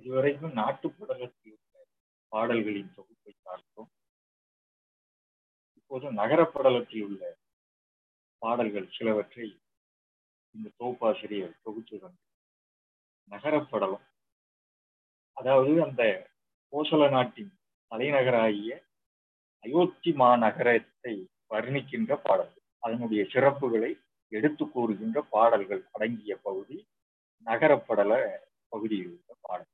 இதுவரைக்கும் நாட்டுப்படலத்தில் உள்ள பாடல்களின் தொகுப்பை பார்த்தோம் இப்போது நகரப்படலத்தில் உள்ள பாடல்கள் சிலவற்றை இந்த தொகுப்பாசிரியர் தொகுத்து வந்து நகரப்படலம் அதாவது அந்த கோசல நாட்டின் தலைநகராகிய அயோத்தி மாநகரத்தை வர்ணிக்கின்ற பாடல்கள் அதனுடைய சிறப்புகளை எடுத்து கூறுகின்ற பாடல்கள் அடங்கிய பகுதி நகரப்படல பகுதியில் உள்ள பாடல்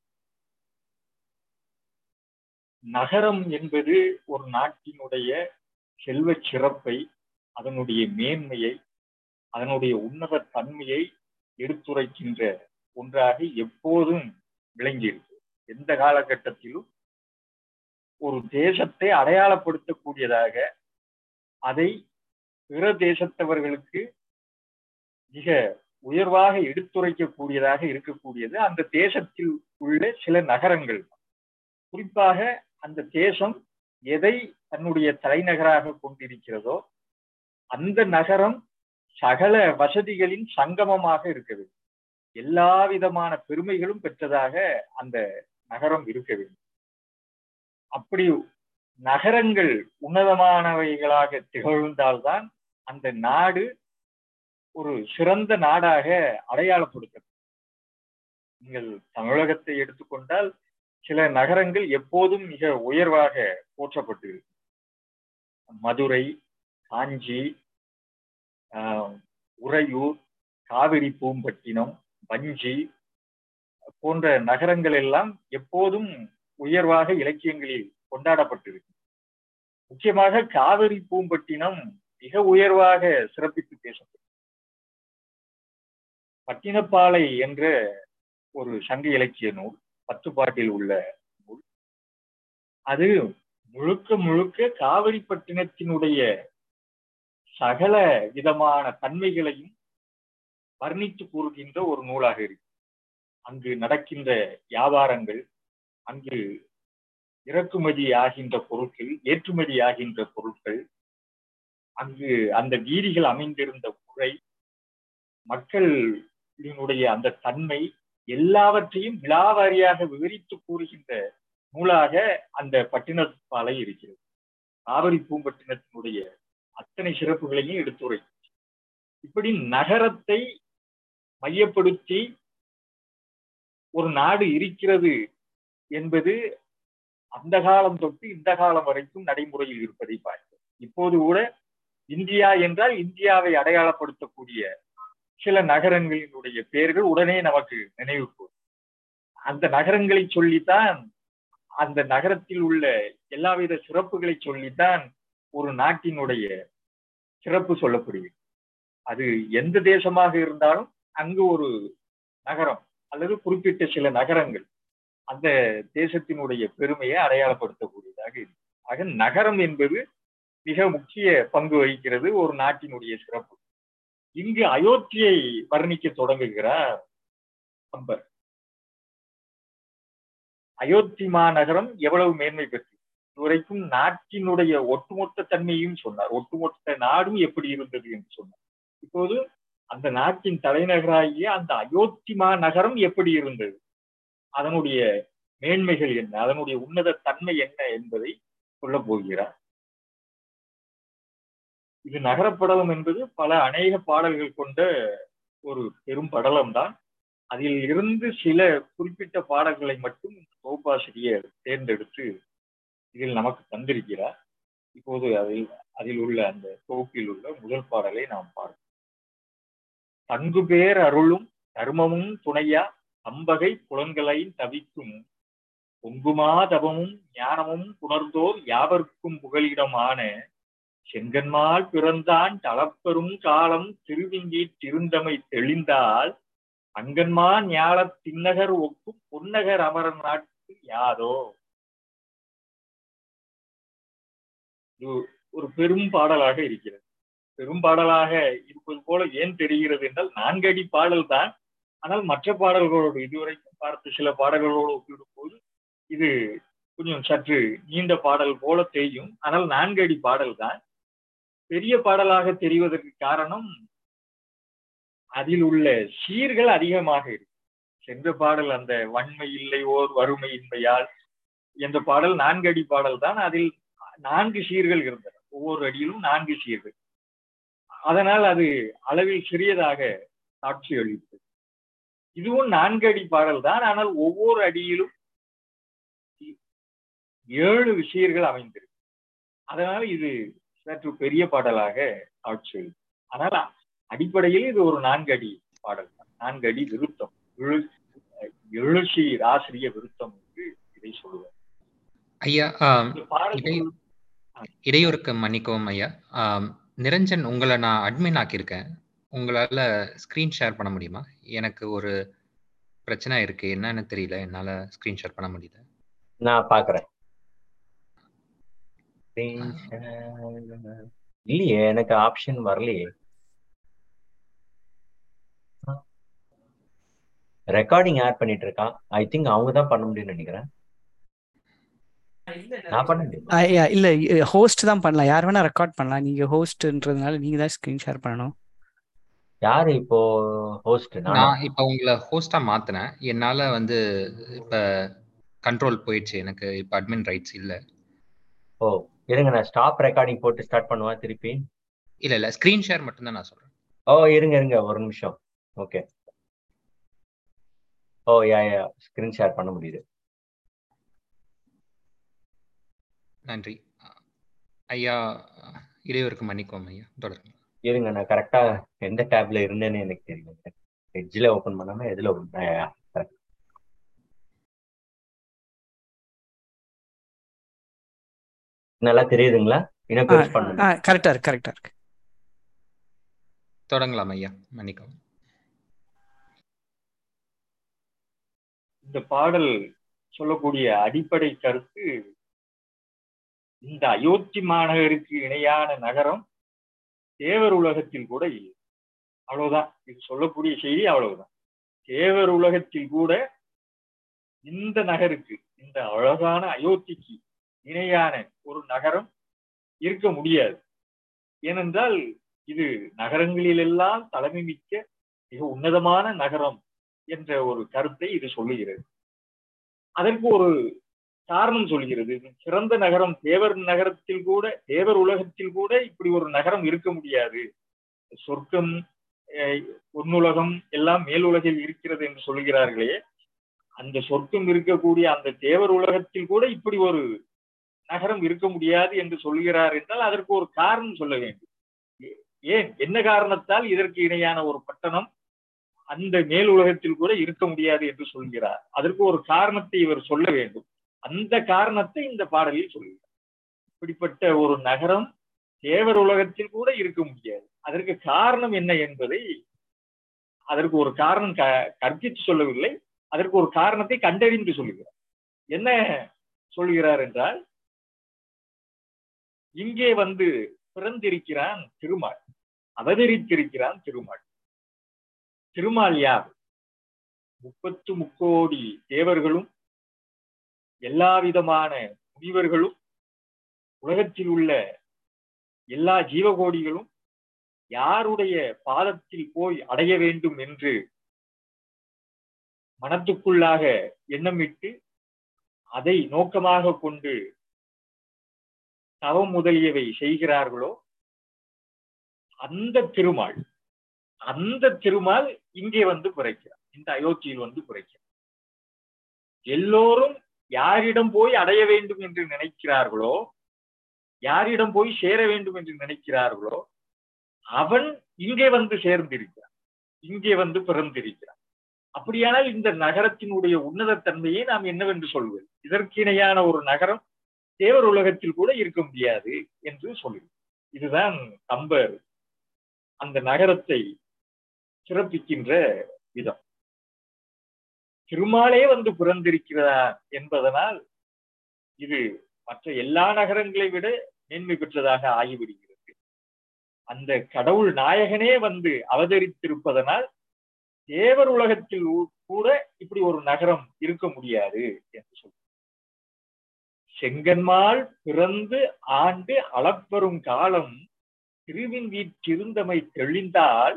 நகரம் என்பது ஒரு நாட்டினுடைய செல்வ சிறப்பை அதனுடைய மேன்மையை அதனுடைய உன்னத தன்மையை எடுத்துரைக்கின்ற ஒன்றாக எப்போதும் விளங்கியிருக்கு எந்த காலகட்டத்திலும் ஒரு தேசத்தை அடையாளப்படுத்தக்கூடியதாக அதை பிற தேசத்தவர்களுக்கு மிக உயர்வாக எடுத்துரைக்கக்கூடியதாக இருக்கக்கூடியது அந்த தேசத்தில் உள்ள சில நகரங்கள் குறிப்பாக அந்த தேசம் எதை தன்னுடைய தலைநகராக கொண்டிருக்கிறதோ அந்த நகரம் சகல வசதிகளின் சங்கமமாக இருக்க வேண்டும் எல்லா விதமான பெருமைகளும் பெற்றதாக அந்த நகரம் இருக்க வேண்டும் அப்படி நகரங்கள் உன்னதமானவைகளாக திகழ்ந்தால்தான் அந்த நாடு ஒரு சிறந்த நாடாக அடையாளப்படுத்தப்படும் நீங்கள் தமிழகத்தை எடுத்துக்கொண்டால் சில நகரங்கள் எப்போதும் மிக உயர்வாக போற்றப்பட்டு மதுரை காஞ்சி உறையூர் காவிரி பூம்பட்டினம் வஞ்சி போன்ற நகரங்கள் எல்லாம் எப்போதும் உயர்வாக இலக்கியங்களில் கொண்டாடப்பட்டிருக்கு முக்கியமாக காவிரி பூம்பட்டினம் மிக உயர்வாக சிறப்பித்து பேசப்படும் பட்டினப்பாலை என்ற ஒரு சங்க இலக்கிய நூல் பத்துப்பாட்டில் உள்ள நூல் அது முழுக்க முழுக்க காவிரிப்பட்டினத்தினுடைய சகல விதமான தன்மைகளையும் வர்ணித்து கூறுகின்ற ஒரு நூலாக இருக்கு அங்கு நடக்கின்ற வியாபாரங்கள் அங்கு இறக்குமதி ஆகின்ற பொருட்கள் ஏற்றுமதி ஆகின்ற பொருட்கள் அங்கு அந்த வீதிகள் அமைந்திருந்த முறை மக்களினுடைய அந்த தன்மை எல்லாவற்றையும் விழாவாரியாக விவரித்து கூறுகின்ற நூலாக அந்த பட்டினப்பாலை இருக்கிறது காவிரி பூம்பட்டினத்தினுடைய அத்தனை சிறப்புகளையும் எடுத்துரை இப்படி நகரத்தை மையப்படுத்தி ஒரு நாடு இருக்கிறது என்பது அந்த காலம் தொட்டு இந்த காலம் வரைக்கும் நடைமுறையில் இருப்பதை பார்க்கிறோம் இப்போது கூட இந்தியா என்றால் இந்தியாவை அடையாளப்படுத்தக்கூடிய சில நகரங்களினுடைய பெயர்கள் உடனே நமக்கு நினைவுக்கு அந்த நகரங்களை சொல்லித்தான் அந்த நகரத்தில் உள்ள எல்லாவித சிறப்புகளை சொல்லித்தான் ஒரு நாட்டினுடைய சிறப்பு சொல்லப்படுகிறது அது எந்த தேசமாக இருந்தாலும் அங்கு ஒரு நகரம் அல்லது குறிப்பிட்ட சில நகரங்கள் அந்த தேசத்தினுடைய பெருமையை அடையாளப்படுத்தக்கூடியதாக இருக்கு ஆக நகரம் என்பது மிக முக்கிய பங்கு வகிக்கிறது ஒரு நாட்டினுடைய சிறப்பு இங்கு அயோத்தியை வர்ணிக்க தொடங்குகிறார் அம்பர் அயோத்தி மாநகரம் எவ்வளவு மேன்மை பெற்று இதுவரைக்கும் நாட்டினுடைய ஒட்டுமொத்த தன்மையும் சொன்னார் ஒட்டுமொத்த நாடும் எப்படி இருந்தது என்று சொன்னார் இப்போது அந்த நாட்டின் தலைநகராகிய அந்த அயோத்தி மாநகரம் எப்படி இருந்தது அதனுடைய மேன்மைகள் என்ன அதனுடைய உன்னத தன்மை என்ன என்பதை சொல்ல போகிறார் இது நகரப்படலம் என்பது பல அநேக பாடல்கள் கொண்ட ஒரு பெரும் படலம் தான் அதில் இருந்து சில குறிப்பிட்ட பாடல்களை மட்டும் தொகுப்பாசிரியர் தேர்ந்தெடுத்து இதில் நமக்கு தந்திருக்கிறார் இப்போது அதில் அதில் உள்ள அந்த தொகுப்பில் உள்ள முதல் பாடலை நாம் பார்ப்போம் தங்கு பேர் அருளும் தர்மமும் துணையா அம்பகை புலன்களை தவிக்கும் பொங்குமா தபமும் ஞானமும் புணர்ந்தோர் யாவர்க்கும் புகலிடமான செங்கன்மால் பிறந்தான் தளப்பெரும் காலம் திருவிங்கி திருந்தமை தெளிந்தால் அங்கன்மா ஞால தின்னகர் ஒக்கும் பொன்னகர் அமரன் நாட்டு யாதோ இது ஒரு பெரும் பாடலாக இருக்கிறது பெரும் பாடலாக இருப்பது போல ஏன் தெரிகிறது என்றால் நான்கடி பாடல் தான் ஆனால் மற்ற பாடல்களோடு இதுவரைக்கும் பார்த்த சில பாடல்களோடு ஒப்பிடும் போது இது கொஞ்சம் சற்று நீண்ட பாடல் போல தெரியும் ஆனால் நான்கடி பாடல் தான் பெரிய பாடலாக தெரிவதற்கு காரணம் அதில் உள்ள சீர்கள் அதிகமாக இருக்கு சென்ற பாடல் அந்த வன்மை இல்லை ஓர் வறுமை இன்மையால் என்ற பாடல் நான்கு அடி பாடல் தான் அதில் நான்கு சீர்கள் இருந்தன ஒவ்வொரு அடியிலும் நான்கு சீர்கள் அதனால் அது அளவில் சிறியதாக காட்சி அளித்தது இதுவும் நான்கு அடி பாடல் தான் ஆனால் ஒவ்வொரு அடியிலும் ஏழு விஷயங்கள் அமைந்திருக்கு அதனால இது சற்று பெரிய பாடலாக காட்சி அளித்தது ஆனால் அடிப்படையில் இது ஒரு நான்கு அடி பாடல் தான் நான்கு அடி விருத்தம் எழுச்சி ஆசிரிய விருத்தம் என்று இதை சொல்லுவார் ஐயா இடையூறுக்கு மன்னிக்கவும் ஐயா நிரஞ்சன் உங்களை நான் அட்மின் ஆக்கியிருக்கேன் உங்களால ஸ்கிரீன் ஷேர் பண்ண முடியுமா எனக்கு ஒரு பிரச்சனை இருக்கு என்னன்னு தெரியல என்னால ஸ்கிரீன் ஷேர் பண்ண முடியல நான் பாக்குறேன் இல்லையே எனக்கு ஆப்ஷன் வரலையே ரெக்கார்டிங் ஆட் பண்ணிட்டு இருக்கான் ஐ திங்க் அவங்க தான் பண்ண முடியும்னு நினைக்கிறேன் நான் பண்ண இல்ல ஹோஸ்ட் தான் பண்ணலாம் யார் வேணா ரெக்கார்ட் பண்ணலாம் நீங்க ஹோஸ்ட்ன்றதுனால நீங்க தான் ஸ்கிரீன் ஷேர் பண்ணணும் யாரு இப்போ ஹோஸ்ட் நான் இப்போ உங்களை ஹோஸ்டா மாத்தினேன் என்னால வந்து இப்ப கண்ட்ரோல் போயிடுச்சு எனக்கு இப்ப அட்மின் ரைட்ஸ் இல்ல ஓ இருங்க நான் ஸ்டாப் ரெக்கார்டிங் போட்டு ஸ்டார்ட் பண்ணுவா திருப்பி இல்ல இல்ல ஸ்கிரீன் ஷேர் மட்டும் தான் நான் சொல்றேன் ஓ இருங்க இருங்க ஒரு நிமிஷம் okay oh yeah yeah screen share பண்ண முடியுது நன்றி ஐயா இடையூறுக்கு மன்னிக்குவோம் ஐயா தொடருங்க இருங்க நான் கரெக்டா எந்த டேப்ல இருந்தேன்னு எனக்கு தெரியல எட்ஜில் ஓபன் பண்ணாம எதுல ஓபன் நல்லா தெரியுதுங்களா இன்னும் பெருசு பண்ணுங்க கரெக்டா இருக்கு கரெக்டா இருக்கு தொடங்கலாம் ஐயா மன்னிக்கவும் இந்த பாடல் சொல்லக்கூடிய அடிப்படை கருத்து இந்த அயோத்தி மாநகருக்கு இணையான நகரம் தேவர் உலகத்தில் கூட இல்லை அவ்வளவுதான் இது சொல்லக்கூடிய செய்தி அவ்வளவுதான் தேவர் உலகத்தில் கூட இந்த நகருக்கு இந்த அழகான அயோத்திக்கு இணையான ஒரு நகரம் இருக்க முடியாது ஏனென்றால் இது நகரங்களிலெல்லாம் தலைமை மிக்க மிக உன்னதமான நகரம் என்ற ஒரு கருத்தை இது சொல்லுகிறது அதற்கு ஒரு காரணம் சொல்கிறது சிறந்த நகரம் தேவர் நகரத்தில் கூட தேவர் உலகத்தில் கூட இப்படி ஒரு நகரம் இருக்க முடியாது சொர்க்கம் பொன்னுலகம் எல்லாம் மேலுலகில் இருக்கிறது என்று சொல்கிறார்களே அந்த சொர்க்கம் இருக்கக்கூடிய அந்த தேவர் உலகத்தில் கூட இப்படி ஒரு நகரம் இருக்க முடியாது என்று சொல்கிறார் என்றால் அதற்கு ஒரு காரணம் சொல்ல வேண்டும் ஏன் என்ன காரணத்தால் இதற்கு இணையான ஒரு பட்டணம் அந்த மேல் உலகத்தில் கூட இருக்க முடியாது என்று சொல்கிறார் அதற்கு ஒரு காரணத்தை இவர் சொல்ல வேண்டும் அந்த காரணத்தை இந்த பாடலில் சொல்கிறார் இப்படிப்பட்ட ஒரு நகரம் தேவர் உலகத்தில் கூட இருக்க முடியாது அதற்கு காரணம் என்ன என்பதை அதற்கு ஒரு காரணம் க கற்பித்து சொல்லவில்லை அதற்கு ஒரு காரணத்தை கண்டறிந்து சொல்லுகிறார் என்ன சொல்கிறார் என்றால் இங்கே வந்து பிறந்திருக்கிறான் திருமால் அவதரித்திருக்கிறான் திருமால் திருமால் யார் முப்பத்து முக்கோடி தேவர்களும் எல்லா விதமான முனிவர்களும் உலகத்தில் உள்ள எல்லா ஜீவகோடிகளும் யாருடைய பாதத்தில் போய் அடைய வேண்டும் என்று மனத்துக்குள்ளாக எண்ணமிட்டு அதை நோக்கமாக கொண்டு தவம் முதலியவை செய்கிறார்களோ அந்த திருமால் அந்த திருமால் இங்கே வந்து பிறக்கிறார் இந்த அயோத்தியில் வந்து பிறக்கிறார் எல்லோரும் யாரிடம் போய் அடைய வேண்டும் என்று நினைக்கிறார்களோ யாரிடம் போய் சேர வேண்டும் என்று நினைக்கிறார்களோ அவன் இங்கே வந்து சேர்ந்திருக்கிறான் இங்கே வந்து பிறந்திருக்கிறான் அப்படியானால் இந்த நகரத்தினுடைய உன்னதத்தன்மையை நாம் என்னவென்று சொல்வது இதற்கு இணையான ஒரு நகரம் தேவர் உலகத்தில் கூட இருக்க முடியாது என்று சொல்லுவோம் இதுதான் கம்பர் அந்த நகரத்தை சிறப்பிக்கின்ற விதம் திருமாலே வந்து பிறந்திருக்கிறார் என்பதனால் இது மற்ற எல்லா நகரங்களை விட மேன்மை பெற்றதாக ஆகிவிடுகிறது அந்த கடவுள் நாயகனே வந்து அவதரித்திருப்பதனால் தேவர் உலகத்தில் கூட இப்படி ஒரு நகரம் இருக்க முடியாது என்று சொல்ற செங்கன்மால் பிறந்து ஆண்டு அளப்பெறும் காலம் திருவின் வீற்றிருந்தமை தெளிந்தால்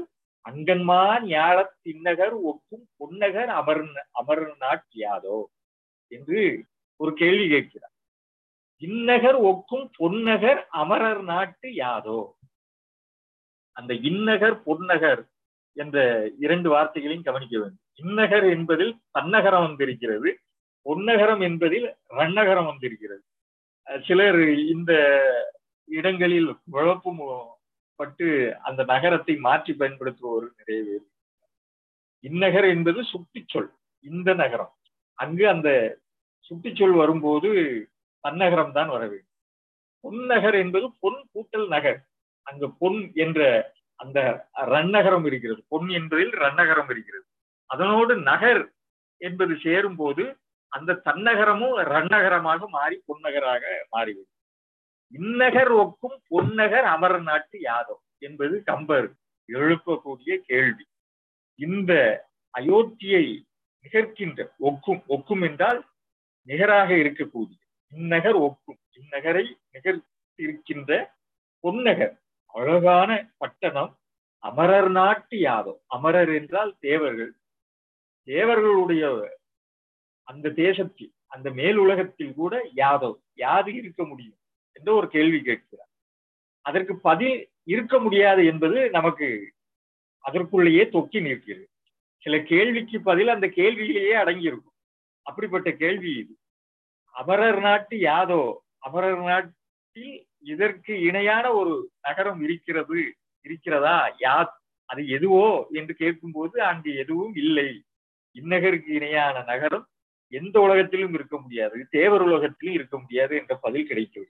அங்கன்மான் ஞாழத் தின்னகர் ஒக்கும் பொன்னகர் அமர் அமர் யாதோ என்று ஒரு கேள்வி கேட்கிறார் இன்னகர் ஒக்கும் பொன்னகர் அமரர் நாட்டு யாதோ அந்த இன்னகர் பொன்னகர் என்ற இரண்டு வார்த்தைகளையும் கவனிக்க வேண்டும் இன்னகர் என்பதில் தன்னகரம் வந்திருக்கிறது பொன்னகரம் என்பதில் ரன்னகரம் வந்திருக்கிறது அஹ் சிலர் இந்த இடங்களில் குழப்பம் பட்டு அந்த நகரத்தை மாற்றி பயன்படுத்துவோர் நிறைய பேர் இந்நகர் என்பது சுட்டிச்சொல் இந்த நகரம் அங்கு அந்த சுட்டிச்சொல் வரும்போது தன்னகரம் தான் வர வேண்டும் பொன்னகர் என்பது பொன் கூட்டல் நகர் அங்கு பொன் என்ற அந்த ரன்னகரம் இருக்கிறது பொன் என்பதில் ரன்னகரம் இருக்கிறது அதனோடு நகர் என்பது சேரும் போது அந்த தன்னகரமும் ரன்னகரமாக மாறி பொன்னகராக மாறிவிடும் இந்நகர் ஒக்கும் பொன்னகர் அமர நாட்டு யாதவ் என்பது கம்பர் எழுப்பக்கூடிய கேள்வி இந்த அயோத்தியை நிகர்க்கின்ற ஒக்கும் ஒக்கும் என்றால் நிகராக இருக்கக்கூடிய இந்நகர் ஒக்கும் இந்நகரை நிகர்த்திருக்கின்ற பொன்னகர் அழகான பட்டணம் அமரர் நாட்டு யாதவ் அமரர் என்றால் தேவர்கள் தேவர்களுடைய அந்த தேசத்தில் அந்த மேல் உலகத்தில் கூட யாதவ் யாது இருக்க முடியும் என்ற ஒரு கேள்வி கேட்கிறார் அதற்கு பதில் இருக்க முடியாது என்பது நமக்கு அதற்குள்ளேயே தொக்கி நிற்கிறது சில கேள்விக்கு பதில் அந்த கேள்வியிலேயே அடங்கியிருக்கும் அப்படிப்பட்ட கேள்வி இது அமரர் நாட்டு யாதோ அமரர் நாட்டில் இதற்கு இணையான ஒரு நகரம் இருக்கிறது இருக்கிறதா யா அது எதுவோ என்று கேட்கும்போது அங்கு எதுவும் இல்லை இந்நகருக்கு இணையான நகரம் எந்த உலகத்திலும் இருக்க முடியாது தேவர் உலகத்திலும் இருக்க முடியாது என்ற பதில் கிடைக்கிறது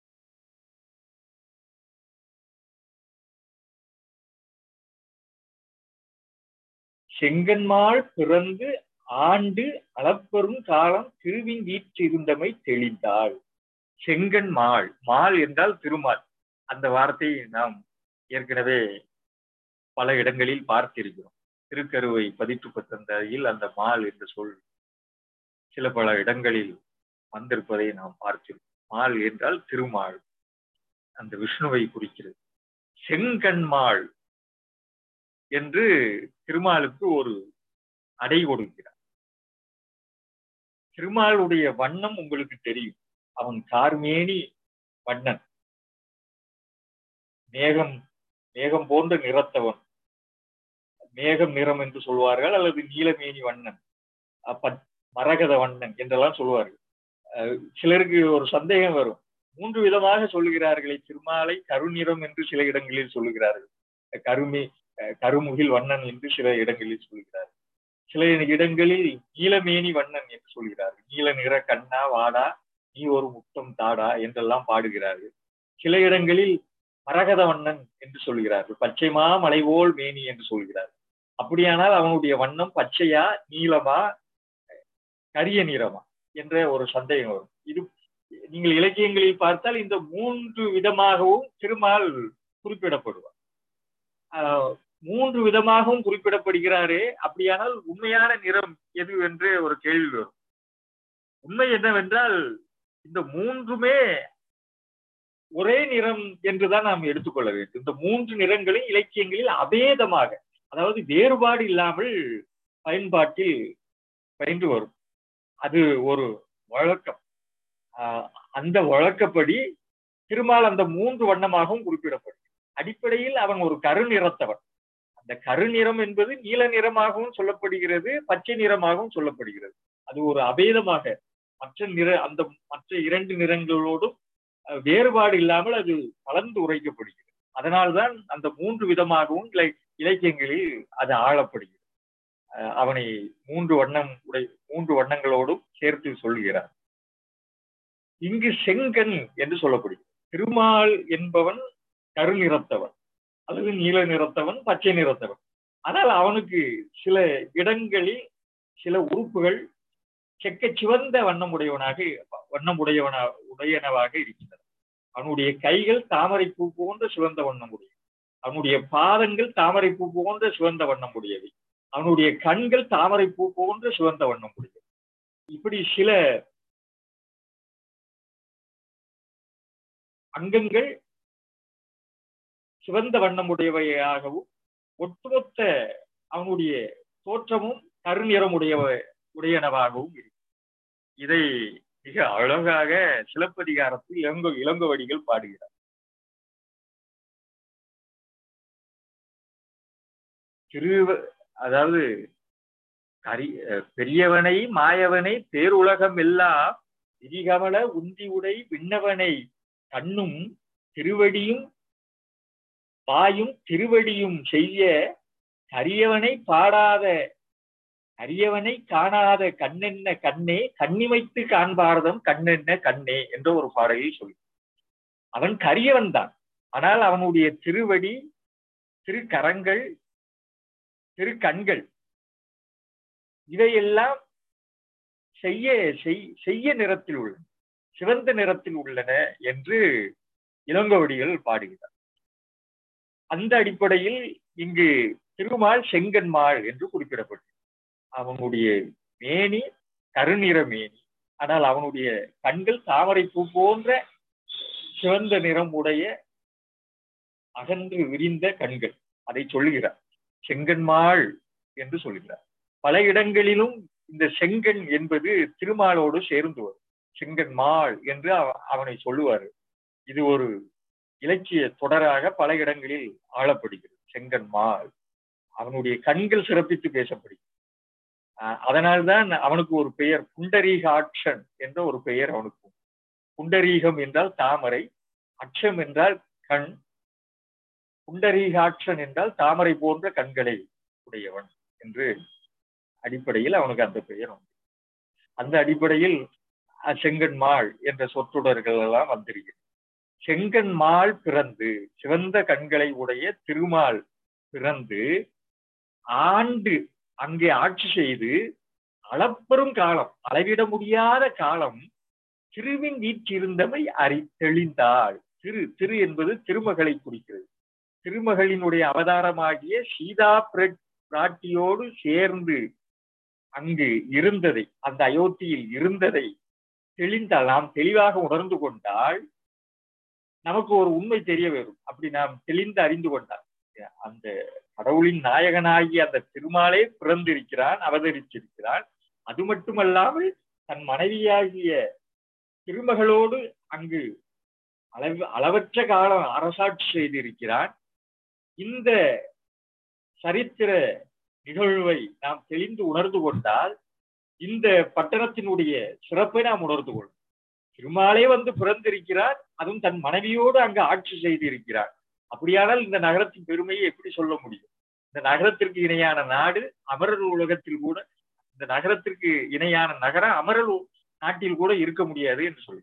செங்கன்மாள் பிறந்து ஆண்டு அளப்பெரும் காலம் திருவிங்கீற்றிருந்தமை தெளிந்தாள் செங்கன் மாள் மால் என்றால் திருமால் அந்த வார்த்தையை நாம் ஏற்கனவே பல இடங்களில் பார்த்திருக்கிறோம் திருக்கருவை பதிற்று பத்தந்தையில் அந்த மால் என்ற சொல் சில பல இடங்களில் வந்திருப்பதை நாம் பார்க்கிறோம் மால் என்றால் திருமால் அந்த விஷ்ணுவை குறிக்கிறது செங்கண்மாள் என்று திருமாலுக்கு ஒரு அடை கொடுக்கிறார் திருமாலுடைய வண்ணம் உங்களுக்கு தெரியும் அவன் கார்மேனி வண்ணன் மேகம் மேகம் போன்ற நிறத்தவன் மேகம் நிறம் என்று சொல்வார்கள் அல்லது நீலமேனி வண்ணன் மரகத வண்ணன் என்றெல்லாம் சொல்வார்கள் சிலருக்கு ஒரு சந்தேகம் வரும் மூன்று விதமாக சொல்லுகிறார்களே திருமாலை கருநிறம் என்று சில இடங்களில் சொல்லுகிறார்கள் கருமே கருமுகில் வண்ணன் என்று சில இடங்களில் சொல்கிறார்கள் சில இடங்களில் நீலமேனி வண்ணன் என்று சொல்கிறார்கள் நீல நிற கண்ணா வாடா நீ ஒரு முத்தம் தாடா என்றெல்லாம் பாடுகிறார்கள் சில இடங்களில் மரகத வண்ணன் என்று சொல்கிறார்கள் பச்சைமா மலைவோல் மேனி என்று சொல்கிறார்கள் அப்படியானால் அவனுடைய வண்ணம் பச்சையா நீளமா கரிய நிறமா என்ற ஒரு சந்தேகம் வரும் இது நீங்கள் இலக்கியங்களில் பார்த்தால் இந்த மூன்று விதமாகவும் திருமால் குறிப்பிடப்படுவார் மூன்று விதமாகவும் குறிப்பிடப்படுகிறாரே அப்படியானால் உண்மையான நிறம் எது என்று ஒரு கேள்வி வரும் உண்மை என்னவென்றால் இந்த மூன்றுமே ஒரே நிறம் என்றுதான் நாம் எடுத்துக்கொள்ள வேண்டும் இந்த மூன்று நிறங்களும் இலக்கியங்களில் அபேதமாக அதாவது வேறுபாடு இல்லாமல் பயன்பாட்டில் பயின்று வரும் அது ஒரு வழக்கம் அந்த வழக்கப்படி திருமால் அந்த மூன்று வண்ணமாகவும் குறிப்பிடப்படும் அடிப்படையில் அவன் ஒரு கருநிறத்தவன் அந்த கருநிறம் என்பது நீல நிறமாகவும் சொல்லப்படுகிறது பச்சை நிறமாகவும் சொல்லப்படுகிறது அது ஒரு அபேதமாக மற்ற நிற அந்த மற்ற இரண்டு நிறங்களோடும் வேறுபாடு இல்லாமல் அது கலந்து உரைக்கப்படுகிறது அதனால்தான் அந்த மூன்று விதமாகவும் இலை இலக்கியங்களில் அது ஆளப்படுகிறது அவனை மூன்று வண்ணம் உடை மூன்று வண்ணங்களோடும் சேர்த்து சொல்கிறார் இங்கு செங்கன் என்று சொல்லப்படுகிறது திருமால் என்பவன் கருநிறத்தவன் அல்லது நீல நிறத்தவன் பச்சை நிறத்தவன் ஆனால் அவனுக்கு சில இடங்களில் சில உறுப்புகள் செக்க சிவந்த வண்ணம் உடையவனாக வண்ணம் உடையவனா உடையனவாக இருக்கின்றன அவனுடைய கைகள் தாமரை பூ போன்ற சிவந்த வண்ணம் உடையவை அவனுடைய பாதங்கள் தாமரை பூ போன்ற சிவந்த வண்ணம் உடையவை அவனுடைய கண்கள் தாமரை பூ போன்ற சிவந்த வண்ணம் உடையவை இப்படி சில அங்கங்கள் சிவந்த வண்ணம் உடையவையாகவும் ஒட்டுமொத்த அவனுடைய தோற்றமும் கருநிறமுடைய உடையனவாகவும் இருக்கு இதை மிக அழகாக சிலப்பதிகாரத்தில் இளங்கோ இளங்கோவடிகள் பாடுகிறார் திரு அதாவது கரி பெரியவனை மாயவனை பேருலகம் எல்லாம் விதிகமல உந்தி உடை விண்ணவனை கண்ணும் திருவடியும் பாயும் திருவடியும் செய்ய கரியவனை பாடாத கரியவனை காணாத கண்ணென்ன கண்ணே கண்ணிமைத்து காண்பாரதம் கண்ணென்ன கண்ணே என்ற ஒரு பாடலில் சொல்லி அவன் கரியவன் தான் ஆனால் அவனுடைய திருவடி திருக்கரங்கள் திருக்கண்கள் இவையெல்லாம் செய்ய செய்ய நிறத்தில் உள்ளன சிவந்த நிறத்தில் உள்ளன என்று இளங்கோவடிகள் பாடுகிறார் அந்த அடிப்படையில் இங்கு திருமால் செங்கன்மாள் என்று குறிப்பிடப்பட்டது அவனுடைய மேனி கருநிற மேனி ஆனால் அவனுடைய கண்கள் தாமரை பூ போன்ற சிவந்த நிறம் உடைய அகன்று விரிந்த கண்கள் அதை சொல்லுகிறார் செங்கன்மாள் என்று சொல்கிறார் பல இடங்களிலும் இந்த செங்கன் என்பது திருமாலோடு சேர்ந்து வரும் செங்கன் மாள் என்று அவனை சொல்லுவார் இது ஒரு இலக்கிய தொடராக பல இடங்களில் ஆளப்படுகிறது செங்கன் மாள் அவனுடைய கண்கள் சிறப்பித்து பேசப்படுகிறது அதனால்தான் அவனுக்கு ஒரு பெயர் புண்டரீகாட்சன் என்ற ஒரு பெயர் அவனுக்கு புண்டரீகம் என்றால் தாமரை அக்ஷம் என்றால் கண் புண்டரீகாட்சன் என்றால் தாமரை போன்ற கண்களை உடையவன் என்று அடிப்படையில் அவனுக்கு அந்த பெயர் உண்டு அந்த அடிப்படையில் செங்கன்மாள் என்ற சொற்றொடர்கள் எல்லாம் வந்திருக்கிறது செங்கன்மாள் பிறந்து சிவந்த கண்களை உடைய திருமால் பிறந்து ஆண்டு அங்கே ஆட்சி செய்து அளப்பெரும் காலம் அளவிட முடியாத காலம் திருவின் வீற்றிருந்தமை அறி தெளிந்தாள் திரு திரு என்பது திருமகளை குறிக்கிறது திருமகளினுடைய அவதாரமாகிய சீதா பிராட்டியோடு சேர்ந்து அங்கு இருந்ததை அந்த அயோத்தியில் இருந்ததை தெளிந்தால் நாம் தெளிவாக உணர்ந்து கொண்டால் நமக்கு ஒரு உண்மை தெரிய வரும் அப்படி நாம் தெளிந்து அறிந்து கொண்டால் அந்த கடவுளின் நாயகனாகி அந்த திருமாலே பிறந்திருக்கிறான் அவதரித்திருக்கிறான் அது மட்டுமல்லாமல் தன் மனைவியாகிய திருமகளோடு அங்கு அளவு அளவற்ற காலம் அரசாட்சி செய்திருக்கிறான் இந்த சரித்திர நிகழ்வை நாம் தெளிந்து உணர்ந்து கொண்டால் இந்த பட்டணத்தினுடைய சிறப்பை நாம் உணர்ந்து கொள்ளும் திருமாலே வந்து பிறந்திருக்கிறார் அதுவும் தன் மனைவியோடு அங்கு ஆட்சி செய்திருக்கிறார் அப்படியானால் இந்த நகரத்தின் பெருமையை எப்படி சொல்ல முடியும் இந்த நகரத்திற்கு இணையான நாடு அமரர் உலகத்தில் கூட இந்த நகரத்திற்கு இணையான நகரம் அமரர் நாட்டில் கூட இருக்க முடியாது என்று சொல்லி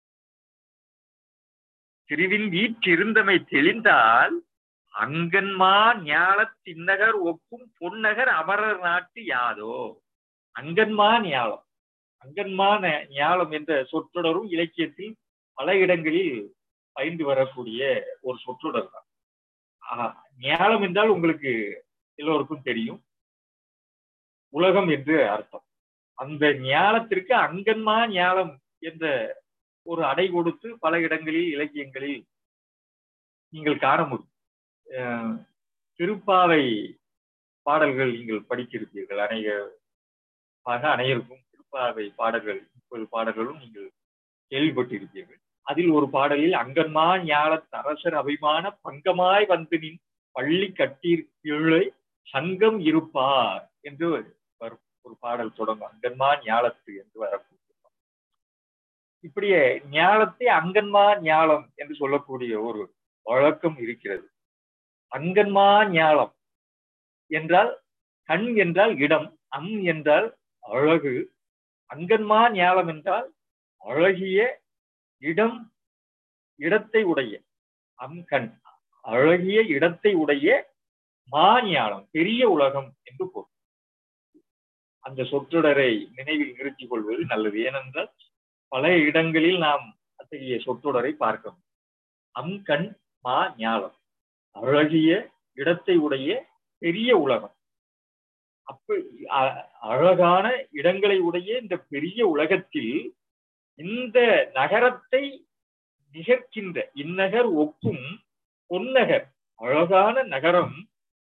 திருவின் வீற்றிருந்தமை தெளிந்தால் அங்கன்மா ஞால தின்னகர் ஒப்பும் பொன்னகர் அமரர் நாட்டு யாதோ அங்கன்மா ஞாலம் அங்கன்மா ஞாலம் என்ற சொற்றொடரும் இலக்கியத்தில் பல இடங்களில் பயந்து வரக்கூடிய ஒரு சொற்றொடர் தான் ஞாலம் என்றால் உங்களுக்கு எல்லோருக்கும் தெரியும் உலகம் என்று அர்த்தம் அந்த ஞானத்திற்கு அங்கன்மா ஞானம் என்ற ஒரு அடை கொடுத்து பல இடங்களில் இலக்கியங்களில் நீங்கள் காண முடியும் திருப்பாவை பாடல்கள் நீங்கள் படித்திருப்பீர்கள் அநேக அனைவருக்கும் திருப்பாவை பாடல்கள் முப்பது பாடல்களும் நீங்கள் கேள்விப்பட்டிருப்பீர்கள் அதில் ஒரு பாடலில் அங்கன்மா ஞான அரசர் அபிமான பங்கமாய் வந்து நின் பள்ளி கட்டீர்களை சங்கம் இருப்பார் என்று வரும் ஒரு பாடல் தொடங்கும் அங்கன்மா ஞாலத்து என்று வரக்கூடிய இப்படியே ஞாலத்தை அங்கன்மா ஞாலம் என்று சொல்லக்கூடிய ஒரு வழக்கம் இருக்கிறது அங்கன்மா ஞாலம் என்றால் கண் என்றால் இடம் அம் என்றால் அழகு அங்கன்மா ஞாலம் என்றால் அழகிய இடம் இடத்தை உடைய அம் கண் அழகிய இடத்தை உடைய மாஞானம் பெரிய உலகம் என்று பொருள் அந்த சொற்றொடரை நினைவில் நிறுத்திக் கொள்வது நல்லது ஏனென்றால் பல இடங்களில் நாம் அத்தகைய சொற்றொடரை பார்க்க அம் கண் மா ஞானம் அழகிய இடத்தை உடைய பெரிய உலகம் அப்ப அழகான இடங்களை உடைய இந்த பெரிய உலகத்தில் இந்த நகரத்தை நிகர்க்கின்ற இந்நகர் ஒப்பும் பொன்னகர் அழகான நகரம்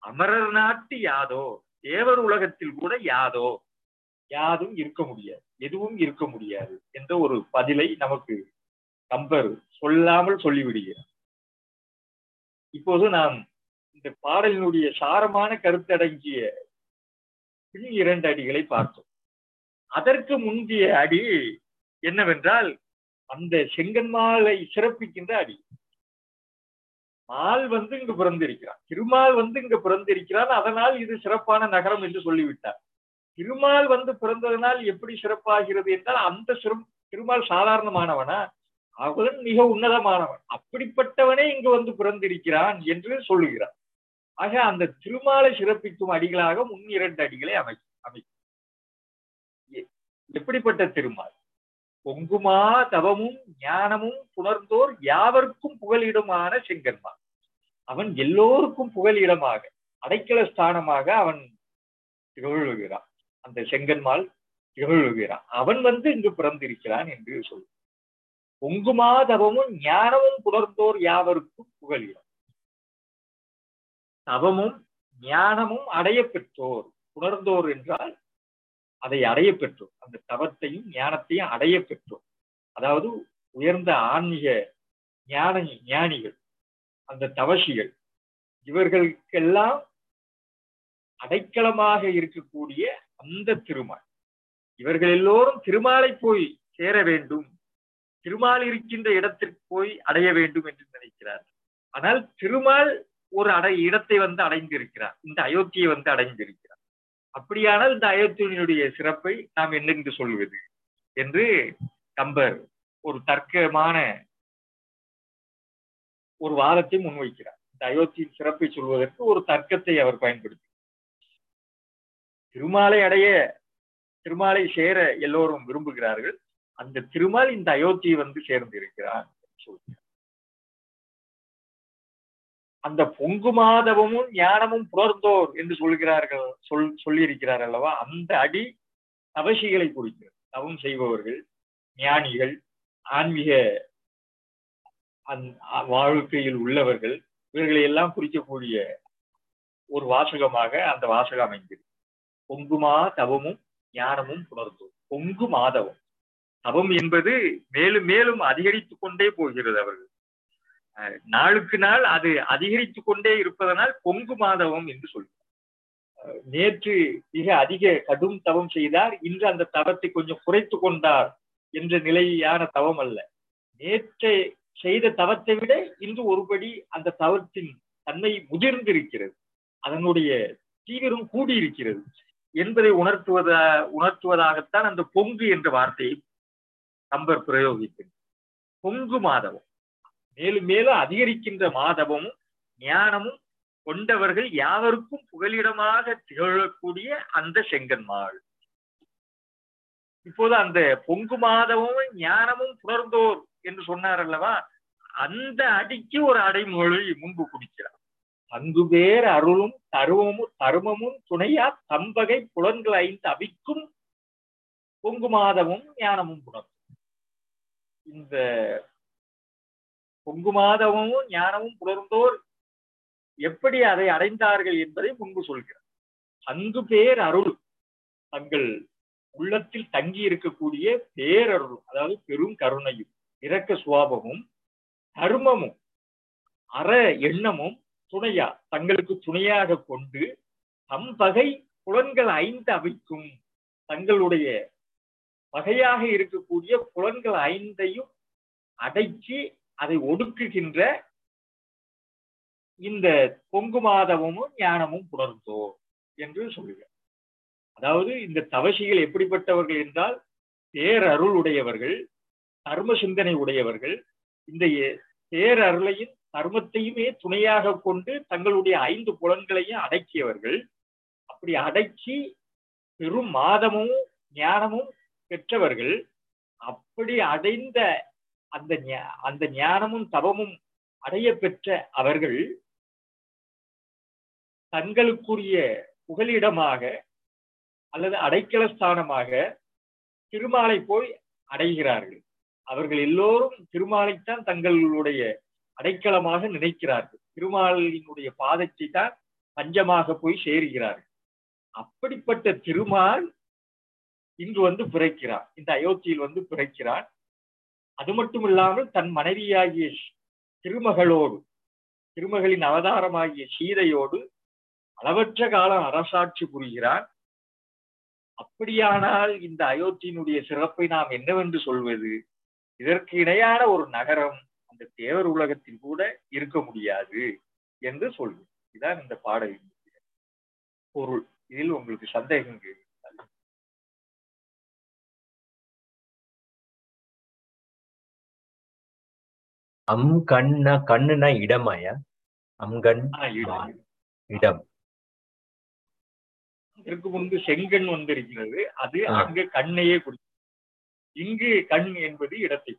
அமரர் நாட்டு யாதோ தேவர் உலகத்தில் கூட யாதோ யாதும் இருக்க முடியாது எதுவும் இருக்க முடியாது என்ற ஒரு பதிலை நமக்கு கம்பர் சொல்லாமல் சொல்லிவிடுகிறார் இப்போது நாம் இந்த பாடலினுடைய சாரமான கருத்தடங்கிய பின் இரண்டு அடிகளை பார்த்தோம் அதற்கு முந்தைய அடி என்னவென்றால் அந்த செங்கன்மாலை சிறப்பிக்கின்ற அடி மால் வந்து இங்கு பிறந்திருக்கிறான் திருமால் வந்து இங்கு பிறந்திருக்கிறான் அதனால் இது சிறப்பான நகரம் என்று சொல்லிவிட்டார் திருமால் வந்து பிறந்ததனால் எப்படி சிறப்பாகிறது என்றால் அந்த சிறு திருமால் சாதாரணமானவனா அவன் மிக உன்னதமானவன் அப்படிப்பட்டவனே இங்கு வந்து பிறந்திருக்கிறான் என்று சொல்லுகிறார் ஆக அந்த திருமாலை சிறப்பிக்கும் அடிகளாக முன் இரண்டு அடிகளை அமை அமைக்கும் எப்படிப்பட்ட திருமால் பொங்குமா தவமும் ஞானமும் புணர்ந்தோர் யாவருக்கும் புகலிடமான செங்கன்மான் அவன் எல்லோருக்கும் புகலிடமாக அடைக்கல ஸ்தானமாக அவன் திகழ்கிறான் அந்த செங்கன்மால் திகழ்கிறான் அவன் வந்து இங்கு பிறந்திருக்கிறான் என்று சொல் பொங்குமா தவமும் ஞானமும் புணர்ந்தோர் யாவருக்கும் புகலிடம் தவமும் ஞானமும் அடைய பெற்றோர் புணர்ந்தோர் என்றால் அதை அடைய பெற்றோர் அந்த தவத்தையும் ஞானத்தையும் அடைய பெற்றோர் அதாவது உயர்ந்த ஆன்மீக ஞான ஞானிகள் அந்த தவசிகள் இவர்களுக்கெல்லாம் அடைக்கலமாக இருக்கக்கூடிய அந்த திருமால் இவர்கள் எல்லோரும் திருமாலை போய் சேர வேண்டும் திருமால் இருக்கின்ற இடத்திற்கு போய் அடைய வேண்டும் என்று நினைக்கிறார் ஆனால் திருமால் ஒரு அடை இடத்தை வந்து அடைந்திருக்கிறார் இந்த அயோத்தியை வந்து அடைந்திருக்கிறார் அப்படியானால் இந்த அயோத்தியினுடைய சிறப்பை நாம் என்னென்று சொல்வது என்று கம்பர் ஒரு தர்க்கமான ஒரு வாதத்தை முன்வைக்கிறார் இந்த அயோத்தியின் சிறப்பை சொல்வதற்கு ஒரு தர்க்கத்தை அவர் பயன்படுத்தி திருமாலை அடைய திருமாலை சேர எல்லோரும் விரும்புகிறார்கள் அந்த திருமால் இந்த அயோத்தியை வந்து சேர்ந்திருக்கிறார் சொல்கிறார் அந்த பொங்கு மாதவமும் ஞானமும் புலர்ந்தோர் என்று சொல்கிறார்கள் சொல் சொல்லியிருக்கிறார் அல்லவா அந்த அடி தவசிகளை குறிக்கிறது தவம் செய்பவர்கள் ஞானிகள் ஆன்மீக வாழ்க்கையில் உள்ளவர்கள் இவர்களை எல்லாம் குறிக்கக்கூடிய ஒரு வாசகமாக அந்த வாசகம் அமைந்தது பொங்குமா தவமும் ஞானமும் புணர்ந்தோம் பொங்கு மாதவம் தவம் என்பது மேலும் மேலும் அதிகரித்து கொண்டே போகிறது அவர்கள் நாளுக்கு நாள் அது அதிகரித்து கொண்டே இருப்பதனால் பொங்கு மாதவம் என்று சொல்கிறார் நேற்று மிக அதிக கடும் தவம் செய்தார் இன்று அந்த தவத்தை கொஞ்சம் குறைத்து கொண்டார் என்ற நிலையான தவம் அல்ல நேற்றை செய்த தவத்தை விட இன்று ஒருபடி அந்த தவத்தின் தன்மை முதிர்ந்திருக்கிறது அதனுடைய தீவிரம் கூடியிருக்கிறது என்பதை உணர்த்துவதா உணர்த்துவதாகத்தான் அந்த பொங்கு என்ற வார்த்தையை கம்பர் பிரயோகித்தது பொங்கு மாதவம் மேலும் மேலும் அதிகரிக்கின்ற மாதவமும் ஞானமும் கொண்டவர்கள் யாவருக்கும் புகலிடமாக திகழக்கூடிய அந்த செங்கன்மாள் இப்போது அந்த பொங்கு மாதமும் ஞானமும் புணர்ந்தோர் என்று சொன்னார் அல்லவா அந்த அடிக்கு ஒரு அடைமொழி முன்பு குடிக்கிறார் அங்கு பேர் அருளும் தருவமும் தருமமும் துணையா தம்பகை புலன்கள் ஐந்து அவிக்கும் பொங்கு மாதமும் ஞானமும் புணர்ந்தும் இந்த பொங்கு மாதமும் ஞானமும் புலர்ந்தோர் எப்படி அதை அடைந்தார்கள் என்பதை முன்பு சொல்கிறார் அங்கு பேர் அருள் தங்கள் உள்ளத்தில் தங்கி இருக்கக்கூடிய பேரருளும் அதாவது பெரும் கருணையும் இரக்க சுவாபமும் தர்மமும் அற எண்ணமும் துணையா தங்களுக்கு துணையாக கொண்டு தம் பகை புலன்கள் ஐந்து அவைக்கும் தங்களுடைய பகையாக இருக்கக்கூடிய புலன்கள் ஐந்தையும் அடக்கி அதை ஒடுக்குகின்ற இந்த பொங்கு மாதவமும் ஞானமும் புணர்ந்தோ என்று சொல்லுகிறார் அதாவது இந்த தவசிகள் எப்படிப்பட்டவர்கள் என்றால் பேரருள் உடையவர்கள் தர்ம சிந்தனை உடையவர்கள் இந்த பேரருளையும் தர்மத்தையுமே துணையாக கொண்டு தங்களுடைய ஐந்து புலன்களையும் அடக்கியவர்கள் அப்படி அடக்கி பெரும் மாதமும் ஞானமும் பெற்றவர்கள் அப்படி அடைந்த அந்த அந்த ஞானமும் தவமும் அடைய பெற்ற அவர்கள் தங்களுக்குரிய புகலிடமாக அல்லது அடைக்கல ஸ்தானமாக திருமாலை போய் அடைகிறார்கள் அவர்கள் எல்லோரும் திருமாலைத்தான் தங்களுடைய அடைக்கலமாக நினைக்கிறார்கள் திருமாலினுடைய பாதத்தை தான் பஞ்சமாக போய் சேருகிறார் அப்படிப்பட்ட திருமால் இங்கு வந்து பிறக்கிறார் இந்த அயோத்தியில் வந்து பிறக்கிறார் அது மட்டும் இல்லாமல் தன் மனைவியாகிய திருமகளோடு திருமகளின் அவதாரமாகிய சீதையோடு அளவற்ற காலம் அரசாட்சி புரிகிறார் அப்படியானால் இந்த அயோத்தியினுடைய சிறப்பை நாம் என்னவென்று சொல்வது இதற்கு இணையான ஒரு நகரம் அந்த தேவர் உலகத்தில் கூட இருக்க முடியாது என்று சொல்வது இதுதான் இந்த பாடலின் பொருள் இதில் உங்களுக்கு சந்தேகம் கேள்வி அம் கண்ணா கண்ணுனா இடமாயா அம்கண் இடம் இடம் இதற்கு முன்பு செங்கண் வந்திருக்கிறது அது ஆ. அங்கு கண்ணையே குறிக்கும் இங்கு கண் என்பது இடத்தை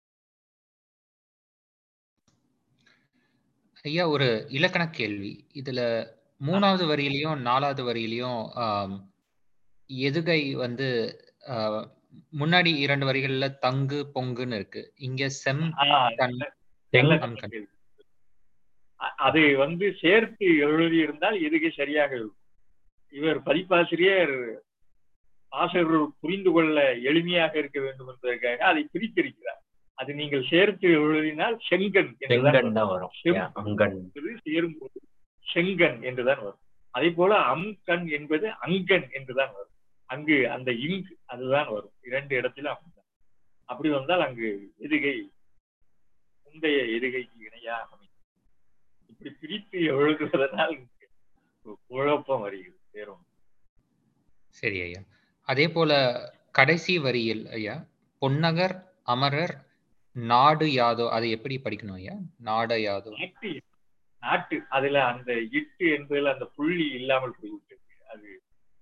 ஐயா ஒரு இலக்கண கேள்வி இதுல மூணாவது வரியிலையும் நாலாவது வரியிலையும் ஆம், எதுகை வந்து ஆ, முன்னாடி இரண்டு வரிகள்ல தங்கு பொங்குன்னு இருக்கு இங்க செம் ஆ, கண் நல்ல அம் கண். கேள்வி. அ- அது வந்து சேர்த்து எழுதி இருந்தால் எதுகை சரியாக இருக்கும் இவர் பதிப்பாசிரியர் ஆசிரியர்கள் புரிந்து கொள்ள எளிமையாக இருக்க வேண்டும் என்பதற்காக அதை பிரித்திருக்கிறார் அது நீங்கள் சேர்த்து எழுதினால் செங்கன் என்றுதான் செங்கண் தான் வரும் செம் யா, அங்கண் என்பது சேரும்போது செங்கன் என்றுதான் வரும் அதே போல அம்கண் என்பது அங்கன் என்றுதான் வரும் அங்கு அந்த இங்கு அதுதான் வரும் இரண்டு இடத்திலும் அம்கண் அப்படி வந்தால் அங்கு எதுகை முந்தைய எதுகைக்கு இணையாக அமையும் இப்படி பிரித்து எழுதுவதனால் ஒரு குழப்பம் வருகிறது வேறும் சரி ஐயா அதே போல கடைசி வரியில் ஐயா பொன்னகர் அமரர் நாடு யாதோ அதை எப்படி படிக்கணும் ஐயா நாட யாதோ நாட்டு நாட்டு அதுல அந்த இட்டு என்பதுல அந்த புள்ளி இல்லாமல் போய்விட்டது அது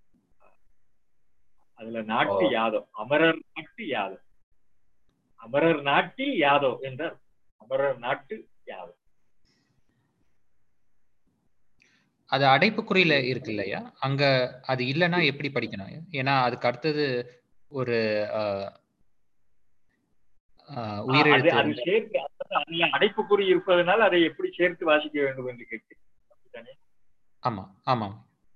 அதுல நாட்டு ஓ. யாதவ் அமரர் நாட்டு யாதவ் அமரர் நாட்டில் யாதவ் என்றார் அமரர் நாட்டு யாதவ் அது அடைப்புக்குறியில இருக்கு இல்லையா அங்க அது இல்லைன்னா எப்படி படிக்கணும் ஐயா? ஏன்னா அதுக்கு அடுத்தது ஒரு ஆஹ், ஆஹ், அது உயிரெழுத்து அது வந்து- சேர்த்து அதாவது அதுல அடைப்புக்குறி இருப்பதனால் அதை எப்படி சேர்த்து வாசிக்க வேண்டும் என்று கேட்கிறேன் அப்படித்தானே? ஆமா ஆமா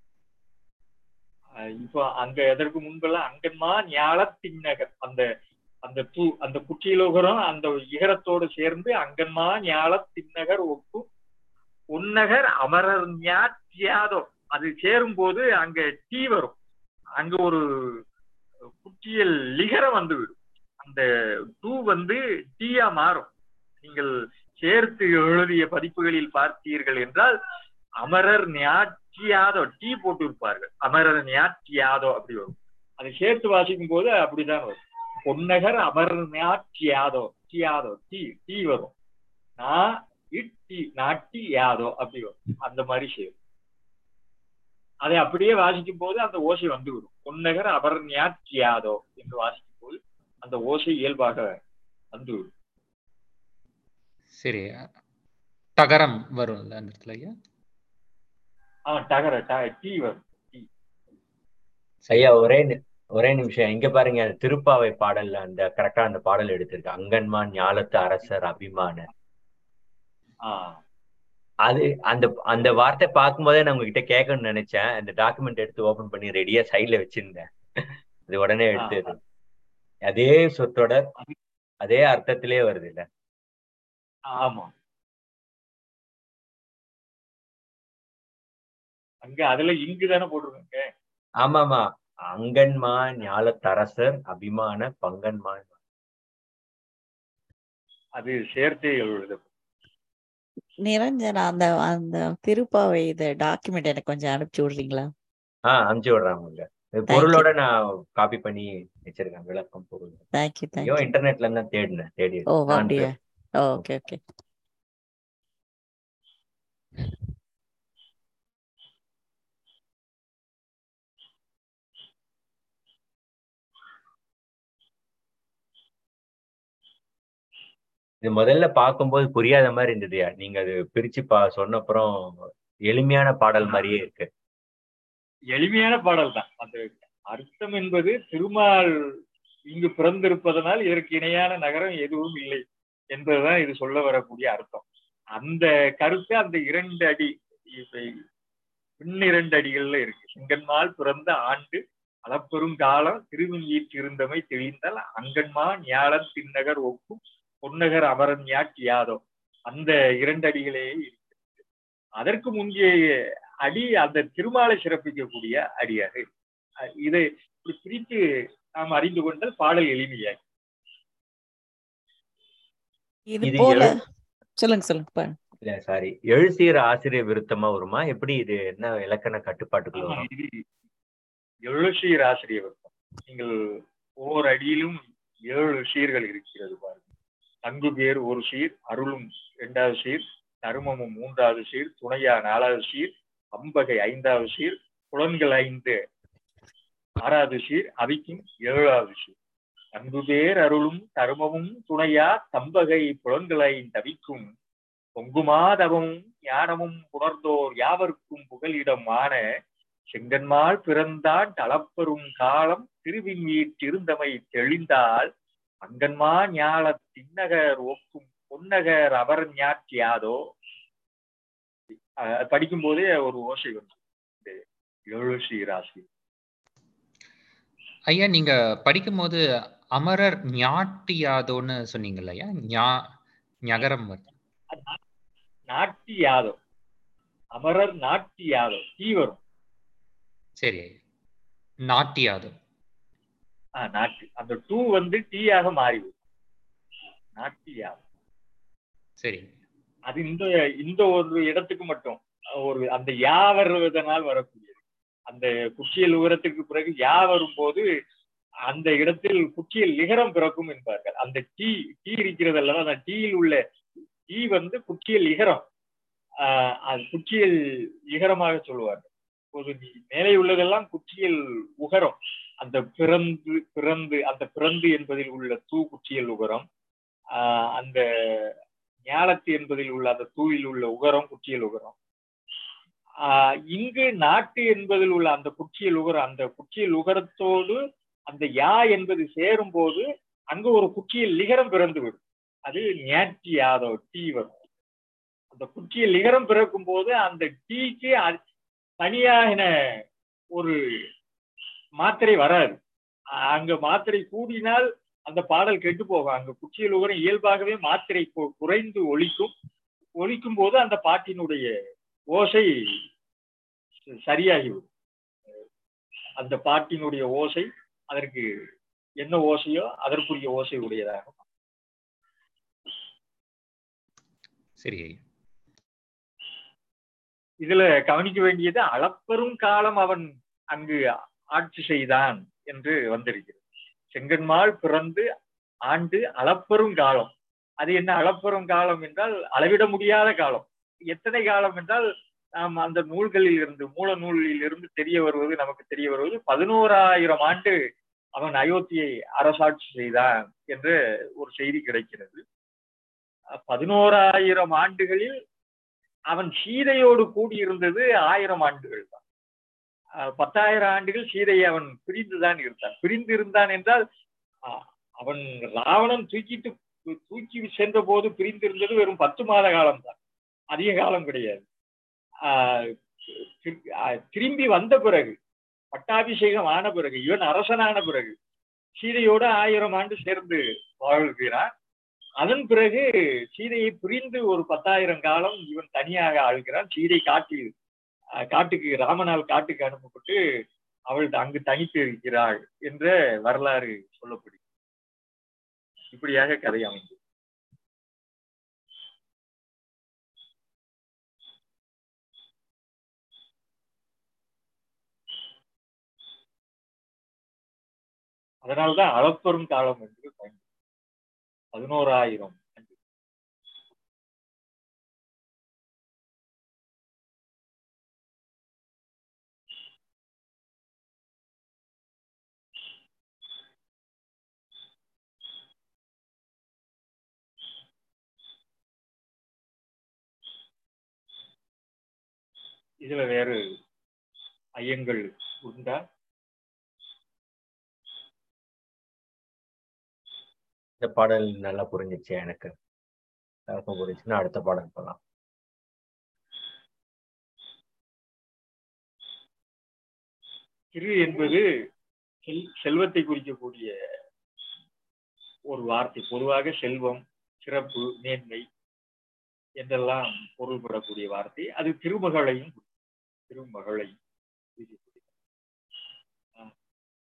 அஹ் இப்போ அங்க எதற்கு முன்பெல்லாம் அங்கன்மா ஞால திண்ணகர் அந்த அந்த பூ அந்த குற்றியலோகரம் அந்த இகரத்தோடு சேர்ந்து அங்கன்மா ஞால திண்ணகர் ஒப்பு உன்னகர் அமரர் ஞாத்தியாதோ அது சேரும் போது அங்க டீ வரும் அங்க ஒரு குற்றியல் லிகரம் வந்துவிடும் அந்த டூ வந்து டீயா மாறும் நீங்கள் சேர்த்து எழுதிய பதிப்புகளில் பார்த்தீர்கள் என்றால் அமரர் ஞாற்றியாதோ டீ போட்டு இருப்பார்கள் அமரர் ஞாற்றியாதோ அப்படி வரும் அதை சேர்த்து வாசிக்கும் போது அப்படிதான் வரும் பொன்னகர் அமரர் ஞாற்றியாதோ டியாதோ டீ டீ வரும் நான் இட்டி நாட்டி யாதோ அப்படி வரும் அந்த மாதிரி சேரும் அதை அப்படியே வாசிக்கும் போது அந்த ஓசை வந்து விடும் பொன்னகர் அமரர் ஞாற்றியாதோ என்று வாசிக்கும் போது அந்த ஓசை இயல்பாக வந்து விடும் சரி தகரம் வரும்ல அந்த இடத்துல ஐயா ஆஹ் டகர ட- டீ வரும் ஐயா ஒரே நி- ஒரே நிமிஷம் இங்க பாருங்க திருப்பாவை பாடல்ல அந்த கரெக்டா அந்த பாடல் எடுத்திருக்கு அங்கன்மான் ஞாலத்து அரசர் அபிமான ஆஹ் அது அந்த அந்த வார்த்தை பார்க்கும்போதே நான் உங்ககிட்ட கேட்கணும்னு நினைச்சேன் அந்த டாக்குமெண்ட் எடுத்து ஓபன் பண்ணி ரெடியா சைட்ல வச்சிருந்தேன் அது உடனே எடுத்து அதே சொற்றொடர் அதே அர்த்தத்திலே வருது இல்ல ஆமா அங்க அதுல இங்கு தானே போட்டிருக்காங்க ஆமாமா அங்கன்மா ஞாலத்தரசர் அபிமான பங்கன்மான் அது சேர்த்தே எழுத நிரஞ்சனா அந்த அந்த திருப்பாவை இது டாக்குமெண்ட் எனக்கு கொஞ்சம் அனுப்பிச்சு விடுறீங்களா ஆஹ் அனுப்பிச்சு விடுறாங்க உங்க இது பொருளோட நான் காப்பி பண்ணி வச்சிருக்கேன் விளக்கம் பொருள் தேங்க்யூ ஐயோ தேங்க்யூ இன்டர்நெட்ல இருந்தா தேடினேன் தேடி ஓ நான் அப்படியா ஓகே ஓகே இது முதல்ல பார்க்கும்போது புரியாத மாதிரி இருந்ததுயா நீங்க அது பிரிச்சு பா சொன்ன அப்புறம் எளிமையான பாடல் மாதிரியே இருக்கு எளிமையான பாடல் தான் அந்த அர்த்தம் என்பது திருமால் இங்கு பிறந்திருப்பதனால் இதற்கு இணையான நகரம் எதுவும் இல்லை என்பதுதான் இது சொல்ல வரக்கூடிய அர்த்தம் அந்த கருத்தை அந்த இரண்டு அடி இப்ப பின்னிரண்டு அடிகள்ல இருக்கு செங்கன்மால் பிறந்த ஆண்டு அளப்பெருங்காலம் திருவின் இருந்தமை தெளிந்தால் அங்கன்மா ஞாழன் தின்னகர் ஒக்கும் பொன்னகர் அமரன் யாட் யாதோ அந்த இரண்டு அடிகளே இருக்கிறது அதற்கு முந்தைய அடி அந்த திருமாலை சிறப்பிக்கக்கூடிய அடியாக இருக்கு. அஹ் இதை இப்படி பிரித்து நாம் அறிந்து கொண்டால் பாடல் எளிமையாக இது இது போல எழு- சொல்லுங்க சொல்லுங்க பாருங்க இல்ல சாரி எழுசீர் ஆசிரியர் விருத்தமா வருமா எப்படி இது என்ன இலக்கண கட்டுப்பாட்டுக்குள்ள ஆமா, வரும் இது எழுசீர் ஆசிரியர் வர்க்கம். நீங்கள் ஒவ்வொரு அடியிலும் ஏழு சீர்கள் இருக்கிறது பாருங்க தங்கு பேர் ஒரு சீர் அருளும் இரண்டாவது சீர் தருமமும் மூன்றாவது சீர் துணையா நாலாவது சீர் அம்பகை ஐந்தாவது சீர் புலன்கள் ஐந்து ஆறாவது சீர் அவிக்கும் ஏழாவது சீர் அன்பு பேர் அருளும் தருமமும் துணையா தம்பகை புலன்களை தவிக்கும் பொங்குமாதவமும் ஞானமும் புணர்ந்தோர் யாவர்க்கும் புகலிடமான செங்கன்மால் பிறந்தான் தளப்பெரும் காலம் திருவின் வீட்டிருந்தமை தெளிந்தால் அங்கன்மா ஞால தின்னகர் ஒக்கும் பொன்னகர் அவர் ஞாற்றியாதோ அஹ் படிக்கும் போதே ஒரு ஓசை வந்து இந்த ஏழு சீராசி ஐயா நீங்க படிக்கும்போது அமரர் ஞாட்டியாதோன்னு சொன்னீங்கல்ல ஐயா ஞா ஞகரம் வருது நாட்டி யாதவ் அமரர் நாட்டி யாதவ் தீ வரும் சரி ஐயா நாட்டியாதோ ஆஹ் நாட்டு அந்த டூ வந்து டீயாக மாறிவிடும் நாட்டி யாதவ் சரி அது இந்த இந்த ஒரு இடத்துக்கு மட்டும் ஒரு அந்த யா வருவதனால் வரக்கூடியது அந்த குச்சியல் உரத்துக்கு பிறகு யா வரும்போது அந்த இடத்தில் குச்சியல் நிகரம் பிறக்கும் என்பார்கள் அந்த டீ டீ இருக்கிறது அல்லவா அந்த டீயில் உள்ள டீ வந்து குச்சியல் இகரம் ஆஹ் அது குச்சியல் இகரமாக சொல்லுவார்கள் இப்போது நீ மேலே உள்ளதெல்லாம் குச்சியல் உகரம் அந்த பிறந்து பிறந்து அந்த பிறந்து என்பதில் உள்ள தூ குச்சியல் உகரம் ஆஹ் அந்த ஞாலத்து என்பதில் உள்ள அந்த தூவில் உள்ள உகரம் குச்சியல் உகரம் ஆஹ் இங்கு நாட்டு என்பதில் உள்ள அந்த குச்சியல் உகரம் அந்த குச்சியல் உகரத்தோடு அந்த யா என்பது சேரும் போது அங்கு ஒரு குச்சியல் லிகரம் பிறந்து விடும் அது ஞாட்டி யாதோ டீ வரும் அந்த குச்சியல் லிகரம் பிறக்கும் போது அந்த டீக்கு அ- தனியாக ஒரு மாத்திரை வராது அ- அங்க மாத்திரை கூடினால் அந்த பாடல் கெட்டு போகும் அங்க குச்சியல் உகரம் இயல்பாகவே மாத்திரை கு- குறைந்து ஒலிக்கும் ஒலிக்கும் போது அந்த பாட்டினுடைய ஓசை சரியாகிவிடும் அந்த பாட்டினுடைய ஓசை அதற்கு என்ன ஓசையோ அதற்குரிய ஓசை உடையதாக சரி ஐயா இதுல கவனிக்க வேண்டியது அளப்பெரும் காலம் அவன் அங்கு ஆட்சி செய்தான் என்று வந்திருக்கிறது செங்கன்மால் பிறந்து ஆண்டு அளப்பெரும் காலம் அது என்ன அளப்பெரும் காலம் என்றால் அளவிட முடியாத காலம் எத்தனை காலம் என்றால் நாம் அந்த நூல்களில் இருந்து மூல நூலில் இருந்து தெரிய வருவது நமக்கு தெரிய வருவது பதினோராயிரம் ஆண்டு அவன் அயோத்தியை அரசாட்சி செய்தான் என்று ஒரு செய்தி கிடைக்கிறது அஹ் பதினோராயிரம் ஆண்டுகளில் அவன் சீதையோடு கூடியிருந்தது ஆயிரம் ஆண்டுகள் தான் அஹ் பத்தாயிரம் ஆண்டுகள் சீதையை அவன் பிரிந்துதான் இருந்தான் பிரிந்து இருந்தான் என்றால் அஹ் அவன் ராவணன் தூக்கிட்டு தூ- தூக்கி சென்ற போது பிரிந்திருந்தது வெறும் பத்து மாத காலம் தான் அதிக காலம் கிடையாது ஆஹ் திரு- ஆஹ் திரும்பி வந்த பிறகு பட்டாபிஷேகம் ஆன பிறகு இவன் அரசனான பிறகு சீதையோட ஆயிரம் ஆண்டு சேர்ந்து வாழ்கிறான் அதன் பிறகு சீதையை பிரிந்து ஒரு பத்தாயிரம் காலம் இவன் தனியாக ஆள்கிறான் சீதை காட்டில் அஹ், காட்டுக்கு ராமனால் காட்டுக்கு அனுப்பப்பட்டு அவள் அங்கு தனித்து இருக்கிறாள் என்ற வரலாறு சொல்லப்படுகிறது இப்படியாக கதை அமைந்தது அதனால்தான் அளப்பெரும் காலம் என்று பயன் பதினோராயிரம் ஆண்டு. இதுல வேறு ஐயங்கள் உண்டா இந்த பாடல் நல்லா புரிஞ்சிச்சு எனக்கு எல்லாருக்கும் புரிஞ்சுச்சுன்னா அடுத்த பாடல் போகலாம் திரு என்பது செல் செல்வத்தை குறிக்கக்கூடிய ஒரு வார்த்தை பொதுவாக செல்வம் சிறப்பு மேன்மை என்றெல்லாம் பொருள்படக்கூடிய வார்த்தை அது திருமகளையும் குறிக்கும். திருமகளையும் குறிக்கக்கூடிய. ஆஹ்.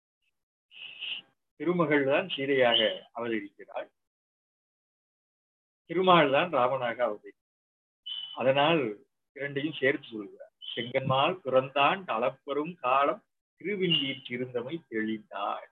திருமகள் தான் சீதையாக அவதரிக்கிறாள் திருமால் தான் ராமனாக அவதரிக்கிறார் அதனால் இரண்டையும் சேர்த்து சொல்கிறார் செங்கன்மால் பிறந்தான் அளப்பெரும் காலம் திருவிந்தீர் இருந்தமை தெளிந்தாள்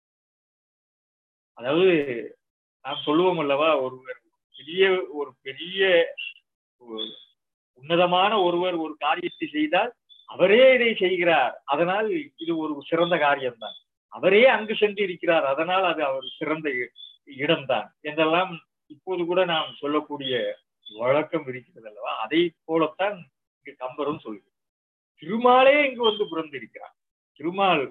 அதாவது நாம் சொல்லுவோம் அல்லவா ஒருவர் பெரிய ஒரு பெரிய ஒரு உன்னதமான ஒருவர் ஒரு காரியத்தை செய்தால் அவரே இதை செய்கிறார் அதனால் இது ஒரு சிறந்த காரியம்தான் அவரே அங்கு சென்று இருக்கிறார் அதனால் அது அவர் சிறந்த இ- இடம்தான் என்றெல்லாம் இப்போது கூட நாம் சொல்லக்கூடிய வழக்கம் இருக்கிறது அல்லவா அதை போலத்தான் இங்கு கம்பரும் சொல்கிறார் திருமாலே இங்கு வந்து பிறந்திருக்கிறார் திருமால்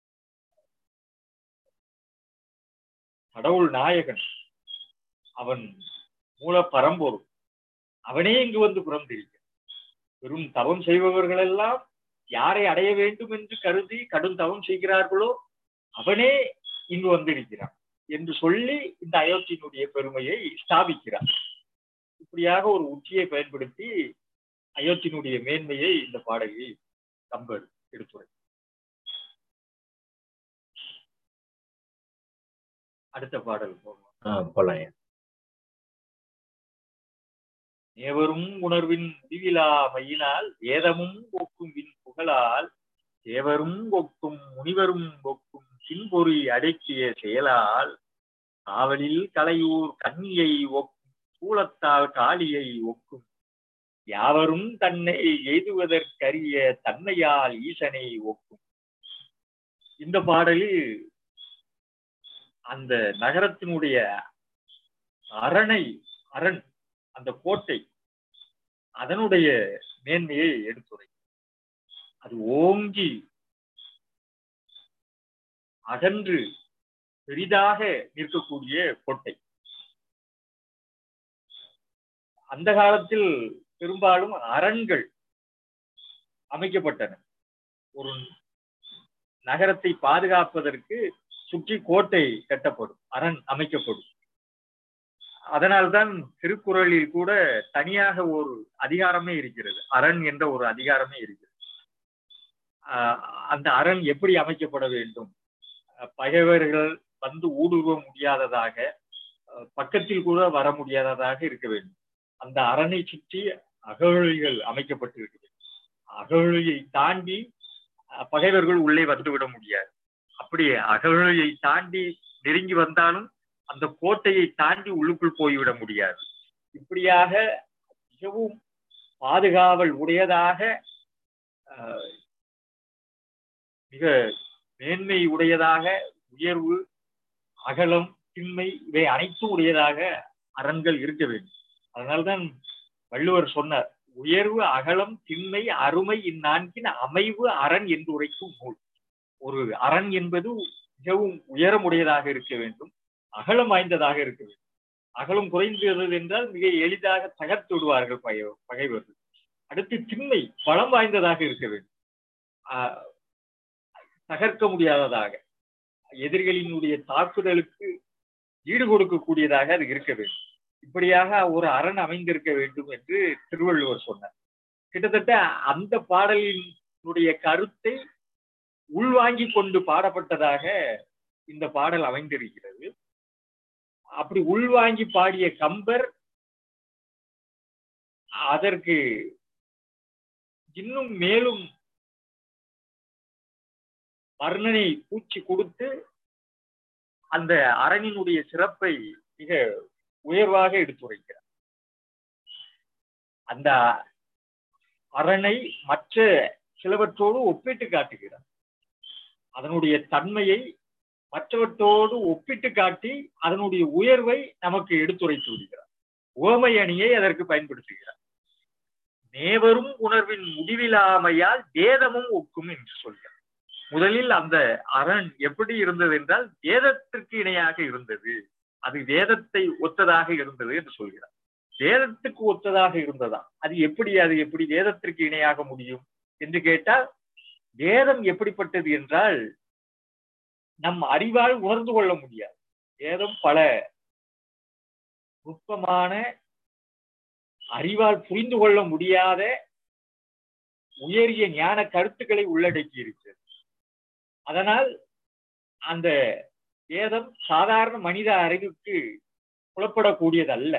கடவுள் நாயகன் அவன் மூல பரம்பொருள் அவனே இங்கு வந்து பிறந்திருக்கிறான் வெறும் தவம் செய்பவர்கள் எல்லாம் யாரை அடைய வேண்டும் என்று கருதி கடும் தவம் செய்கிறார்களோ அவனே இங்கு வந்திருக்கிறான் என்று சொல்லி இந்த அயோத்தியினுடைய பெருமையை ஸ்தாபிக்கிறார் இப்படியாக ஒரு உச்சியை பயன்படுத்தி அயோத்தியினுடைய மேன்மையை இந்த பாடலில் கம்பர் எடுத்துரை அடுத்த பாடல் போவோம் ஆஹ் போலாம் ஐயா. ஏவரும் உணர்வின் முடிவிலா மையினால் வேதமும் ஒக்கும் வின் புகழால் தேவரும் ஒக்கும் முனிவரும் ஒக்கும் சின்பொறி அடக்கிய செயலால் காவலில் கலையூர் கன்னியை ஒக்கும் சூளத்தால் காளியை ஒக்கும் யாவரும் தன்னை எய்துவதற்கரிய தன்மையால் ஈசனை ஒக்கும் இந்த பாடலில் அந்த நகரத்தினுடைய அரணை அரண் அந்த கோட்டை அதனுடைய மேன்மையை எடுத்துரை அது ஓங்கி அகன்று பெரிதாக நிற்கக்கூடிய கோட்டை அந்த காலத்தில் பெரும்பாலும் அரண்கள் அமைக்கப்பட்டன ஒரு நகரத்தை பாதுகாப்பதற்கு சுற்றி கோட்டை கட்டப்படும் அரண் அமைக்கப்படும் அதனால்தான் திருக்குறளில் கூட தனியாக ஒரு அதிகாரமே இருக்கிறது அரண் என்ற ஒரு அதிகாரமே இருக்கிறது ஆஹ் அந்த அரண் எப்படி அமைக்கப்பட வேண்டும் அஹ் பகைவர்கள் வந்து ஊடுருவ முடியாததாக அஹ் பக்கத்தில் கூட வர முடியாததாக இருக்க வேண்டும் அந்த அரணை சுற்றி அகழிகள் அமைக்கப்பட்டிருக்க வேண்டும் அகழியை தாண்டி அஹ் பகைவர்கள் உள்ளே வந்துவிட முடியாது அப்படி அகழியை தாண்டி நெருங்கி வந்தாலும் அந்த கோட்டையை தாண்டி உள்ளுக்குள் போய்விட முடியாது இப்படியாக மிகவும் பாதுகாவல் உடையதாக ஆஹ், மிக மேன்மை உடையதாக உயர்வு அகலம் திண்மை இவை அனைத்தும் உடையதாக அரண்கள் இருக்க வேண்டும் அதனால்தான் வள்ளுவர் சொன்னார் உயர்வு அகலம் திண்மை அருமை இந்நான்கின் அமைவு அரண் என்று உரைக்கும் நூல் ஒரு அரண் என்பது மிகவும் உயரமுடையதாக இருக்க வேண்டும் அகலம் வாய்ந்ததாக இருக்க வேண்டும் அகலம் குறைந்தது என்றால் மிக எளிதாக தகர்த்து விடுவார்கள் பகை- பகைவர்கள் அடுத்து திண்மை பலம் வாய்ந்ததாக இருக்க வேண்டும் ஆஹ் தகர்க்க முடியாததாக எதிரிகளினுடைய தாக்குதலுக்கு ஈடு கொடுக்கக்கூடியதாக அது இருக்க வேண்டும் இப்படியாக ஒரு அரண் அமைந்திருக்க வேண்டும் என்று திருவள்ளுவர் சொன்னார் கிட்டத்தட்ட அந்த பாடலினுடைய கருத்தை உள்வாங்கிக் கொண்டு பாடப்பட்டதாக இந்த பாடல் அமைந்திருக்கிறது அப்படி உள்வாங்கி பாடிய கம்பர் அதற்கு இன்னும் மேலும் வர்ணனை பூச்சி கொடுத்து அந்த அரணினுடைய சிறப்பை மிக உயர்வாக எடுத்துரைக்கிறார் அந்த அரணை மற்ற சிலவற்றோடு ஒப்பிட்டு காட்டுகிறார் அதனுடைய தன்மையை மற்றவற்றோடு ஒப்பிட்டு காட்டி அதனுடைய உயர்வை நமக்கு எடுத்துரைத்து விடுகிறார் உவமை அணியை அதற்கு பயன்படுத்துகிறார் நேவரும் உணர்வின் முடிவிலாமையால் வேதமும் ஒக்கும் என்று சொல்கிறார் முதலில் அந்த அரண் எப்படி இருந்தது என்றால் வேதத்திற்கு இணையாக இருந்தது அது வேதத்தை ஒத்ததாக இருந்தது என்று சொல்கிறார் வேதத்துக்கு ஒத்ததாக இருந்ததா அது எப்படி அது எப்படி வேதத்திற்கு இணையாக முடியும் என்று கேட்டால் வேதம் எப்படிப்பட்டது என்றால் நம் அறிவால் உணர்ந்து கொள்ள முடியாது வேதம் பல நுட்பமான அறிவால் புரிந்து கொள்ள முடியாத உயரிய ஞான கருத்துக்களை உள்ளடக்கி இருக்கிறது அதனால் அந்த வேதம் சாதாரண மனித அறிவுக்கு புலப்படக்கூடியதல்ல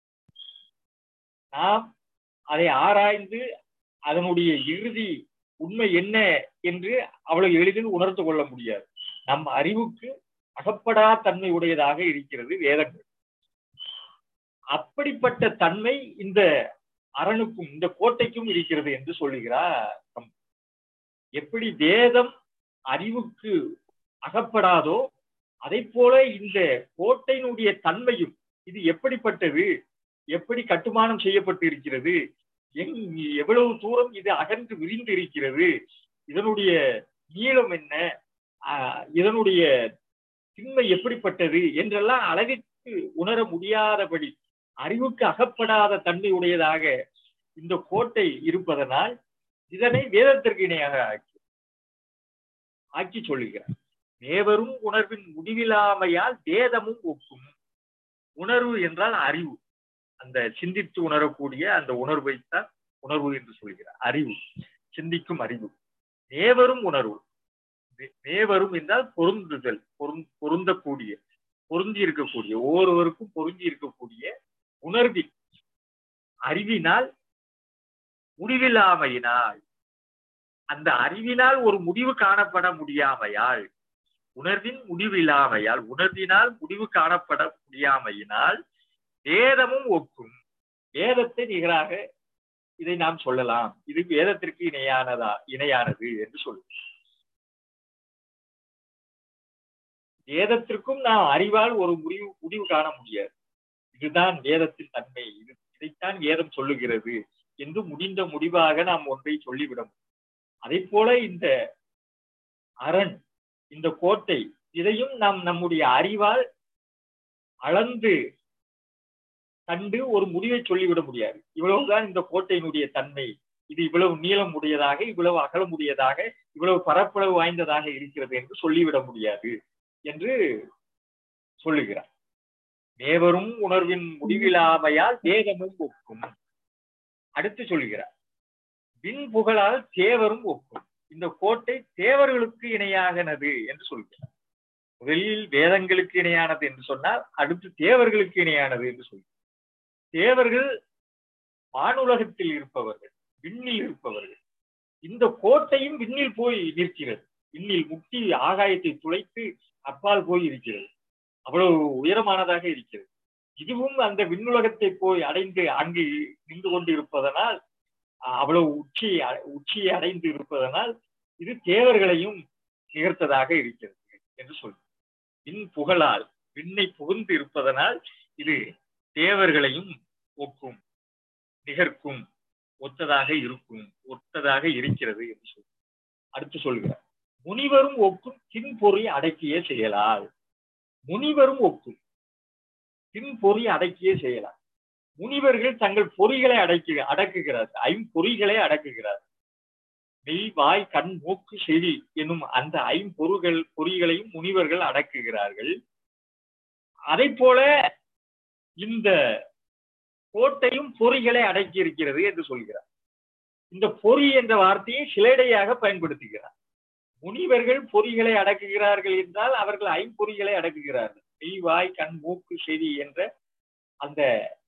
நாம் அதை ஆராய்ந்து அதனுடைய இறுதி உண்மை என்ன என்று அவ்வளவு எளிதில் உணர்ந்து கொள்ள முடியாது நம் அறிவுக்கு அகப்படா தன்மை உடையதாக இருக்கிறது வேதங்கள் அப்படிப்பட்ட தன்மை இந்த அரணுக்கும் இந்த கோட்டைக்கும் இருக்கிறது என்று சொல்லுகிறார் எப்படி வேதம் அறிவுக்கு அகப்படாதோ அதை போல இந்த கோட்டையினுடைய தன்மையும் இது எப்படிப்பட்டது எப்படி கட்டுமானம் செய்யப்பட்டு இருக்கிறது எங் எவ்வளவு தூரம் இது அகன்று விரிந்து இருக்கிறது இதனுடைய நீளம் என்ன இதனுடைய திண்மை எப்படிப்பட்டது என்றெல்லாம் அளவிற்கு உணர முடியாதபடி அறிவுக்கு அகப்படாத தன்மை உடையதாக இந்த கோட்டை இருப்பதனால் இதனை வேதத்திற்கு இணையாக ஆக்கி ஆக்கி சொல்லுகிறார் மேவரும் உணர்வின் முடிவில்லாமையால் வேதமும் ஒக்கும் உணர்வு என்றால் அறிவு அந்த சிந்தித்து உணரக்கூடிய அந்த உணர்வைத்தான் உணர்வு என்று சொல்கிறார் அறிவு சிந்திக்கும் அறிவு மேவரும் உணர்வு மேவரும் என்றால் பொருந்துதல் பொருந்தக்கூடிய பொருந்தி இருக்கக்கூடிய ஒவ்வொருவருக்கும் பொருந்தி இருக்கக்கூடிய உணர்வில் அறிவினால் முடிவில்லாமையினால் அந்த அறிவினால் ஒரு முடிவு காணப்பட முடியாமையால் உணர்வின் முடிவில்லாமையால் உணர்வினால் முடிவு காணப்பட முடியாமையினால் வேதமும் ஒக்கும் வேதத்தை நிகராக இதை நாம் சொல்லலாம் இது வேதத்திற்கு இணையானதா இணையானது என்று சொல்லுவோம் வேதத்திற்கும் நாம் அறிவால் ஒரு முடிவு முடிவு காண முடியாது இதுதான் வேதத்தின் தன்மை இது இதைத்தான் வேதம் சொல்லுகிறது என்று முடிந்த முடிவாக நாம் ஒன்றை சொல்லிவிட முடியும் அதை போல இந்த அரண் இந்த கோட்டை இதையும் நாம் நம்முடைய அறிவால் அளந்து கண்டு ஒரு முடிவை சொல்லிவிட முடியாது இவ்வளவுதான் இந்த கோட்டையினுடைய தன்மை இது இவ்வளவு நீளம் உடையதாக இவ்வளவு அகலம் உடையதாக இவ்வளவு பரப்பளவு வாய்ந்ததாக இருக்கிறது என்று சொல்லிவிட முடியாது என்று சொல்லுகிறார் மேவரும் உணர்வின் முடிவிலாமையால் வேதமும் ஒக்கும் அடுத்து சொல்கிறார் விண் புகழால் தேவரும் ஒக்கும் இந்த கோட்டை தேவர்களுக்கு இணையாகனது என்று சொல்கிறார் முதலில் வேதங்களுக்கு இணையானது என்று சொன்னால் அடுத்து தேவர்களுக்கு இணையானது என்று சொல்கிறார் தேவர்கள் வானுலகத்தில் இருப்பவர்கள் விண்ணில் இருப்பவர்கள் இந்த கோட்டையும் விண்ணில் போய் நிற்கிறது விண்ணில் முக்தி ஆகாயத்தை துளைத்து அப்பால் போய் இருக்கிறது அவ்வளவு உயரமானதாக இருக்கிறது இதுவும் அந்த விண்ணுலகத்தை போய் அடைந்து அங்கு நின்று கொண்டு இருப்பதனால் அவ்வளவு உச்சி உச்சியை அடைந்து இருப்பதனால் இது தேவர்களையும் நிகழ்த்ததாக இருக்கிறது என்று சொல்லு விண் புகழால் விண்ணை புகுந்து இருப்பதனால் இது தேவர்களையும் ஒக்கும் நிகர்க்கும் ஒத்ததாக இருக்கும் ஒத்ததாக இருக்கிறது என்று சொல்லு அடுத்து சொல்கிறார் முனிவரும் ஒக்கும் தின்பொறி அடக்கிய செயலால் முனிவரும் ஒக்கும் தின்பொறி அடக்கிய செயலால் முனிவர்கள் தங்கள் பொறிகளை அடக்கி அடக்குகிறார்கள் ஐம்பொறிகளை அடக்குகிறார்கள் மெய் வாய் கண் மூக்கு செவி என்னும் அந்த ஐம்பொருள்கள் பொறிகளையும் முனிவர்கள் அடக்குகிறார்கள் அதை போல இந்த கோட்டையும் பொறிகளை அடக்கி இருக்கிறது என்று சொல்கிறார் இந்த பொறி என்ற வார்த்தையை சிலைடையாக பயன்படுத்துகிறார் முனிவர்கள் பொறிகளை அடக்குகிறார்கள் என்றால் அவர்கள் ஐம்பொறிகளை அடக்குகிறார்கள் மெய் வாய் கண் மூக்கு செவி என்ற அந்த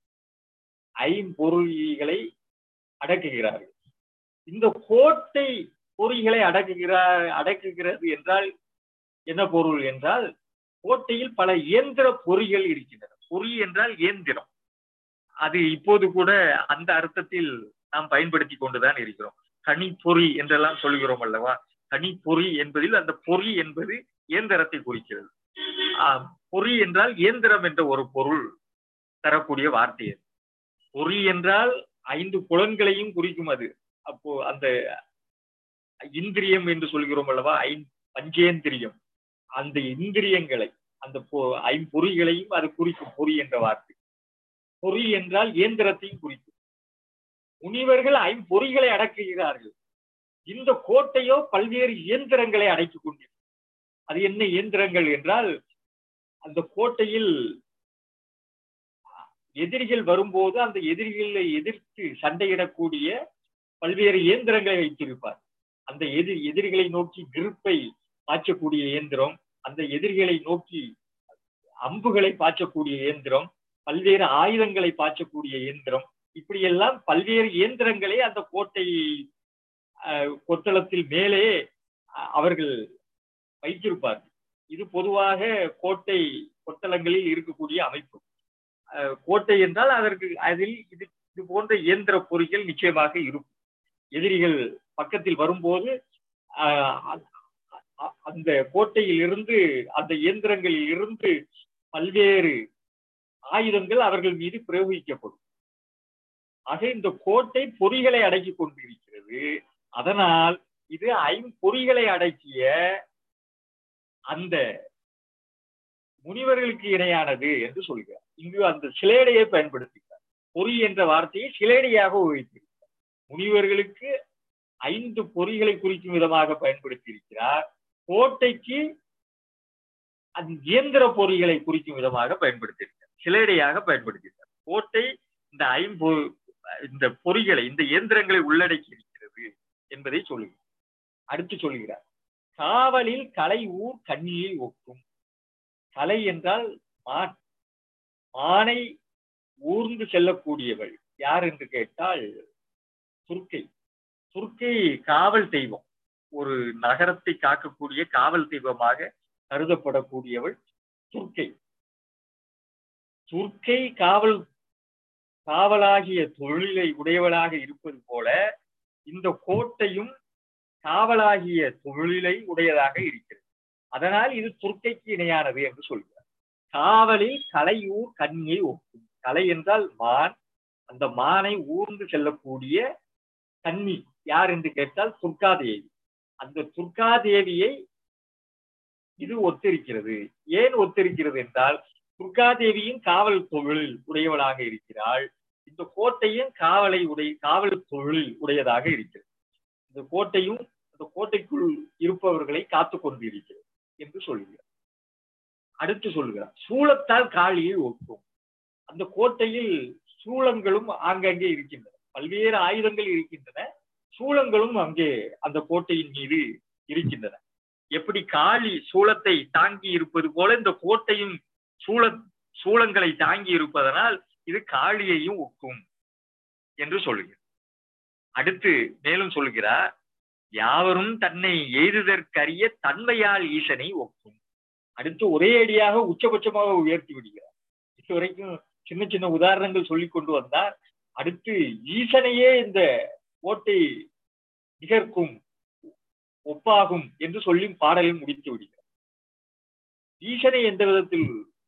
ஐம்பொருள்களை அடக்குகிறார்கள் இந்த கோட்டை பொறிகளை அடக்குகிறார் அடக்குகிறது என்றால் என்ன பொருள் என்றால் கோட்டையில் பல இயந்திர பொறிகள் இருக்கின்றன பொறி என்றால் இயந்திரம் அது இப்போது கூட அந்த அர்த்தத்தில் நாம் பயன்படுத்தி கொண்டுதான் இருக்கிறோம் கனிப்பொறி என்றெல்லாம் சொல்கிறோம் அல்லவா கனிப்பொறி என்பதில் அந்த பொறி என்பது இயந்திரத்தை குறிக்கிறது பொறி என்றால் இயந்திரம் என்ற ஒரு பொருள் தரக்கூடிய வார்த்தை அது பொறி என்றால் ஐந்து புலன்களையும் குறிக்கும் அது அப்போ அந்த இந்திரியம் என்று சொல்கிறோம் அல்லவா ஐ பஞ்சேந்திரியம் அந்த இந்திரியங்களை அந்த ஐம்பொறிகளையும் அது குறிக்கும் பொறி என்ற வார்த்தை பொறி என்றால் இயந்திரத்தையும் குறிக்கும் முனிவர்கள் ஐம்பொறிகளை அடக்குகிறார்கள் இந்த கோட்டையோ பல்வேறு இயந்திரங்களை அடைத்துக் கொண்டிருக்கிறது அது என்ன இயந்திரங்கள் என்றால் அந்த கோட்டையில் எதிரிகள் வரும்போது அந்த எதிரிகளை எதிர்த்து சண்டையிடக்கூடிய பல்வேறு இயந்திரங்களை வைத்திருப்பார் அந்த எதிர் எதிரிகளை நோக்கி நெருப்பை பாய்ச்சக்கூடிய இயந்திரம் அந்த எதிரிகளை நோக்கி அம்புகளை பாய்ச்சக்கூடிய இயந்திரம் பல்வேறு ஆயுதங்களை பாய்ச்சக்கூடிய இயந்திரம் இப்படியெல்லாம் பல்வேறு இயந்திரங்களை அந்த கோட்டை அஹ், கொத்தளத்தில் மேலே அஹ், அவர்கள் வைத்திருப்பார்கள் இது பொதுவாக கோட்டை கொத்தளங்களில் இருக்கக்கூடிய அமைப்பு அஹ், கோட்டை என்றால் அதற்கு அதில் இது இது போன்ற இயந்திர பொறிகள் நிச்சயமாக இருக்கும் எதிரிகள் பக்கத்தில் வரும்போது அஹ், அ- அ- அந்த கோட்டையில் இருந்து அந்த இயந்திரங்களில் இருந்து பல்வேறு ஆயுதங்கள் அவர்கள் மீது பிரயோகிக்கப்படும் ஆக இந்த கோட்டை பொறிகளை அடக்கி கொண்டிருக்கிறது அதனால் இது ஐம்பொறிகளை அடக்கிய அந்த முனிவர்களுக்கு இணையானது என்று சொல்கிறார் இங்கு அந்த சிலேடையை பயன்படுத்துகிறார் பொறி என்ற வார்த்தையை சிலேடையாக உபயோகித்திருக்கிறார் முனிவர்களுக்கு ஐந்து பொறிகளை குறிக்கும் விதமாக பயன்படுத்தி இருக்கிறார் கோட்டைக்கு அந்த இயந்திர பொறிகளை குறிக்கும் விதமாக பயன்படுத்தியிருக்கிறார் சிலேடையாக பயன்படுத்தியிருக்கிறார் கோட்டை இந்த ஐம்பொ இந்த பொறிகளை இந்த இயந்திரங்களை உள்ளடக்கி இருக்கிறது என்பதை சொல்லுகிறார் அடுத்து சொல்லுகிறார் காவலில் கலை ஊர் கண்ணியை ஒக்கும் கலை என்றால் மான் மானை ஊர்ந்து செல்லக்கூடியவள் யார் என்று கேட்டால் துர்க்கை துர்க்கை காவல் தெய்வம் ஒரு நகரத்தை காக்கக்கூடிய காவல் தெய்வமாக கருதப்படக்கூடியவள் துர்க்கை துர்க்கை காவல் காவலாகிய தொழிலை உடையவளாக இருப்பது போல இந்த கோட்டையும் காவலாகிய தொழிலை உடையதாக இருக்கிறது அதனால் இது துர்க்கைக்கு இணையானது என்று சொல்கிறார் காவலில் கலையூர் கண்ணியை ஒக்கும் கலை என்றால் மான் அந்த மானை ஊர்ந்து செல்லக்கூடிய கன்னி யார் என்று கேட்டால் துர்காதேவி அந்த துர்காதேவியை இது ஒத்திருக்கிறது ஏன் ஒத்திருக்கிறது என்றால் துர்காதேவியும் காவல் தொழில் உடையவளாக இருக்கிறாள் இந்த கோட்டையும் காவலை உடைய காவல் தொழில் உடையதாக இருக்கிறது இந்த கோட்டையும் அந்த கோட்டைக்குள் இருப்பவர்களை காத்து கொண்டு இருக்கிறது என்று சொல்கிறார் அடுத்து சொல்கிறார் சூளத்தால் காளியை ஒக்கும் அந்த கோட்டையில் சூளங்களும் ஆங்கங்கே இருக்கின்றன பல்வேறு ஆயுதங்கள் இருக்கின்றன சூளங்களும் அங்கே அந்த கோட்டையின் மீது இருக்கின்றன எப்படி காளி சூளத்தை தாங்கி இருப்பது போல இந்த கோட்டையும் சூள சூளங்களை தாங்கி இருப்பதனால் இது காளியையும் ஒக்கும் என்று சொல்லுகிறார் அடுத்து மேலும் சொல்கிறார் யாவரும் தன்னை எய்துதற்கரிய தன்மையால் ஈசனை ஒக்கும் அடுத்து ஒரே அடியாக உச்சபட்சமாக உயர்த்தி விடுகிறார் இதுவரைக்கும் சின்ன சின்ன உதாரணங்கள் சொல்லி கொண்டு வந்தார் அடுத்து ஈசனையே இந்த கோட்டை நிகர்க்கும் ஒப்பாகும் என்று சொல்லி பாடலில் முடித்து விடுகிறார் ஈசனை எந்த விதத்தில்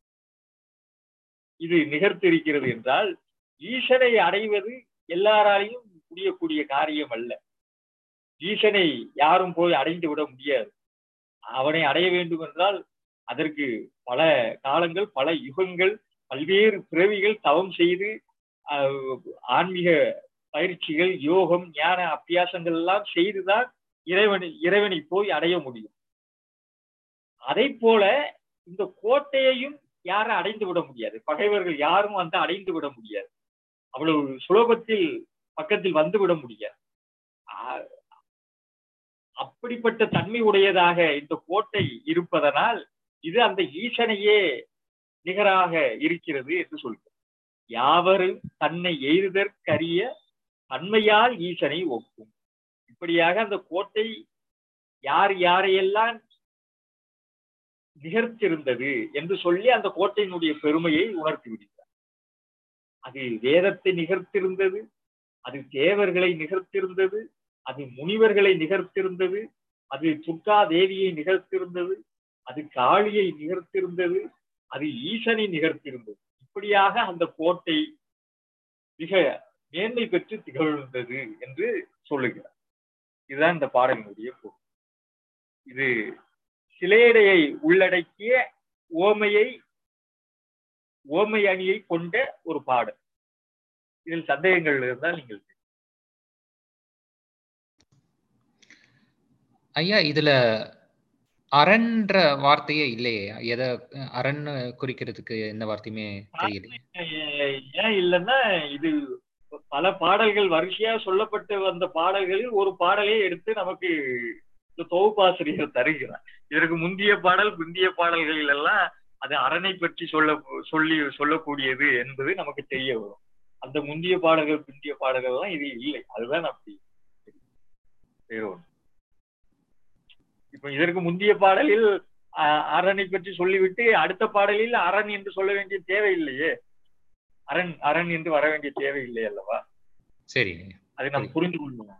இது நிகர்த்து இருக்கிறது என்றால் ஈசனை அடைவது எல்லாராலையும் முடியக்கூடிய காரியம் அல்ல ஈசனை யாரும் போய் அடைந்து விட முடியாது அவனை அடைய வேண்டும் என்றால் அதற்கு பல காலங்கள் பல யுகங்கள் பல்வேறு பிறவிகள் தவம் செய்து அஹ், ஆன்மீக பயிற்சிகள் யோகம் ஞான அபியாசங்கள் எல்லாம் செய்துதான் இறைவனை இறைவனை போய் அடைய முடியும் அதை போல இந்த கோட்டையையும் யாரும் அடைந்து விட முடியாது பகைவர்கள் யாரும் வந்து அடைந்து விட முடியாது அவ்வளவு சுலபத்தில் பக்கத்தில் வந்து விட முடியாது ஆ- அப்படிப்பட்ட தன்மை உடையதாக இந்த கோட்டை இருப்பதனால் இது அந்த ஈசனையே நிகராக இருக்கிறது என்று சொல்கிறது யாவரும் தன்னை எய்துதற்கரிய தன்மையால் ஈசனை ஒக்கும் இப்படியாக அந்த கோட்டை யார் யாரையெல்லாம் நிகழ்த்திருந்தது என்று சொல்லி அந்த கோட்டையினுடைய பெருமையை உணர்த்தி விடுகிறார் அது வேதத்தை நிகழ்த்திருந்தது அது தேவர்களை நிகழ்த்திருந்தது அது முனிவர்களை நிகழ்த்திருந்தது அது துர்கா தேவியை நிகழ்த்திருந்தது அது காளியை நிகழ்த்திருந்தது அது ஈசனை நிகழ்த்திருந்தது இப்படியாக அந்த கோட்டை மிக மேன்மை பெற்று திகழ்ந்தது என்று சொல்லுகிறார் இதுதான் இந்த பாடலினுடைய பொருள் இது சிலேடையை உள்ளடக்கிய ஓமையை ஓமை அணியை கொண்ட ஒரு பாடல் இதில் சந்தேகங்கள் இருந்தால் நீங்கள் ஐயா இதுல அரண்ன்ற வார்த்தையே இல்லையே எதை அரண் குறிக்கிறதுக்கு எந்த வார்த்தையுமே தெரியலையே ஏ- ஏன் இல்லைன்னா இது பல பாடல்கள் வரிசையா சொல்லப்பட்டு வந்த பாடல்களில் ஒரு பாடலை எடுத்து நமக்கு இந்த தொகுப்பாசிரியர் தருகிறார் இதற்கு முந்திய பாடல் பிந்திய பாடல்களில் எல்லாம் அது அரணை பற்றி சொல்ல சொல்லி சொல்லக்கூடியது என்பது நமக்கு தெரிய வரும் அந்த முந்திய பாடல்கள் பிந்திய பாடல்கள் எல்லாம் இது இல்லை அதுதான் அப்படி வேற ஒண்ணு இப்ப இதற்கு முந்திய பாடலில் அஹ், அரணை பற்றி சொல்லிவிட்டு அடுத்த பாடலில் அரண் என்று சொல்ல வேண்டிய தேவையில்லையே அரண் அரண் என்று வர வேண்டிய தேவையில்லை அல்லவா சரி அதை நாம் புரிந்து கொள்ளணும்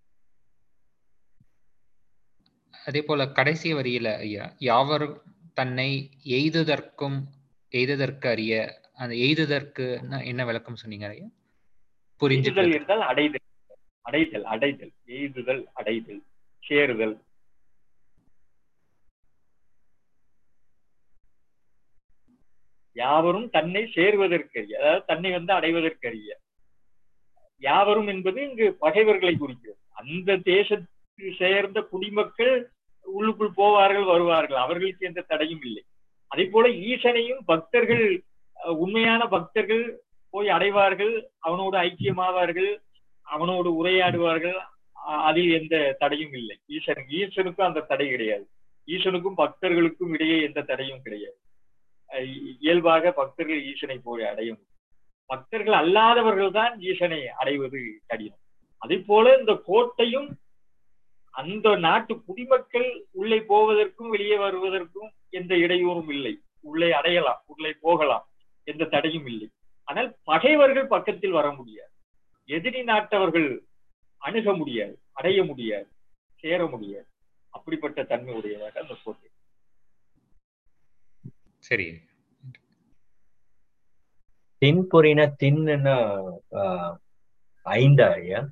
அதே போல கடைசி வரியில ஐயா யாவரும் தன்னை எய்துதற்கும் எய்துதற்கு அறிய அந்த எய்துதற்கு என்ன விளக்கம் சொன்னீங்க ஐயா எய்துதல் புரிஞ்சுதல் என்றால் அடைதல் அடைதல் அடைதல் எய்துதல் அடைதல் சேருதல் யாவரும் தன்னை சேர்வதற்கரிய அதாவது தன்னை வந்து அடைவதற்கரிய யாவரும் என்பது இங்கு பகைவர்களை குறிக்கிறது அந்த தேசத்தை சேர்ந்த குடிமக்கள் உள்ளுக்குள் போவார்கள் வருவார்கள் அவர்களுக்கு எந்த தடையும் இல்லை அதே போல ஈசனையும் பக்தர்கள் அஹ், உண்மையான பக்தர்கள் போய் அடைவார்கள் அவனோடு ஐக்கியமாவார்கள் அவனோடு உரையாடுவார்கள் அ- அதில் எந்த தடையும் இல்லை ஈசன் ஈசனுக்கும் அந்த தடை கிடையாது ஈசனுக்கும் பக்தர்களுக்கும் இடையே எந்த தடையும் கிடையாது அஹ் இ- இயல்பாக பக்தர்கள் ஈசனை போய் அடைய முடியும் பக்தர்கள் அல்லாதவர்கள் தான் ஈசனை அடைவது கடினம் அதே போல இந்த கோட்டையும் அந்த நாட்டு குடிமக்கள் உள்ளே போவதற்கும் வெளியே வருவதற்கும் எந்த இடையூறும் இல்லை உள்ளே அடையலாம் உள்ளே போகலாம் எந்த தடையும் இல்லை ஆனால் பகைவர்கள் பக்கத்தில் வர முடியாது எதிரி நாட்டவர்கள் அணுக முடியாது அடைய முடியாது சேர முடியாது அப்படிப்பட்ட தன்மை உடையதாக அந்த கோட்டை சரி தின் பொறினா தின்னுன்னா ஆஹ், ஐந்தா ஐயா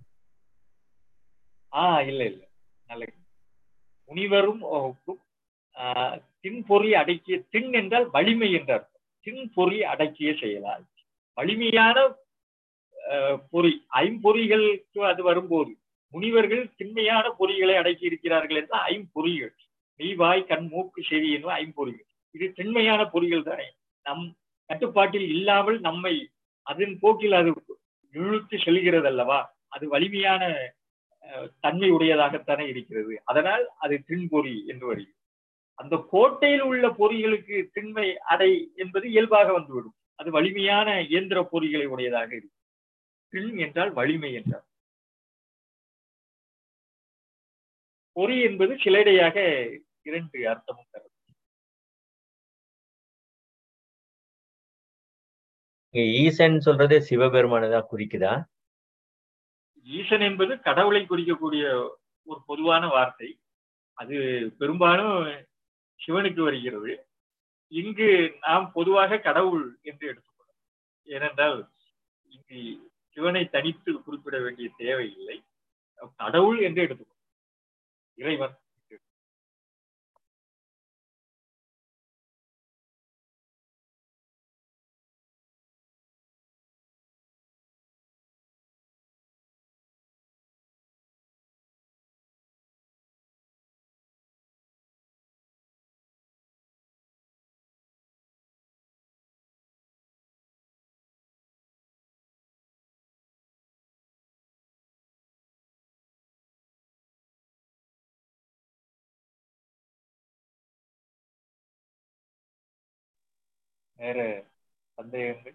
ஆஹ் இல்ல இல்ல நல்ல முனிவரும் ஒப்பும், ஆஹ், தின்பொறி அடக்கிய தின் என்றால் வலிமை என்ற அர்த்தம் தின்பொறி அடக்கிய செயலால் வலிமையான ஆஹ், பொறி ஐம்பொறிகளுக்கு அது வரும்போது முனிவர்கள் திண்மையான பொறிகளை அடக்கி இருக்கிறார்கள் என்றால் ஐம்பொறிகள் மெய்வாய் கண் மூக்கு செவி என்னும் ஐம்பொறிகள் இது திண்மையான பொறிகள் தானே நம் கட்டுப்பாட்டில் இல்லாமல் நம்மை அதன் போக்கில் அது இழுத்து செல்கிறது அல்லவா அது வலிமையான அஹ், தன்மை உடையதாகத்தானே இருக்கிறது அதனால் அது திண்பொறி என்று வருகிறது அந்த கோட்டையில் உள்ள பொறிகளுக்கு திண்மை அடை என்பது இயல்பாக வந்துவிடும் அது வலிமையான இயந்திர பொறிகளை உடையதாக இருக்கு திண் என்றால் வலிமை என்றால் பொறி என்பது சிலடையாக இரண்டு அர்த்தமும் தரும் இங்க ஈசன் சொல்றது சிவபெருமானை தான் குறிக்குதா ஈசன் என்பது கடவுளை குறிக்கக்கூடிய ஒரு பொதுவான வார்த்தை அது பெரும்பாலும் சிவனுக்கு வருகிறது இங்கு நாம் பொதுவாக கடவுள் என்று எடுத்துக்கொள்ளலாம் ஏனென்றால் இங்கு சிவனை தனித்து குறிப்பிட வேண்டிய தேவையில்லை கடவுள் என்று எடுத்துக்கொள்ளலாம் இறைவன் வேற சந்தேகங்கள்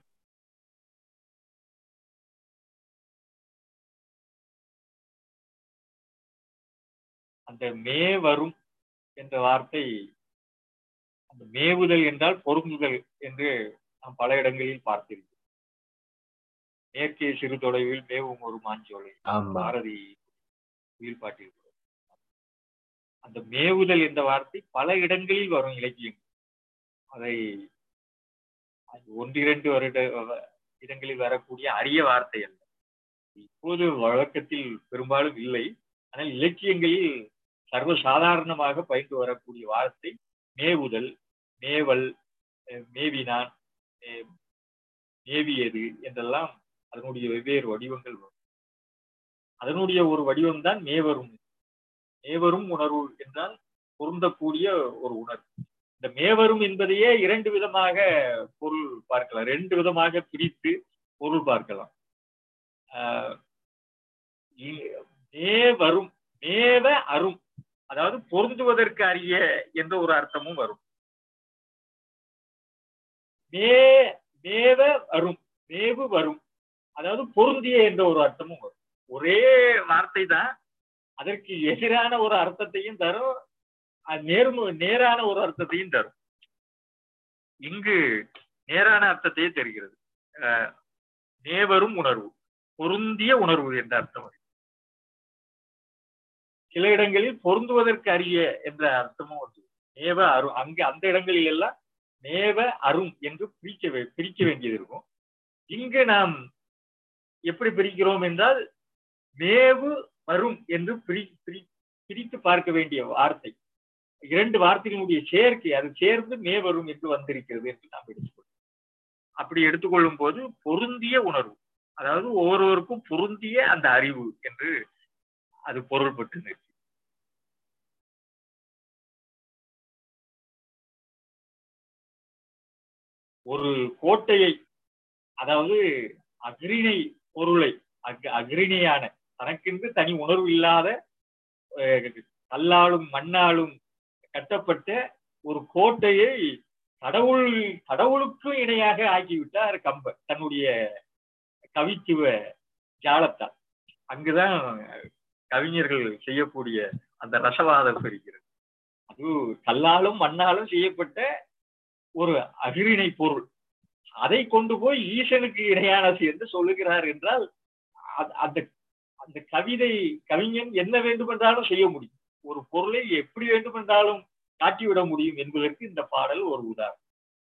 அந்த மே வரும் என்ற வார்த்தை அந்த மேவுதல் என்றால் பொருந்துதல் என்று நாம் பல இடங்களில் பார்த்திருக்கிறோம் மேற்கே சிறு தொலைவில் மேவும் ஒரு மாஞ்சோலை ஆமா பாரதி உயிர் பாட்டிருக்கிறோம் அந்த மேவுதல் என்ற வார்த்தை பல இடங்களில் வரும் இலக்கியம் அதை அது ஒன்றிரண்டு வருட இடங்களில் வரக்கூடிய அரிய வார்த்தை அல்ல இப்போது வழக்கத்தில் பெரும்பாலும் இல்லை ஆனால் இலக்கியங்களில் சர்வசாதாரணமாக பயின்று வரக்கூடிய வார்த்தை மேவுதல் மேவல் அஹ் மேவினான் மே- மேவியது என்றெல்லாம் அதனுடைய வெவ்வேறு வடிவங்கள் வரும் அதனுடைய ஒரு வடிவம்தான் மேவரும் மேவரும் உணர்வு என்றால் பொருந்தக்கூடிய ஒரு உணர்வு இந்த மேவரும் என்பதையே இரண்டு விதமாக பொருள் பார்க்கலாம் ரெண்டு விதமாக பிரித்து பொருள் பார்க்கலாம் ஆஹ் இ- மேவரும் மேவ அரும் அதாவது பொருந்துவதற்கு அரிய என்ற ஒரு அர்த்தமும் வரும் மே மேவ வரும் மேவு வரும் அதாவது பொருந்திய என்ற ஒரு அர்த்தமும் வரும் ஒரே வார்த்தை தான் அதற்கு எதிரான ஒரு அர்த்தத்தையும் தரும் அது நேர்மு நேரான ஒரு அர்த்தத்தையும் தரும் இங்கு நேரான அர்த்தத்தையே தெரிகிறது அஹ், நேவரும் உணர்வு பொருந்திய உணர்வு என்ற அர்த்தம் வருகிறது. சில இடங்களில் பொருந்துவதற்கு அரிய என்ற அர்த்தமும் வந்து நேவ அரும் அங்கு அந்த இடங்களில் எல்லாம் நேவ அரும் என்று பிரிக்க வே- பிரிக்க வேண்டியது இருக்கும் இங்கு நாம் எப்படி பிரிக்கிறோம் என்றால் மேவு வரும் என்று பிரி பிரி- பிரித்து பார்க்க வேண்டிய வார்த்தை இரண்டு வார்த்தைகளுடைய சேர்க்கை அது சேர்ந்து மே வரும் என்று வந்திருக்கிறது என்று நாம் எடுத்துக்கொள்வோம் அப்படி எடுத்துக்கொள்ளும் போது பொருந்திய உணர்வு அதாவது ஒவ்வொருவருக்கும் பொருந்திய அந்த அறிவு என்று அது பொருள்பட்டு நிற்கும் ஒரு கோட்டையை அதாவது அக்ரிணை பொருளை அக் அக்ரிணியான தனக்கென்று தனி உணர்வு இல்லாத அஹ், கல்லாலும் மண்ணாலும் கட்டப்பட்ட ஒரு கோட்டையை கடவுள் கடவுளுக்கும் இணையாக ஆக்கிவிட்டார் கம்பர் தன்னுடைய கவித்துவ ஜாலத்தால் அங்குதான் கவிஞர்கள் செய்யக்கூடிய அந்த ரசவாதம் இருக்கிறது அது கல்லாலும் மண்ணாலும் செய்யப்பட்ட ஒரு அகிரிணை பொருள் அதை கொண்டு போய் ஈசனுக்கு இணையானது என்று சொல்லுகிறார் என்றால் அ- அந்த அந்த கவிதை கவிஞன் என்ன வேண்டுமென்றாலும் செய்ய முடியும் ஒரு பொருளை எப்படி வேண்டுமென்றாலும் காட்டிவிட முடியும் என்பதற்கு இந்த பாடல் ஒரு உதாரணம்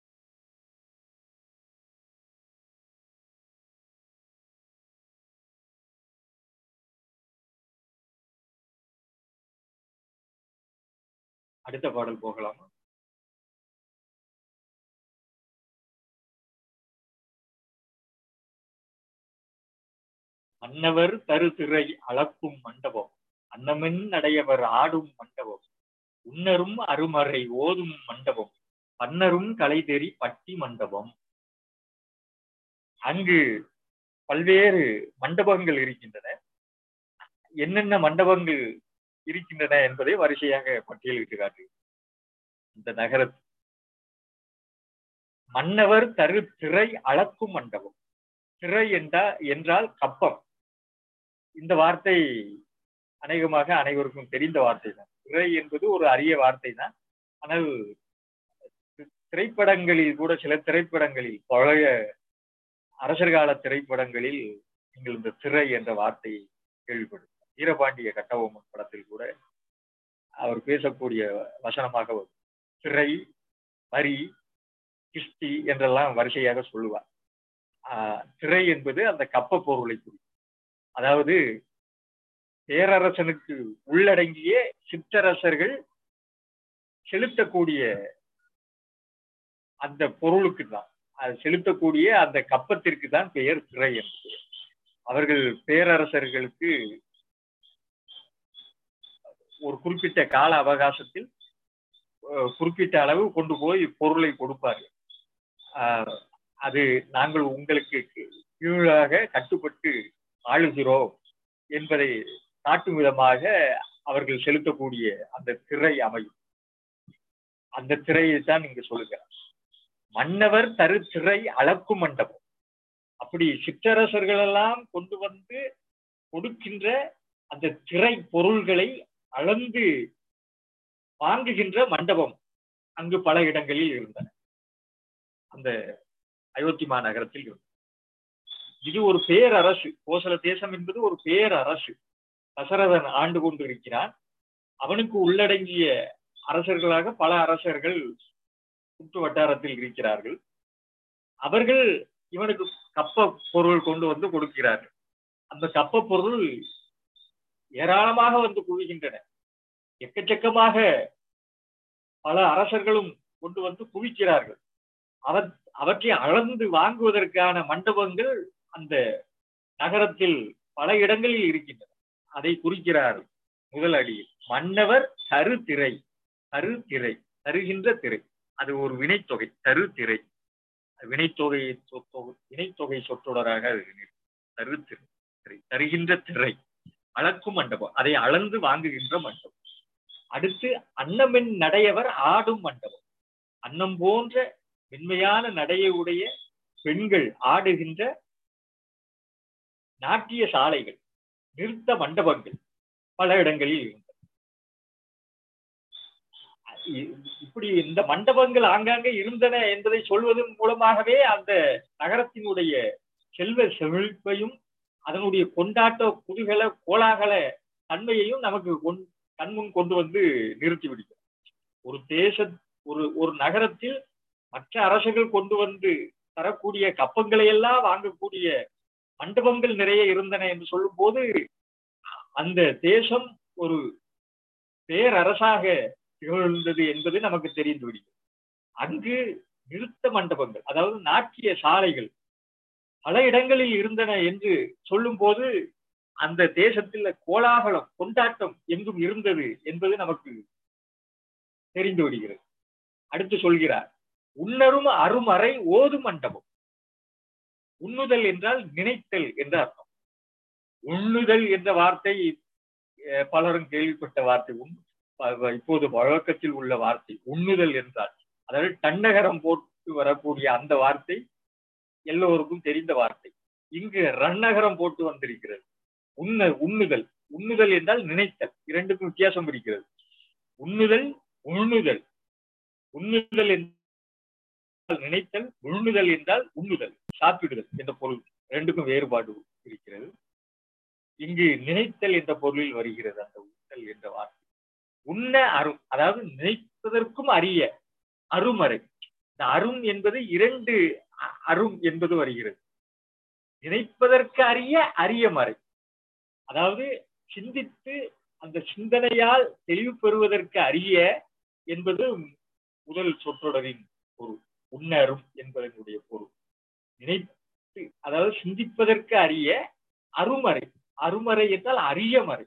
அடுத்த பாடல் போகலாமா மன்னவர் தரு திரை அளக்கும் மண்டபம் அன்னமென் அடையவர் ஆடும் மண்டபம் உன்னரும் அருமறை ஓதும் மண்டபம் பன்னரும் கலைதெறி பட்டி மண்டபம் அங்கு பல்வேறு மண்டபங்கள் இருக்கின்றன என்னென்ன மண்டபங்கள் இருக்கின்றன என்பதை வரிசையாக பட்டியலிட்டு காட்டு இந்த நகர மன்னவர் தரு திரை அளக்கும் மண்டபம் திரை என்றா என்றால் கப்பம் இந்த வார்த்தை அநேகமாக அனைவருக்கும் தெரிந்த வார்த்தை தான் திரை என்பது ஒரு அரிய வார்த்தை தான் ஆனால் திரைப்படங்களில் கூட சில திரைப்படங்களில் பழைய அரசர் கால திரைப்படங்களில் நீங்கள் இந்த திரை என்ற வார்த்தையை கேள்விப்படும் வீரபாண்டிய கட்டபொம்மன் படத்தில் கூட அவர் பேசக்கூடிய வசனமாக வரும் திரை வரி கிஸ்தி என்றெல்லாம் வரிசையாக சொல்லுவார் ஆஹ் திரை என்பது அந்த கப்ப பொருளை குறிக்கும் அதாவது பேரரசனுக்கு உள்ளடங்கிய சிற்றரசர்கள் செலுத்தக்கூடிய அந்த பொருளுக்கு தான் அது செலுத்தக்கூடிய அந்த கப்பத்திற்கு தான் பெயர் திரை என்பது அவர்கள் பேரரசர்களுக்கு ஒரு குறிப்பிட்ட கால அவகாசத்தில் அஹ், குறிப்பிட்ட அளவு கொண்டு போய் பொருளை கொடுப்பார்கள் ஆஹ், அது நாங்கள் உங்களுக்கு கீழாக கட்டுப்பட்டு ஆளுகிறோம் என்பதை காட்டும் விதமாக அவர்கள் செலுத்தக்கூடிய அந்த திரை அமையும் அந்த திரையை தான் இங்கு சொல்லுகிறார் மன்னவர் தரு திரை அளக்கும் மண்டபம் அப்படி சிற்றரசர்கள் எல்லாம் கொண்டு வந்து கொடுக்கின்ற அந்த திரை பொருள்களை அளந்து வாங்குகின்ற மண்டபம் அங்கு பல இடங்களில் இருந்தன அந்த அயோத்தி மாநகரத்தில் இருந்தது இது ஒரு பேரரசு கோசல தேசம் என்பது ஒரு பேரரசு தசரதன் ஆண்டு கொண்டு இருக்கிறான் அவனுக்கு உள்ளடங்கிய அரசர்களாக பல அரசர்கள் சுற்று வட்டாரத்தில் இருக்கிறார்கள் அவர்கள் இவனுக்கு கப்ப பொருள் கொண்டு வந்து கொடுக்கிறார்கள் அந்த கப்ப பொருள் ஏராளமாக வந்து குவிகின்றன எக்கச்சக்கமாக பல அரசர்களும் கொண்டு வந்து குவிக்கிறார்கள் அவர் அவற்றை அளந்து வாங்குவதற்கான மண்டபங்கள் அந்த நகரத்தில் பல இடங்களில் இருக்கின்றன அதை குறிக்கிறார் முதல் அடியில் மன்னவர் தரு திரை தரு திரை தருகின்ற திரை அது ஒரு வினைத்தொகை தரு திரை வினைத்தொகை சொத்தொகை வினைத்தொகை சொற்றொடராக அது நிற்கும். தரு திரை திரை. தருகின்ற திரை அளக்கும் மண்டபம் அதை அளந்து வாங்குகின்ற மண்டபம் அடுத்து அன்னமென் நடையவர் ஆடும் மண்டபம் அன்னம் போன்ற மென்மையான நடையை உடைய பெண்கள் ஆடுகின்ற நாட்டிய சாலைகள் நிறுத்த மண்டபங்கள் பல இடங்களில் இருந்தன இ- இப்படி இந்த மண்டபங்கள் ஆங்காங்கே இருந்தன என்பதை சொல்வதன் மூலமாகவே அந்த நகரத்தினுடைய செல்வ செழிப்பையும் அதனுடைய கொண்டாட்ட குதூகல கோலாகல தன்மையையும் நமக்கு கொண் கண்முன் கொண்டு வந்து நிறுத்தி விடுகிறது ஒரு தேச ஒரு ஒரு நகரத்தில் மற்ற அரசுகள் கொண்டு வந்து தரக்கூடிய கப்பங்களை எல்லாம் வாங்கக்கூடிய மண்டபங்கள் நிறைய இருந்தன என்று சொல்லும் போது அந்த தேசம் ஒரு பேரரசாக திகழ்ந்தது என்பது நமக்கு தெரிந்து விடுகிறது அங்கு நிறுத்த மண்டபங்கள் அதாவது நாட்டிய சாலைகள் பல இடங்களில் இருந்தன என்று சொல்லும் போது அந்த தேசத்தில் கோலாகலம் கொண்டாட்டம் எங்கும் இருந்தது என்பது நமக்கு தெரிந்து விடுகிறது அடுத்து சொல்கிறார் உன்னரும் அருமறை ஓது மண்டபம் உண்ணுதல் என்றால் நினைத்தல் என்ற அர்த்தம் உண்ணுதல் என்ற வார்த்தை அஹ், பலரும் கேள்விப்பட்ட வார்த்தை உண் ப- இப்போது வழக்கத்தில் உள்ள வார்த்தை உண்ணுதல் என்றால் அதாவது தன்னகரம் போட்டு வரக்கூடிய அந்த வார்த்தை எல்லோருக்கும் தெரிந்த வார்த்தை இங்கு ரன்னகரம் போட்டு வந்திருக்கிறது உண்ண உண்ணுதல் உண்ணுதல் என்றால் நினைத்தல் இரண்டுக்கும் வித்தியாசம் இருக்கிறது உண்ணுதல் உண்ணுதல் உண்ணுதல் என்றால் நினைத்தல் உண்ணுதல் என்றால் உண்ணுதல் சாப்பிடுதல் என்ற பொருள் ரெண்டுக்கும் வேறுபாடு இருக்கிறது இங்கு நினைத்தல் என்ற பொருளில் வருகிறது அந்த உண்ணல் என்ற வார்த்தை உண்ண அரும் அதாவது நினைப்பதற்கும் அரிய அருமறை இந்த அரும் என்பது இரண்டு அ- அரும் என்பது வருகிறது நினைப்பதற்கு அரிய அரிய மறை அதாவது சிந்தித்து அந்த சிந்தனையால் தெளிவு பெறுவதற்கு அரிய என்பது முதல் சொற்றொடரின் பொருள் உன்னரும் என்பதனுடைய பொருள் நினைத்து அதாவது சிந்திப்பதற்கு அரிய அருமறை அருமறை என்றால் அரிய மறை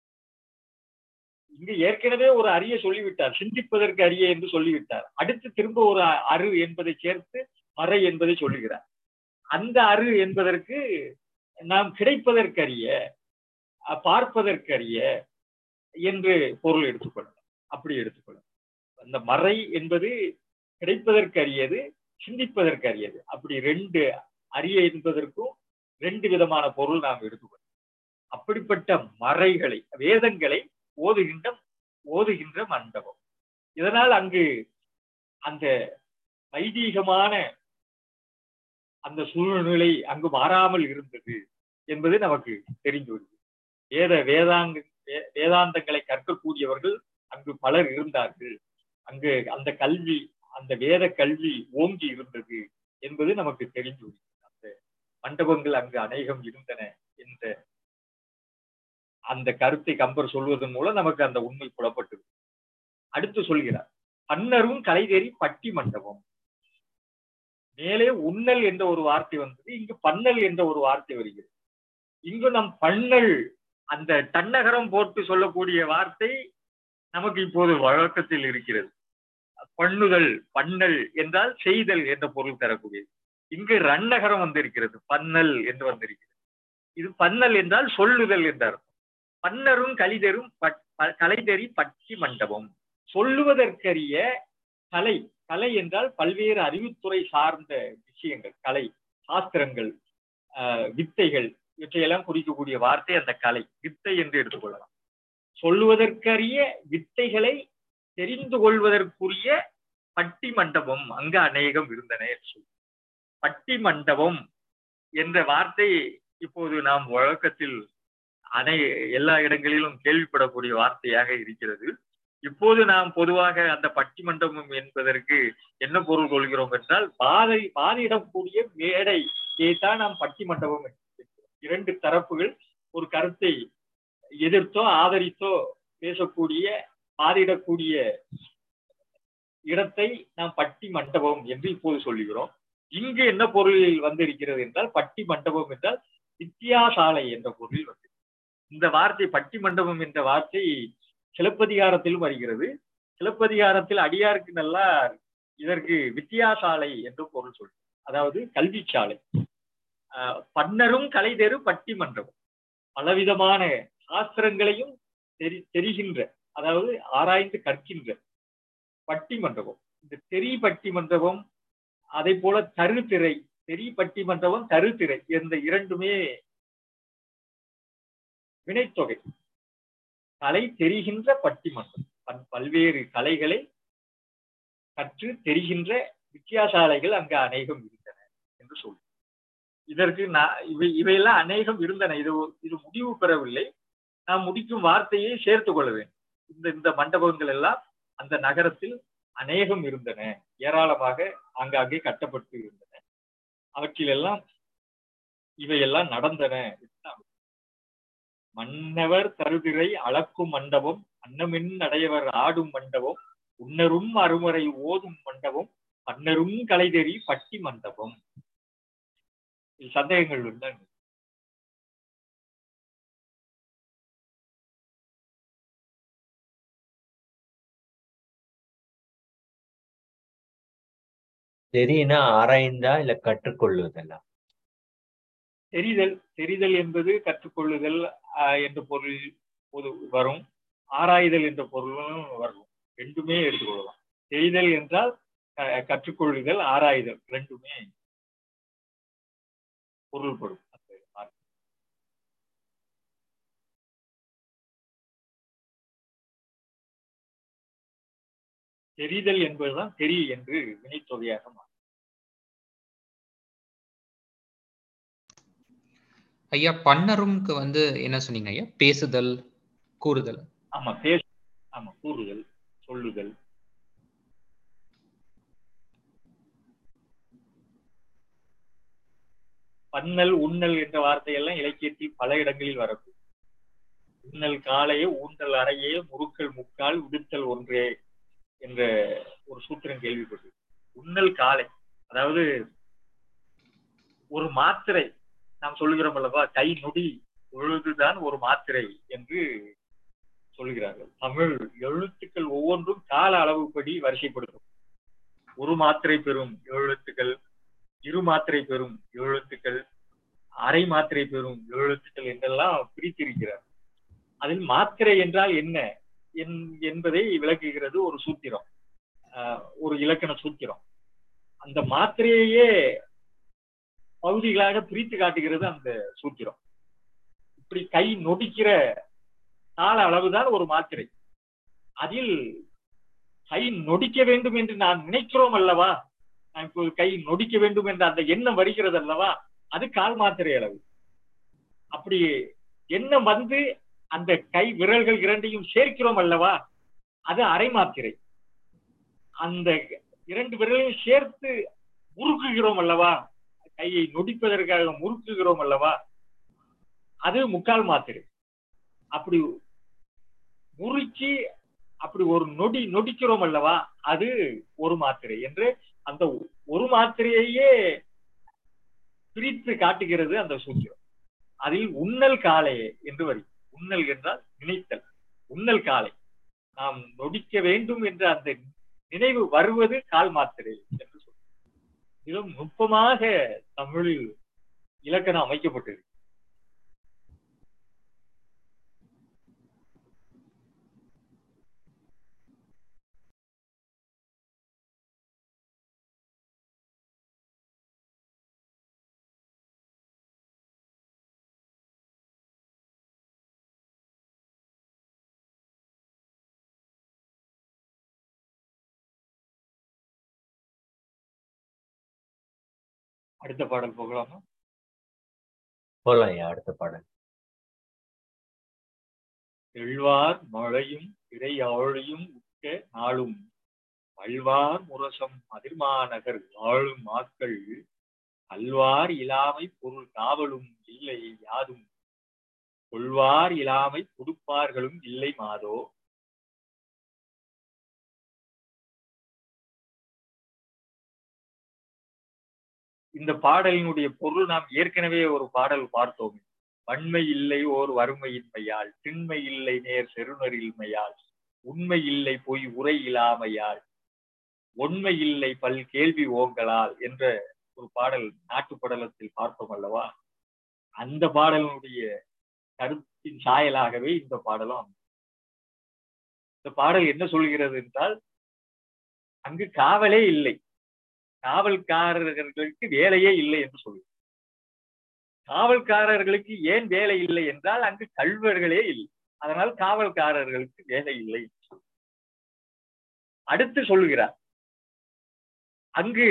இங்கு ஏற்கனவே ஒரு அரிய சொல்லிவிட்டார் சிந்திப்பதற்கு அரிய என்று சொல்லிவிட்டார் அடுத்து திரும்ப ஒரு அ- அரு என்பதை சேர்த்து மறை என்பதை சொல்லுகிறார் அந்த அரு என்பதற்கு நாம் கிடைப்பதற்கரிய அ, பார்ப்பதற்கரிய என்று பொருள் எடுத்துக்கொள்ளலாம் அப்படி எடுத்துக்கொள்ளலாம் அந்த மறை என்பது கிடைப்பதற்கரியது சிந்திப்பதற்கரியது அப்படி ரெண்டு அரிய என்பதற்கும் ரெண்டு விதமான பொருள் நாம் எடுத்துக்கொள்ளலாம் அப்படிப்பட்ட மறைகளை வேதங்களை ஓதுகின்ற ஓதுகின்ற மண்டபம் இதனால் அங்கு அந்த வைதீகமான அந்த சூழ்நிலை அங்கு மாறாமல் இருந்தது என்பது நமக்கு தெரிந்து வருகிறது வேத வேதாங்க வே- வேதாந்தங்களை கற்கக்கூடியவர்கள் அங்கு பலர் இருந்தார்கள் அங்கு அந்த கல்வி அந்த வேத கல்வி ஓங்கி இருந்தது என்பது நமக்கு தெரிந்து வருகிறது அந்த மண்டபங்கள் அங்கு அநேகம் இருந்தன என்ற அந்த கருத்தை கம்பர் சொல்வதன் மூலம் நமக்கு அந்த உண்மை புலப்பட்டது அடுத்து சொல்கிறார் பன்னரும் கலைதேறி பட்டி மண்டபம் மேலே உண்ணல் என்ற ஒரு வார்த்தை வந்தது இங்கு பன்னல் என்ற ஒரு வார்த்தை வருகிறது இங்கு நம் பன்னல் அந்த தன்னகரம் போட்டு சொல்லக்கூடிய வார்த்தை நமக்கு இப்போது வழக்கத்தில் இருக்கிறது பண்ணுதல் பன்னல் என்றால் செய்தல் என்ற பொருள் தரக்கூடியது இங்கு ரன்னகரம் வந்திருக்கிறது பன்னல் என்று வந்திருக்கிறது இது பன்னல் என்றால் சொல்லுதல் என்ற அர்த்தம் பன்னரும் கலிதரும் பட்- ப- கலைதறி பட்டி மண்டபம் சொல்லுவதற்கரிய கலை கலை என்றால் பல்வேறு அறிவுத்துறை சார்ந்த விஷயங்கள் கலை சாஸ்திரங்கள் ஆஹ், வித்தைகள் இவற்றையெல்லாம் குறிக்கக்கூடிய வார்த்தை அந்த கலை வித்தை என்று எடுத்துக்கொள்ளலாம் சொல்லுவதற்கரிய வித்தைகளை தெரிந்து கொள்வதற்குரிய பட்டி மண்டபம் அங்கு அநேகம் இருந்தன என்று சொல்லி பட்டி மண்டபம் என்ற வார்த்தை இப்போது நாம் வழக்கத்தில் அனை எல்லா இடங்களிலும் கேள்விப்படக்கூடிய வார்த்தையாக இருக்கிறது இப்போது நாம் பொதுவாக அந்த பட்டி மண்டபம் என்பதற்கு என்ன பொருள் கொள்கிறோம் என்றால் பாதை பாதியிடக்கூடிய மேடை தான் நாம் பட்டி மண்டபம் என்று சொல்கிறோம். இரண்டு தரப்புகள் ஒரு கருத்தை எதிர்த்தோ ஆதரித்தோ பேசக்கூடிய பாதியிடக்கூடிய இடத்தை நாம் பட்டி மண்டபம் என்று இப்போது சொல்லுகிறோம் இங்கு என்ன பொருளில் வந்திருக்கிறது என்றால் பட்டி மண்டபம் என்றால் வித்தியாசாலை என்ற பொருளில் வந்து இந்த வார்த்தை பட்டி மண்டபம் என்ற வார்த்தை சிலப்பதிகாரத்திலும் வருகிறது சிலப்பதிகாரத்தில் அடியாருக்கு நல்லா இதற்கு வித்தியாசாலை என்று பொருள் சொல்லு அதாவது கல்வி சாலை ஆஹ் பன்னரும் கலை தெரு பட்டி மண்டபம் பலவிதமான சாஸ்திரங்களையும் தெரி தெரிகின்ற அதாவது ஆராய்ந்து கற்கின்ற பட்டி மண்டபம் இந்த தெரி பட்டி மண்டபம் அதே போல தருத்திரை தெரி பட்டி மண்டபம் தருத்திரை இந்த இரண்டுமே வினைத்தொகை கலை தெரிகின்ற பட்டி மண்டபம் பல்- பல்வேறு கலைகளை கற்று தெரிகின்ற வித்தியாசாலைகள் அங்கு அநேகம் இருந்தன என்று சொல்லு இதற்கு நான் இவை இவையெல்லாம் அநேகம் இருந்தன இது ஒரு- இது முடிவு பெறவில்லை நாம் முடிக்கும் வார்த்தையை சேர்த்துக் கொள்ள வேண்டும் இந்த இந்த மண்டபங்கள் எல்லாம் அந்த நகரத்தில் அநேகம் இருந்தன ஏராளமாக ஆங்காங்கே கட்டப்பட்டு இருந்தன அவற்றிலெல்லாம் இவையெல்லாம் நடந்தன என்று நாம் மன்னவர் தருதிரை அளக்கும் மண்டபம் அன்னமின் அடையவர் ஆடும் மண்டபம் உன்னரும் அருமறை ஓதும் மண்டபம் பன்னரும் கலைதெறி பட்டி மண்டபம் இதில் சந்தேகங்கள் இருந்தாங்க தெரியுனா ஆராய்ந்தா இல்ல கற்றுக்கொள்வதெல்லா தெரிதல் தெரிதல் என்பது கற்றுக்கொள்ளுதல் ஆஹ், என்ற பொருள் பொது வரும் ஆராய்தல் என்ற பொருளும் வரும் ரெண்டுமே எடுத்துக்கொள்ளலாம் தெரிதல் என்றால் அஹ், கற்றுக்கொள்ளுதல் ஆராய்தல் ரெண்டுமே பொருள்படும் அந்த வார்த்தை. தெரிதல் என்பதுதான் தெரி என்று வினைத்தொகையாக மாறும் ஐயா பன்னரும்க்கு வந்து என்ன சொன்னீங்க ஐயா பேசுதல் கூறுதல் ஆமா பேச ஆமா கூறுதல் சொல்லுதல் பன்னல் உண்ணல் என்ற வார்த்தையெல்லாம் இலக்கியத்தில் பல இடங்களில் வரக்கூடும் உண்ணல் காலையே ஊண்டல் அறையே முறுக்கல் முக்கால் உடுத்தல் ஒன்றே என்ற ஒரு சூத்திரம் கேள்விப்பட்டு உண்ணல் காலை அதாவது ஒரு மாத்திரை நாம் சொல்லுகிறோம் அல்லவா கை நொடி பொழுதுதான் ஒரு மாத்திரை என்று சொல்கிறார்கள் தமிழ் எழுத்துக்கள் ஒவ்வொன்றும் கால அளவுப்படி வரிசைப்படுத்தும் ஒரு மாத்திரை பெறும் எழுத்துக்கள் இரு மாத்திரை பெறும் எழுத்துக்கள் அரை மாத்திரை பெறும் எழுத்துக்கள் என்றெல்லாம் பிரித்திருக்கிறார் அதில் மாத்திரை என்றால் என்ன என்- என்பதை விளக்குகிறது ஒரு சூத்திரம் ஆஹ் ஒரு இலக்கண சூத்திரம் அந்த மாத்திரையே பகுதிகளாக பிரித்து காட்டுகிறது அந்த சூத்திரம் இப்படி கை நொடிக்கிற கால அளவுதான் ஒரு மாத்திரை அதில் கை நொடிக்க வேண்டும் என்று நான் நினைக்கிறோம் அல்லவா நான் இப்போது கை நொடிக்க வேண்டும் என்ற அந்த எண்ணம் வருகிறது அல்லவா அது கால் மாத்திரை அளவு அப்படி எண்ணம் வந்து அந்த கை விரல்கள் இரண்டையும் சேர்க்கிறோம் அல்லவா அது அரை மாத்திரை அந்த இரண்டு விரலையும் சேர்த்து முறுக்குகிறோம் அல்லவா கையை நொடிப்பதற்காக முறுக்குகிறோம் அல்லவா அது முக்கால் மாத்திரை அப்படி முறுக்கி அப்படி ஒரு நொடி நொடிக்கிறோம் அல்லவா அது ஒரு மாத்திரை என்று அந்த ஒரு மாத்திரையையே பிரித்து காட்டுகிறது அந்த சூத்திரம் அதில் உண்ணல் காலை என்று வரி உண்ணல் என்றால் நினைத்தல் உண்ணல் காலை நாம் நொடிக்க வேண்டும் என்ற அந்த நினைவு வருவது கால் மாத்திரை என்று சொல்றோம் மிகவும் நுட்பமாக தமிழில் இலக்கணம் அமைக்கப்பட்டது அடுத்த பாடல் போகலாமா போலாம் ஐயா அடுத்த பாடல் எழுவார் மழையும் இறை ஆழியும் உட்க நாளும் அழ்வார் முரசம் அதிர்மாநகர் வாழும் மாக்கள் அல்வார் இலாமை பொருள் காவலும் இல்லை யாதும் கொள்வார் இலாமை கொடுப்பார்களும் இல்லை மாதோ இந்த பாடலினுடைய பொருள் நாம் ஏற்கனவே ஒரு பாடல் பார்த்தோம் வன்மை இல்லை ஓர் வறுமையின்மையால் திண்மை இல்லை நேர் செருணரின்மையால் உண்மை இல்லை பொய் உரை இல்லாமையால் உண்மை இல்லை பல் கேள்வி ஓங்கலால் என்ற ஒரு பாடல் நாட்டுப்படலத்தில் பார்த்தோம் அல்லவா அந்த பாடலினுடைய கருத்தின் சாயலாகவே இந்த பாடலும் அமையும். இந்த பாடல் என்ன சொல்கிறது என்றால் அங்கு காவலே இல்லை காவல்காரர்களுக்கு வேலையே இல்லை என்று சொல்லுது காவல்காரர்களுக்கு ஏன் வேலை இல்லை என்றால் அங்கு கல்வர்களே இல்லை அதனால் காவல்காரர்களுக்கு வேலை இல்லை என்று சொல்லுது. அடுத்து சொல்லுகிறார் அங்கு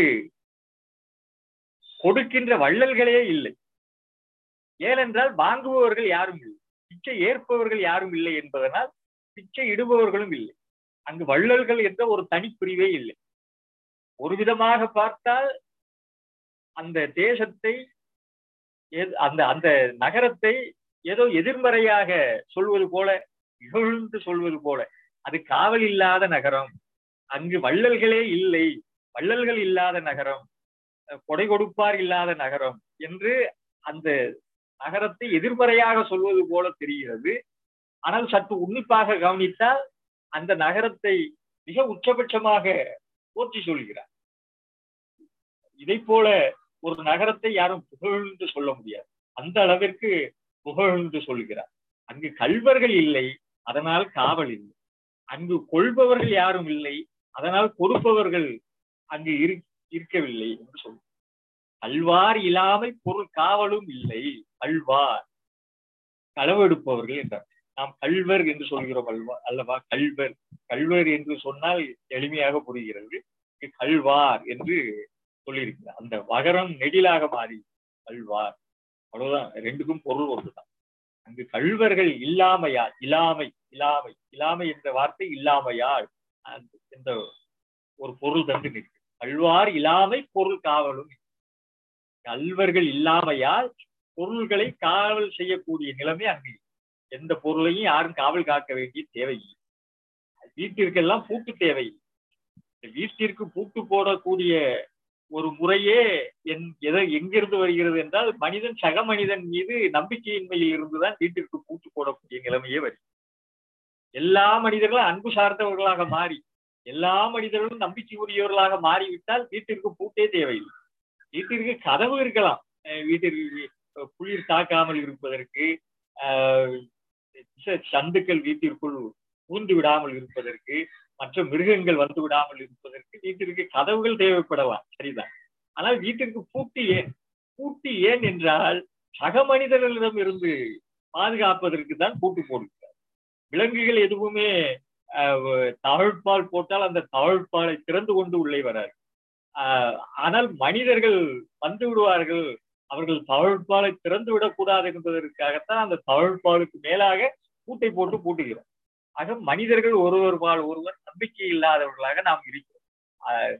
கொடுக்கின்ற வள்ளல்களே இல்லை ஏனென்றால் வாங்குபவர்கள் யாரும் இல்லை பிச்சை ஏற்பவர்கள் யாரும் இல்லை என்பதனால் பிச்சை இடுபவர்களும் இல்லை அங்கு வள்ளல்கள் என்ற ஒரு தனிப்பிரிவே இல்லை ஒரு விதமாக பார்த்தால் அந்த தேசத்தை எது- அந்த அந்த நகரத்தை ஏதோ எதிர்மறையாக சொல்வது போல இகழ்ந்து சொல்வது போல அது காவல் இல்லாத நகரம் அங்கு வள்ளல்களே இல்லை வள்ளல்கள் இல்லாத நகரம் அஹ் கொடை கொடுப்பார் இல்லாத நகரம் என்று அந்த நகரத்தை எதிர்மறையாக சொல்வது போல தெரிகிறது ஆனால் சற்று உன்னிப்பாக கவனித்தால் அந்த நகரத்தை மிக உச்சபட்சமாக போற்றி சொல்கிறார் இதை போல ஒரு நகரத்தை யாரும் புகழ்ந்து சொல்ல முடியாது அந்த அளவிற்கு புகழ்ந்து சொல்கிறார் அங்கு கல்வர்கள் இல்லை அதனால் காவல் இல்லை அங்கு கொள்பவர்கள் யாரும் இல்லை அதனால் கொடுப்பவர்கள் அங்கு இரு- இருக்கவில்லை என்று சொல்லுவார் கல்வார் இல்லாமல் பொருள் காவலும் இல்லை கல்வார் களவெடுப்பவர்கள் என்றார் நாம் கல்வர் என்று சொல்கிறோம் அல்வா அல்லவா கல்வர் கல்வர் என்று சொன்னால் எளிமையாக புரிகிறது இங்கு கல்வார் என்று சொல்லியிருக்கிறார் அந்த வகரம் நெடிலாக மாறி கல்வார் அவ்வளவுதான் ரெண்டுக்கும் பொருள் ஒன்றுதான் அங்கு கல்வர்கள் இல்லாமையால் இல்லாமை இல்லாமை இல்லாமை என்ற வார்த்தை இல்லாமையால் அந்த என்ற ஒரு பொருள் தந்து நிற்கு கல்வார் இல்லாமை பொருள் காவலும் கல்வர்கள் இல்லாமையால் பொருள்களை காவல் செய்யக்கூடிய நிலைமை அங்கு இல்லை. எந்த பொருளையும் யாரும் காவல் காக்க வேண்டிய தேவையில்லை வீட்டிற்கெல்லாம் பூட்டு தேவையில்லை இந்த வீட்டிற்கு பூட்டு போடக்கூடிய ஒரு முறையே என் எதை எங்கிருந்து வருகிறது என்றால் மனிதன் சக மனிதன் மீது நம்பிக்கையின்மையில் இருந்துதான் வீட்டிற்கு பூட்டு போடக்கூடிய நிலைமையே வருகிறது எல்லா மனிதர்களும் அன்பு சார்ந்தவர்களாக மாறி எல்லா மனிதர்களும் நம்பிக்கை உரியவர்களாக மாறிவிட்டால் வீட்டிற்கு பூட்டே தேவையில்லை வீட்டிற்கு கதவு இருக்கலாம் அஹ் வீட்டிற்கு குளிர் தாக்காமல் இருப்பதற்கு ஆஹ் விஷ- சந்துக்கள் வீட்டிற்குள் பூந்து விடாமல் இருப்பதற்கு மற்ற மிருகங்கள் வந்து விடாமல் இருப்பதற்கு வீட்டிற்கு கதவுகள் தேவைப்படலாம் சரிதான் ஆனால் வீட்டிற்கு பூட்டு ஏன் பூட்டு ஏன் என்றால் சக மனிதர்களிடம் இருந்து பாதுகாப்பதற்கு தான் பூட்டு போடுகிறார் விலங்குகள் எதுவுமே ஆஹ், தவழ்பால் போட்டால் அந்த தவழ்பாலை திறந்து கொண்டு உள்ளே வராது ஆஹ், ஆனால் மனிதர்கள் வந்து விடுவார்கள் அவர்கள் தவழ்பாலை திறந்து விடக்கூடாது என்பதற்காகத்தான் அந்த தவழ்பாலுக்கு மேலாக பூட்டை போட்டு பூட்டுகிறோம் ஆக மனிதர்கள் ஒருவர் பால் ஒருவர் நம்பிக்கை இல்லாதவர்களாக நாம் இருக்கிறோம் ஆஹ்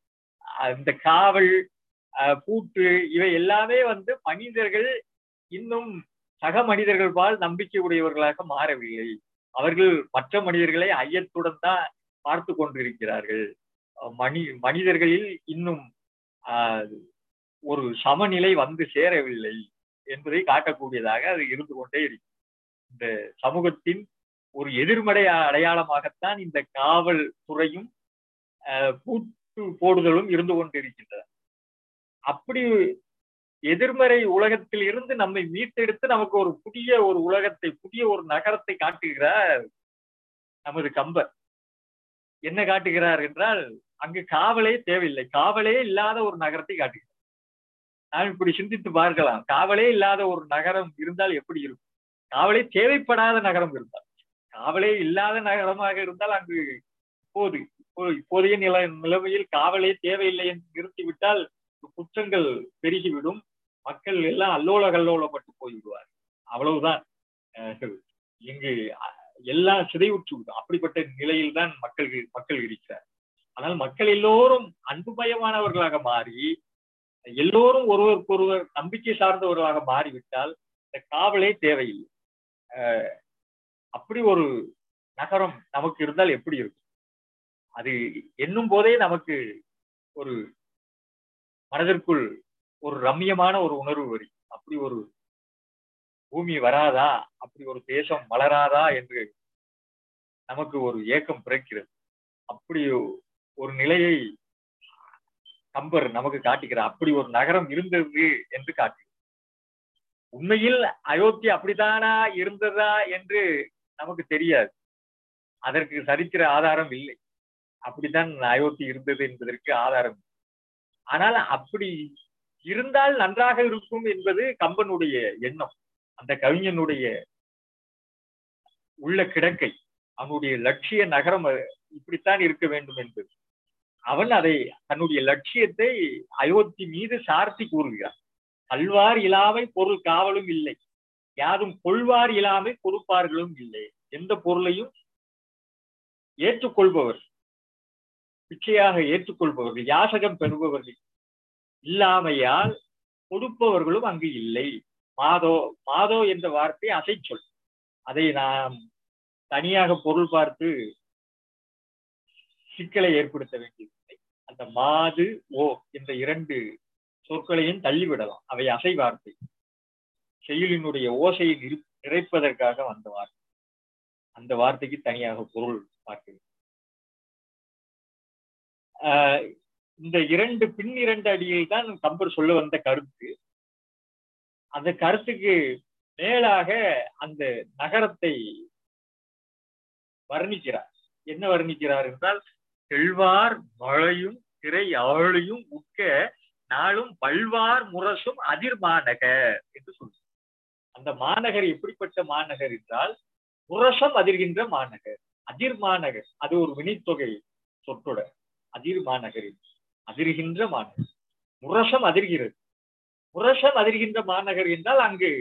அந்த காவல் ஆஹ் பூட்டு இவை எல்லாமே வந்து மனிதர்கள் இன்னும் சக மனிதர்கள் பால் நம்பிக்கை உடையவர்களாக மாறவில்லை அவர்கள் மற்ற மனிதர்களை ஐயத்துடன் தான் பார்த்து கொண்டிருக்கிறார்கள் அஹ் மனி மனிதர்களில் இன்னும் ஆஹ் ஒரு சமநிலை வந்து சேரவில்லை என்பதை காட்டக்கூடியதாக அது இருந்து கொண்டே இருக்கு இந்த சமூகத்தின் ஒரு எதிர்மறை அடையாளமாகத்தான் இந்த காவல் துறையும் ஆஹ் பூட்டு போடுதலும் இருந்து கொண்டிருக்கின்றன அப்படி எதிர்மறை உலகத்தில் இருந்து நம்மை மீட்டெடுத்து நமக்கு ஒரு புதிய ஒரு உலகத்தை புதிய ஒரு நகரத்தை காட்டுகிறார் நமது கம்பர் என்ன காட்டுகிறார் என்றால் அங்கு காவலே தேவையில்லை காவலே இல்லாத ஒரு நகரத்தை காட்டுகிறார் நாம் இப்படி சிந்தித்து பார்க்கலாம் காவலே இல்லாத ஒரு நகரம் இருந்தால் எப்படி இருக்கும் காவலே தேவைப்படாத நகரம் இருந்தால் காவலே இல்லாத நகரமாக இருந்தால் அங்கு இப்போது இப்போ- இப்போதைய நில நிலைமையில் காவலே தேவையில்லை என்று நிறுத்திவிட்டால் குற்றங்கள் பெருகிவிடும் மக்கள் எல்லாம் அல்லோல கல்லோலப்பட்டு போய்விடுவார் அவ்வளவுதான் அஹ் இங்கு அஹ், எல்லாம் சிதைவுற்று விடும் அப்படிப்பட்ட நிலையில்தான் மக்கள் மக்கள் இருக்கிறார் ஆனால் மக்கள் எல்லோரும் அன்புமயமானவர்களாக மாறி எல்லோரும் ஒருவருக்கொருவர் நம்பிக்கை சார்ந்தவர்களாக மாறிவிட்டால் இந்த காவலே தேவையில்லை அஹ், அப்படி ஒரு நகரம் நமக்கு இருந்தால் எப்படி இருக்கும் அது எண்ணும் போதே நமக்கு ஒரு மனதிற்குள் ஒரு ரம்மியமான ஒரு உணர்வு வரும் அப்படி ஒரு பூமி வராதா அப்படி ஒரு தேசம் மலராதா என்று நமக்கு ஒரு ஏக்கம் பிறக்கிறது அப்படி ஒரு நிலையை கம்பர் நமக்கு காட்டுகிறார் அப்படி ஒரு நகரம் இருந்தது என்று காட்டுகிறார் உண்மையில் அயோத்தி அப்படித்தானா இருந்ததா என்று நமக்கு தெரியாது அதற்கு சரித்திர ஆதாரம் இல்லை அப்படித்தான் அயோத்தி இருந்தது என்பதற்கு ஆதாரம் இல்லை. ஆனால் அப்படி இருந்தால் நன்றாக இருக்கும் என்பது கம்பனுடைய எண்ணம் அந்த கவிஞனுடைய உள்ள கிடக்கை அவனுடைய லட்சிய நகரம் அது இப்படித்தான் இருக்க வேண்டும் என்பது அவன் அதை தன்னுடைய லட்சியத்தை அயோத்தி மீது சார்த்தி கூறுகிறான் கல்வார் இல்லாமை பொருள் காவலும் இல்லை யாரும் கொள்வார் இல்லாமை பொறுப்பார்களும் இல்லை எந்த பொருளையும் ஏற்றுக்கொள்பவர் பிச்சையாக ஏற்றுக்கொள்பவர்கள் யாசகம் பெறுபவர்கள் இல்லாமையால் கொடுப்பவர்களும் அங்கு இல்லை மாதோ மாதோ என்ற வார்த்தை அசைச்சொல் அதை நாம் தனியாக பொருள் பார்த்து சிக்கலை ஏற்படுத்த வேண்டியதில்லை அந்த மாது ஓ என்ற இரண்டு சொற்களையும் தள்ளிவிடலாம் அவை அசை வார்த்தை செயலினுடைய ஓசையை நிறு- நிறைப்பதற்காக வந்த வார்த்தை அந்த வார்த்தைக்கு தனியாக பொருள் பார்க்க வேண்டும். ஆஹ் இந்த இரண்டு பின் இரண்டு அடியில் தான் கம்பர் சொல்ல வந்த கருத்து அந்த கருத்துக்கு மேலாக அந்த நகரத்தை வர்ணிக்கிறார் என்ன வர்ணிக்கிறார் என்றால் செல்வார் மழையும் திரை ஆழியும் உட்க நாளும் பல்வார் முரசும் அதிர் மாநகர் என்று சொல்றார் அந்த மாநகர் எப்படிப்பட்ட மாநகர் என்றால் முரசம் அதிர்கின்ற மாநகர் அதிர் மாநகர் அது ஒரு வினைத்தொகை சொற்றொடர் அதிர் மாநகர் என்று. அதிர்கின்ற மாநகர் முரசம் அதிர்கிறது முரசம் அதிர்கின்ற மாநகர் என்றால் அங்கு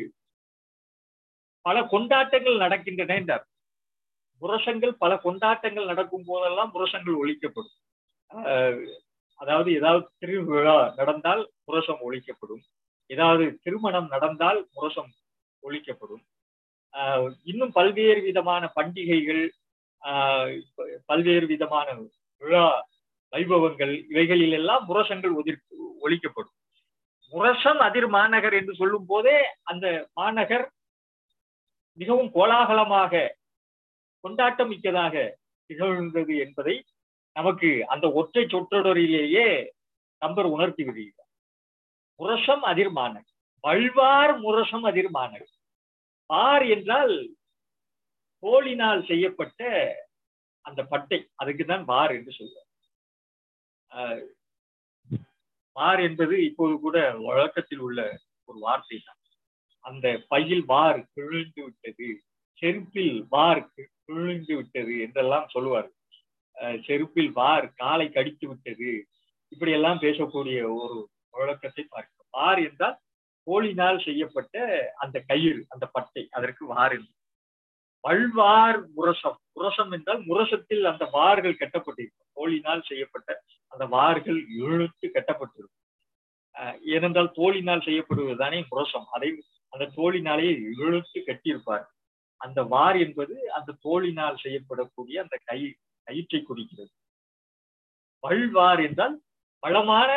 பல கொண்டாட்டங்கள் நடக்கின்றன என்றார் முரசங்கள் பல கொண்டாட்டங்கள் நடக்கும் போதெல்லாம் முரசங்கள் ஒழிக்கப்படும் ஆஹ் அதாவது ஏதாவது திருவிழா நடந்தால் முரசம் ஒழிக்கப்படும் ஏதாவது திருமணம் நடந்தால் முரசம் ஒழிக்கப்படும் ஆஹ் இன்னும் பல்வேறு விதமான பண்டிகைகள் ஆஹ் ப- பல்வேறு விதமான விழா வைபவங்கள் இவைகளில் எல்லாம் முரசங்கள் ஒதிர் ஒழிக்கப்படும் முரசம் அதிர் மாநகர் என்று சொல்லும் போதே அந்த மாநகர் மிகவும் கோலாகலமாக கொண்டாட்டம் மிக்கதாக திகழ்ந்தது என்பதை நமக்கு அந்த ஒற்றை சொற்றொடரிலேயே நம்பர் உணர்த்தி விடுகிறார் முரசம் அதிர்மானகர் வல்வார் முரசம் அதிர்மானகர் பார் என்றால் தோலினால் செய்யப்பட்ட அந்த பட்டை அதுக்கு தான் பார் என்று சொல்றார் ஆஹ் பார் என்பது இப்போது கூட வழக்கத்தில் உள்ள ஒரு வார்த்தை தான் அந்த பையில் வார் கிழிந்து விட்டது செருப்பில் வார் கி- கிழிந்து விட்டது என்றெல்லாம் சொல்லுவார்கள் அஹ் செருப்பில் வார் காலை கடித்து விட்டது இப்படி எல்லாம் பேசக்கூடிய ஒரு வழக்கத்தை பார்க்கிறோம் வார் என்றால் தோலினால் செய்யப்பட்ட அந்த கயிறு அந்த பட்டை அதற்கு வார் என்று வல்வார் முரசம் முரசம் என்றால் முரசத்தில் அந்த வார்கள் கட்டப்பட்டிருக்கும் தோலினால் செய்யப்பட்ட அந்த வார்கள் இழுத்து கட்டப்பட்டிருக்கும் அஹ் ஏனென்றால் தோலினால் செய்யப்படுவதுதானே முரசம் அதை அந்த தோலினாலே இழுத்து கட்டியிருப்பார் அந்த வார் என்பது அந்த தோலினால் செய்யப்படக்கூடிய அந்த கை கயிற்றை குறிக்கிறது வல்வார் என்றால் வளமான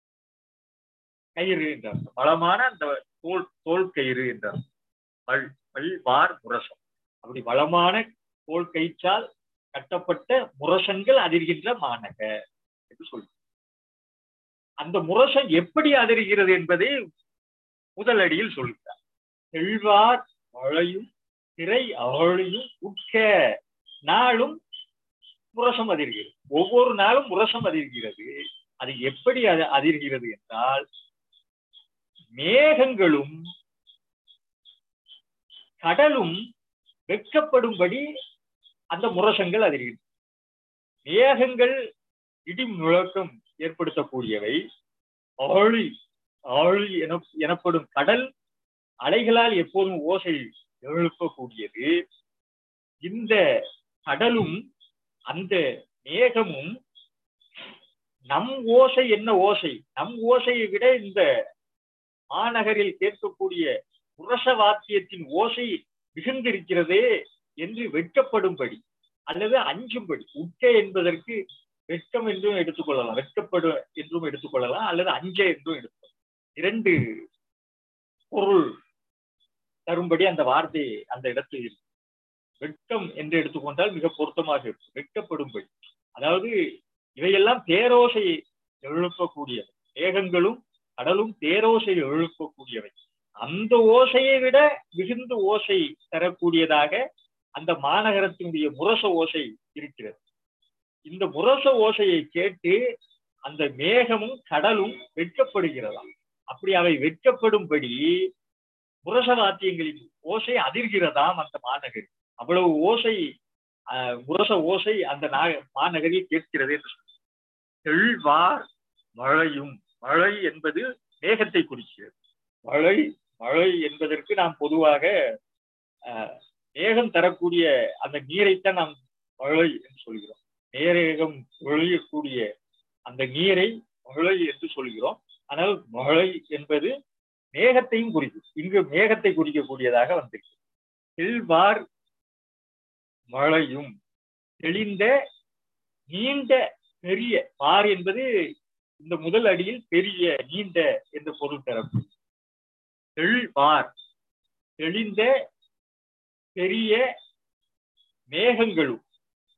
கயிறு என்றார் வளமான அந்த தோல் தோல் கயிறு என்றார் வல் வல்வார் முரசம் அப்படி வளமான தோல் கயிற்றால் கட்டப்பட்ட முரசங்கள் அதிர்கின்ற மாநக என்று சொல்லி அந்த முரசம் எப்படி அதிர்கிறது என்பதை முதல் அடியில் சொல்கிறார் செல்வார் மழையும் திரை அவளையும் உட்க நாளும் முரசம் அதிர்கிறது ஒவ்வொரு நாளும் முரசம் அதிர்கிறது அது எப்படி அது அதிர்கிறது என்றால் மேகங்களும் கடலும் வெட்கப்படும்படி அந்த முரசங்கள் அதிர்கிறது மேகங்கள் இடி முழக்கம் ஏற்படுத்தக்கூடியவை ஆழி ஆழி என எனப்படும் கடல் அலைகளால் எப்போதும் ஓசை எழுப்பக்கூடியது இந்த கடலும் அந்த மேகமும் நம் ஓசை என்ன ஓசை நம் ஓசையை விட இந்த மாநகரில் கேட்கக்கூடிய புரச வாத்தியத்தின் ஓசை மிகுந்திருக்கிறதே என்று வெட்கப்படும்படி அல்லது அஞ்சும்படி உட்க என்பதற்கு வெட்கம் என்றும் எடுத்துக்கொள்ளலாம் வெட்கப்படு என்றும் எடுத்துக்கொள்ளலாம் அல்லது அஞ்ச என்றும் எடுத்துக்கொள்ளலாம் இரண்டு பொருள் தரும்படி அந்த வார்த்தை அந்த இடத்தில் இருக்கு வெட்கம் என்று எடுத்துக்கொண்டால் மிக பொருத்தமாக இருக்கும் வெட்கப்படும்படி அதாவது இவையெல்லாம் பேரோசை எழுப்பக்கூடியவை மேகங்களும் கடலும் பேரோசை எழுப்பக்கூடியவை அந்த ஓசையை விட மிகுந்த ஓசை தரக்கூடியதாக அந்த மாநகரத்தினுடைய முரச ஓசை இருக்கிறது இந்த முரச ஓசையை கேட்டு அந்த மேகமும் கடலும் வெட்கப்படுகிறதாம் அப்படி அவை வெட்கப்படும்படி முரச வாத்தியங்களின் ஓசை அதிர்கிறதாம் அந்த மாநகரில் அவ்வளவு ஓசை ஆஹ், முரச ஓசை அந்த நா- மாநகரில் கேட்கிறது என்று சொல்றார். தெள்வார் மழையும் மழை என்பது மேகத்தை குறிக்கிறது மழை மழை என்பதற்கு நாம் பொதுவாக ஆஹ், மேகம் தரக்கூடிய அந்த நீரைத்தான் நாம் மழை என்று சொல்கிறோம் மேகம் ஒழியக்கூடிய அந்த நீரை மழை என்று சொல்கிறோம் ஆனால் மழை என்பது மேகத்தையும் குறிக்கும் இங்கு மேகத்தை குறிக்கக்கூடியதாக வந்திருக்கு செல்வார் மழையும் தெளிந்த நீண்ட பெரிய பார் என்பது இந்த முதல் அடியில் பெரிய நீண்ட என்று பொருள் தரப்படும் தெள்வார் தெளிந்த பெரிய மேகங்களும்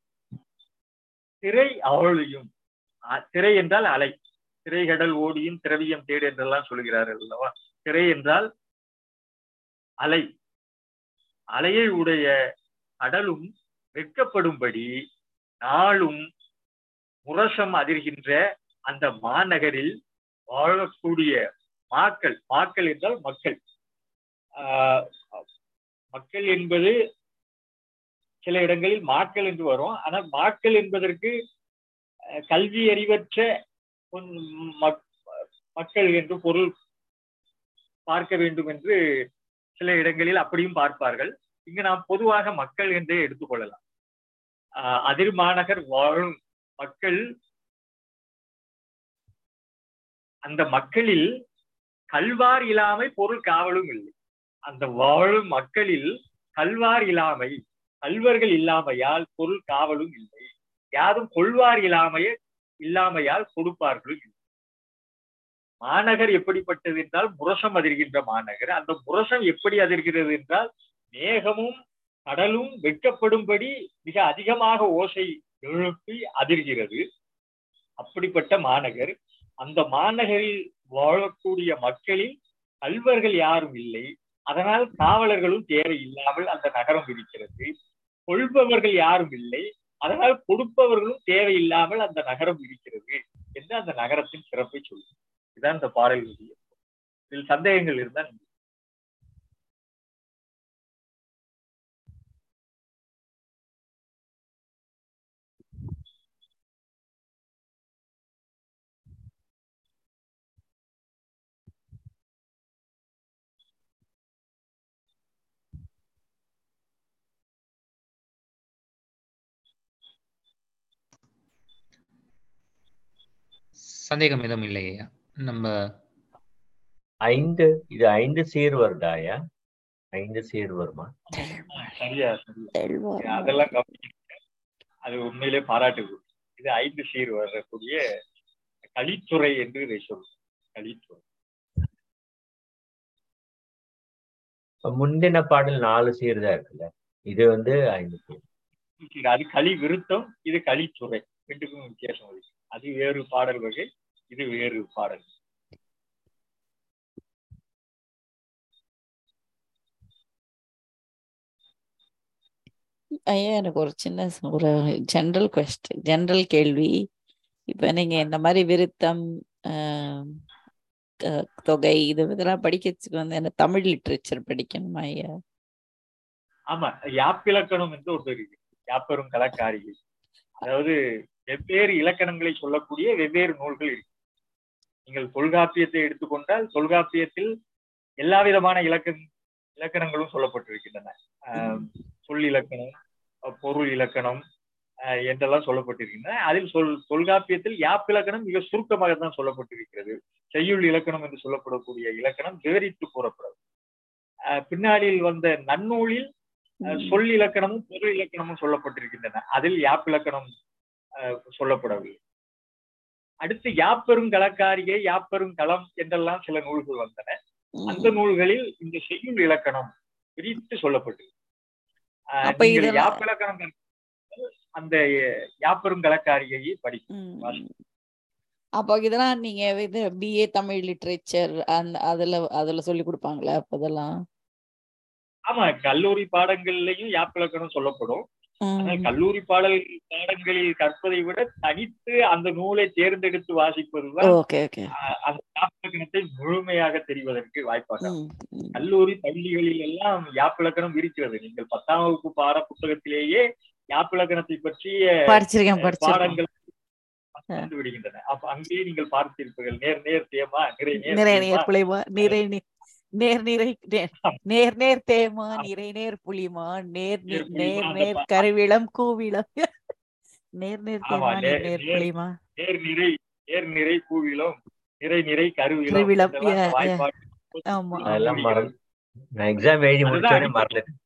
திரை அவளையும் அ- திரை என்றால் அலை திரைகடல் ஓடியும் திரவியம் தேடு என்றெல்லாம் சொல்கிறார்கள் அல்லவா திரை என்றால் அலை அலையை உடைய கடலும் வெட்கப்படும்படி நாளும் முரசம் அதிர்கின்ற அந்த மாநகரில் வாழக்கூடிய மாக்கள் மாக்கள் என்றால் மக்கள் ஆஹ் மக்கள் என்பது சில இடங்களில் மாக்கள் என்று வரும் ஆனால் மாக்கள் என்பதற்கு அஹ், கல்வி அறிவற்ற கொஞ்சம் மக்- மக்கள் என்று பொருள் பார்க்க வேண்டும் என்று சில இடங்களில் அப்படியும் பார்ப்பார்கள் இங்கு நாம் பொதுவாக மக்கள் என்றே எடுத்துக்கொள்ளலாம் ஆஹ் அதிர் மாநகர் வாழும் மக்கள் அந்த மக்களில் கல்வார் இல்லாமை பொருள் காவலும் இல்லை அந்த வாழும் மக்களில் கல்வார் இல்லாமை கல்வர்கள் இல்லாமையால் பொருள் காவலும் இல்லை யாரும் கொள்வார் இல்லாமைய இல்லாமையால் கொடுப்பார்களும் இல்லை மாநகர் எப்படிப்பட்டது என்றால் முரசம் அதிர்கின்ற மாநகர் அந்த முரசம் எப்படி அதிர்கிறது என்றால் மேகமும் கடலும் வெட்கப்படும்படி மிக அதிகமாக ஓசை எழுப்பி அதிர்கிறது அப்படிப்பட்ட மாநகர் அந்த மாநகரில் வாழக்கூடிய மக்களில் கல்வர்கள் யாரும் இல்லை அதனால் காவலர்களும் தேவை இல்லாமல் அந்த நகரம் இருக்கிறது கொள்பவர்கள் யாரும் இல்லை அதனால் கொடுப்பவர்களும் தேவையில்லாமல் அந்த நகரம் இருக்கிறது என்று அந்த நகரத்தின் சிறப்பை சொல்லும் இதுதான் இந்த பாடல்களுடைய இதில் சந்தேகங்கள் இருந்தால் நீங்க சந்தேகம் எதுவும் இல்லையா நம்ம ஐந்து இது ஐந்து சீர் வருதாயா ஐந்து சீர் வருமா சரியா சரியா தெள்வார் அதெல்லாம் கவனிக்கணும் அது உண்மையிலே பாராட்டு இது ஐந்து சீர் வரக்கூடிய கலித்துறை என்று இதை சொல்லும் கலித்துறை முந்தின பாடல் நாலு சீர் தான் இருக்குல்ல இது வந்து ஐந்து சீர் சீர். அது களி விருத்தம் இது களித்துறை ரெண்டுக்கும் வித்தியாசம் இருக்கு அது வேறு பாடல் வகை இது வேறு பாடல் ஐயா எனக்கு ஒரு சின்ன ச- ஒரு ஜெனரல் கொஸ்டின் ஜெனரல் கேள்வி இப்ப நீங்க இந்த மாதிரி விருத்தம் ஆம், க- தொகை இது இதெல்லாம் படிக்கிறதுக்கு வந்து என்ன தமிழ் லிட்ரேச்சர் படிக்கணுமா ஐயா ஆமா யாப்பிலக்கணம் என்று ஒரு இருக்கு யாப்பெரும் கலக்காரிகள் அதாவது வெவ்வேறு இலக்கணங்களை சொல்லக்கூடிய வெவ்வேறு நூல்கள் இருக்கு நீங்கள் தொல்காப்பியத்தை எடுத்துக்கொண்டால் தொல்காப்பியத்தில் எல்லா விதமான இலக்கண இலக்கணங்களும் சொல்லப்பட்டிருக்கின்றன ஆஹ் சொல் இலக்கணம் அஹ் பொருள் இலக்கணம் ஆஹ் என்றெல்லாம் சொல்லப்பட்டிருக்கின்றன அதில் சொல் தொல்காப்பியத்தில் யாப்பிலக்கணம் மிக சுருக்கமாக தான் சொல்லப்பட்டிருக்கிறது செய்யுள் இலக்கணம் என்று சொல்லப்படக்கூடிய இலக்கணம் விவரித்து கூறப்படும் ஆஹ் பின்னாளில் வந்த நன்னூலில் அஹ் சொல் இலக்கணமும் பொருள் இலக்கணமும் சொல்லப்பட்டிருக்கின்றன அதில் யாப்பிலக்கணம் அஹ், சொல்லப்படவில்லை அடுத்து யாப்பெரும் கலக்காரிகை யாப்பெரும் களம் என்றெல்லாம் சில நூல்கள் வந்தன அந்த நூல்களில் இந்த செய்யுள் இலக்கணம் பிரித்து சொல்லப்பட்டு ஆஹ் அப்ப நீங்கள் இதெல்லாம்- யாப்பிலக்கணம் கற்கும் அந்த யாப்பெருங்கலக்காரியை படிக்கும் ம். வாசி. அப்போ இதெல்லாம் நீங்க இது பிஏ தமிழ் லிட்ரேச்சர் அந்த அதுல அதுல சொல்லி கொடுப்பாங்களா அப்ப இதெல்லாம் ஆமா கல்லூரி பாடங்கள்லயும் யாப்பிலக்கணம் சொல்லப்படும் ஆனா ம். கல்லூரி பாடல் பாடங்களில் கற்பதை விட தனித்து அந்த நூலை தேர்ந்தெடுத்து வாசிப்பதுதான் ஓகே ஓகே ஆஹ் அந்த யாப்பிலக்கணத்தை முழுமையாக தெரிவதற்கு வாய்ப்பாக ம், ம். கல்லூரி பள்ளிகளில் எல்லாம் யாப்பிலக்கணம் இருக்கிறது நீங்கள் பத்தாம் வகுப்பு பாட புத்தகத்திலேயே யாப்பிலக்கணத்தை பற்றிய படிச்சிருக்கேன் படிச்சிருக்கேன் பாடங்கள் வந்து விடுகின்றன அப்ப அங்கேயே நீங்கள் பார்த்திருப்பீர்கள் நேர் நேர் தேமா நிறை நேர் நிறை தேமா. நேர் புளிமா நிறை நி- நேர் நிறை நேர் நேர் நேர் தேமா நிறை நேர் புளிமா நேர் நி- நேர் புளிமா, நேர் அந்த நேர் பா- கருவிளம் கூவிளம் நேர் நேர் ஆமா, தேமா நேர் நேர் நேர் நேர் புளிமா நேர் நிறை நேர் நிறை பூவிலும் நிறை நிறை கருவிலும் கருவிலம், இதெல்லாம் yeah, yeah. வாய்ப்பாடு ஆமா அதெல்லாம் மறந்து நான் எக்ஸாம் எழுதி அதுதான் முடிச்சோடனே அடிப்படை. மறந்துட்டேன்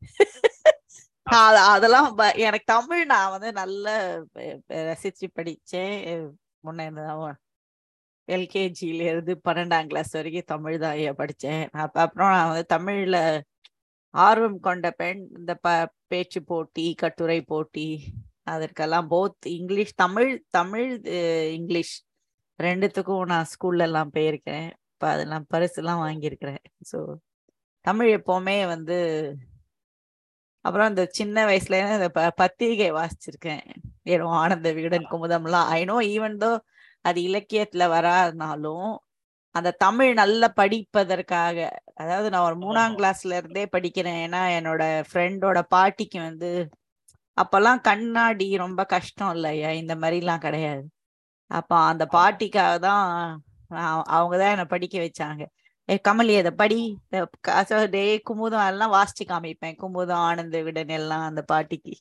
அத- அதெல்லாம் ப- எனக்கு தமிழ் நான் வந்து நல்ல ப- ப- ரசிச்சு படிச்சேன் முன்ன எல்கேஜில இருந்து பன்னெண்டாம் கிளாஸ் வரைக்கும் தமிழ் தான் ஐயா படிச்சேன் அப்ப அப்புறம் நான் வந்து தமிழ்ல ஆர்வம் கொண்ட பெண் இந்த ப பேச்சு போட்டி கட்டுரை போட்டி அதற்கெல்லாம் போத் இங்கிலீஷ் தமிழ் தமிழ் அஹ், இங்கிலீஷ் ரெண்டுத்துக்கும் நான் ஸ்கூல்ல எல்லாம் போயிருக்கேன் இப்போ அதெல்லாம் பரிசுலாம் வாங்கியிருக்கிறேன் ஸோ தமிழ் எப்பவுமே வந்து அப்புறம் இந்த சின்ன வயசுல இருந்து இந்த ப- பத்திரிகை வாசிச்சிருக்கேன் ஏதோ ஆனந்த விகடன் குமுதம்லாம் ஐ நோ ஈவன் தோ அது இலக்கியத்துல வராதனாலும் அந்த தமிழ் நல்லா படிப்பதற்காக அதாவது நான் ஒரு மூணாம் ஆமா. கிளாஸ்ல இருந்தே படிக்கிறேன் ஏன்னா என்னோட ஃப்ரெண்டோட பாட்டிக்கு வந்து அப்பெல்லாம் கண்ணாடி ரொம்ப கஷ்டம் இல்லையா இந்த மாதிரிலாம் கிடையாது அப்ப அந்த பாட்டிக்காக தான் அவங்க தான் என்னை படிக்க வச்சாங்க ஏ கமலி அதை படி டே குமுதம் எல்லாம் வாசிச்சு காமிப்பேன் குமுதம் ஆனந்த விடன் எல்லாம் அந்த பாட்டிக்கு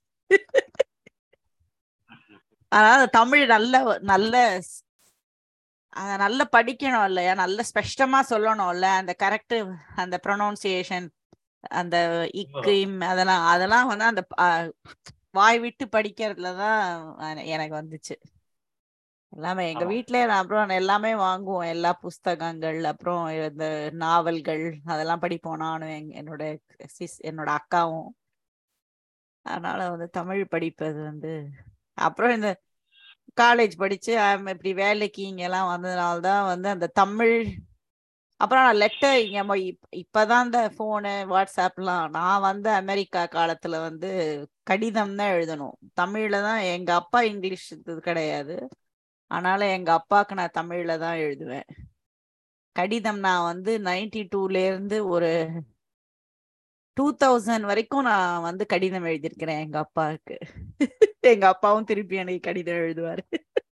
அதனால தமிழ் நல்ல நல்ல ஸ்- அத நல்லா படிக்கணும் இல்லையா நல்ல ஸ்பஷ்டமா சொல்லணும்ல அந்த கரெக்ட் அந்த ப்ரொனவுன்சியேஷன் அந்த இக்கு இம் அதெல்லாம் அதெல்லாம் வந்து அந்த ப- ஆ, வாய் விட்டு படிக்கிறதுல தான் அ- எனக்கு வந்துச்சு எல்லாமே எங்க ஆமா. வீட்ல நான் அப்புறம் எல்லாமே வாங்குவோம் எல்லா புஸ்தகங்கள் அப்புறம் இந்த நாவல்கள் அதெல்லாம் படிப்போம் நானும் எங்க- என்னோட சிஸ் என்னோட அக்காவும் அதனால வந்து தமிழ் படிப்பது வந்து அப்புறம் இந்த காலேஜ் படிச்சு ஆம், இப்படி வேலைக்கு இங்கெல்லாம் வந்ததுனால தான் வந்து அந்த தமிழ் அப்புறம் நான் லெட்டர் இங்க மொ- இப்- இப்பதான் இந்த ஃபோனு வாட்ஸ்அப்லாம் நான் வந்து அமெரிக்கா காலத்துல வந்து கடிதம் தான் எழுதணும் தமிழ்ல தான் எங்க அப்பா இங்கிலீஷ் இது கிடையாது அதனால எங்க அப்பாவுக்கு நான் தமிழ்ல தான் எழுதுவேன் கடிதம் நான் வந்து நைன்டி டூல இருந்து ஒரு டூ தௌசண்ட் வரைக்கும் நான் வந்து கடிதம் எழுதியிருக்கிறேன் எங்க அப்பாவுக்கு எங்க அப்பாவும் திருப்பி எனக்கு கடிதம் எழுதுவாரு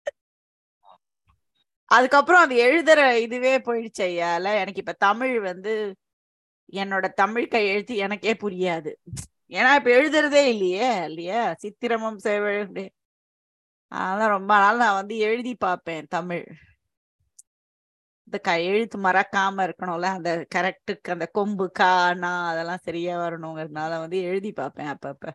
அதுக்கப்புறம் அது எழுதுற இதுவே போயிடுச்சு ஐயால எனக்கு இப்ப தமிழ் வந்து என்னோட தமிழ் கையெழுத்து எனக்கே புரியாது ஏன்னா இப்ப எழுதுறதே இல்லையே இல்லையா சித்திரமும் சேவழி அதெல்லாம் ரொம்ப நாள் நான் வந்து எழுதி பார்ப்பேன் தமிழ் இந்த கையெழுத்து மறக்காம இருக்கணும்ல அந்த கரெக்டுக்கு அந்த கொம்பு கா நா அதெல்லாம் சரியா வரணுங்கிறதுனால வந்து எழுதி பார்ப்பேன் அப்பப்ப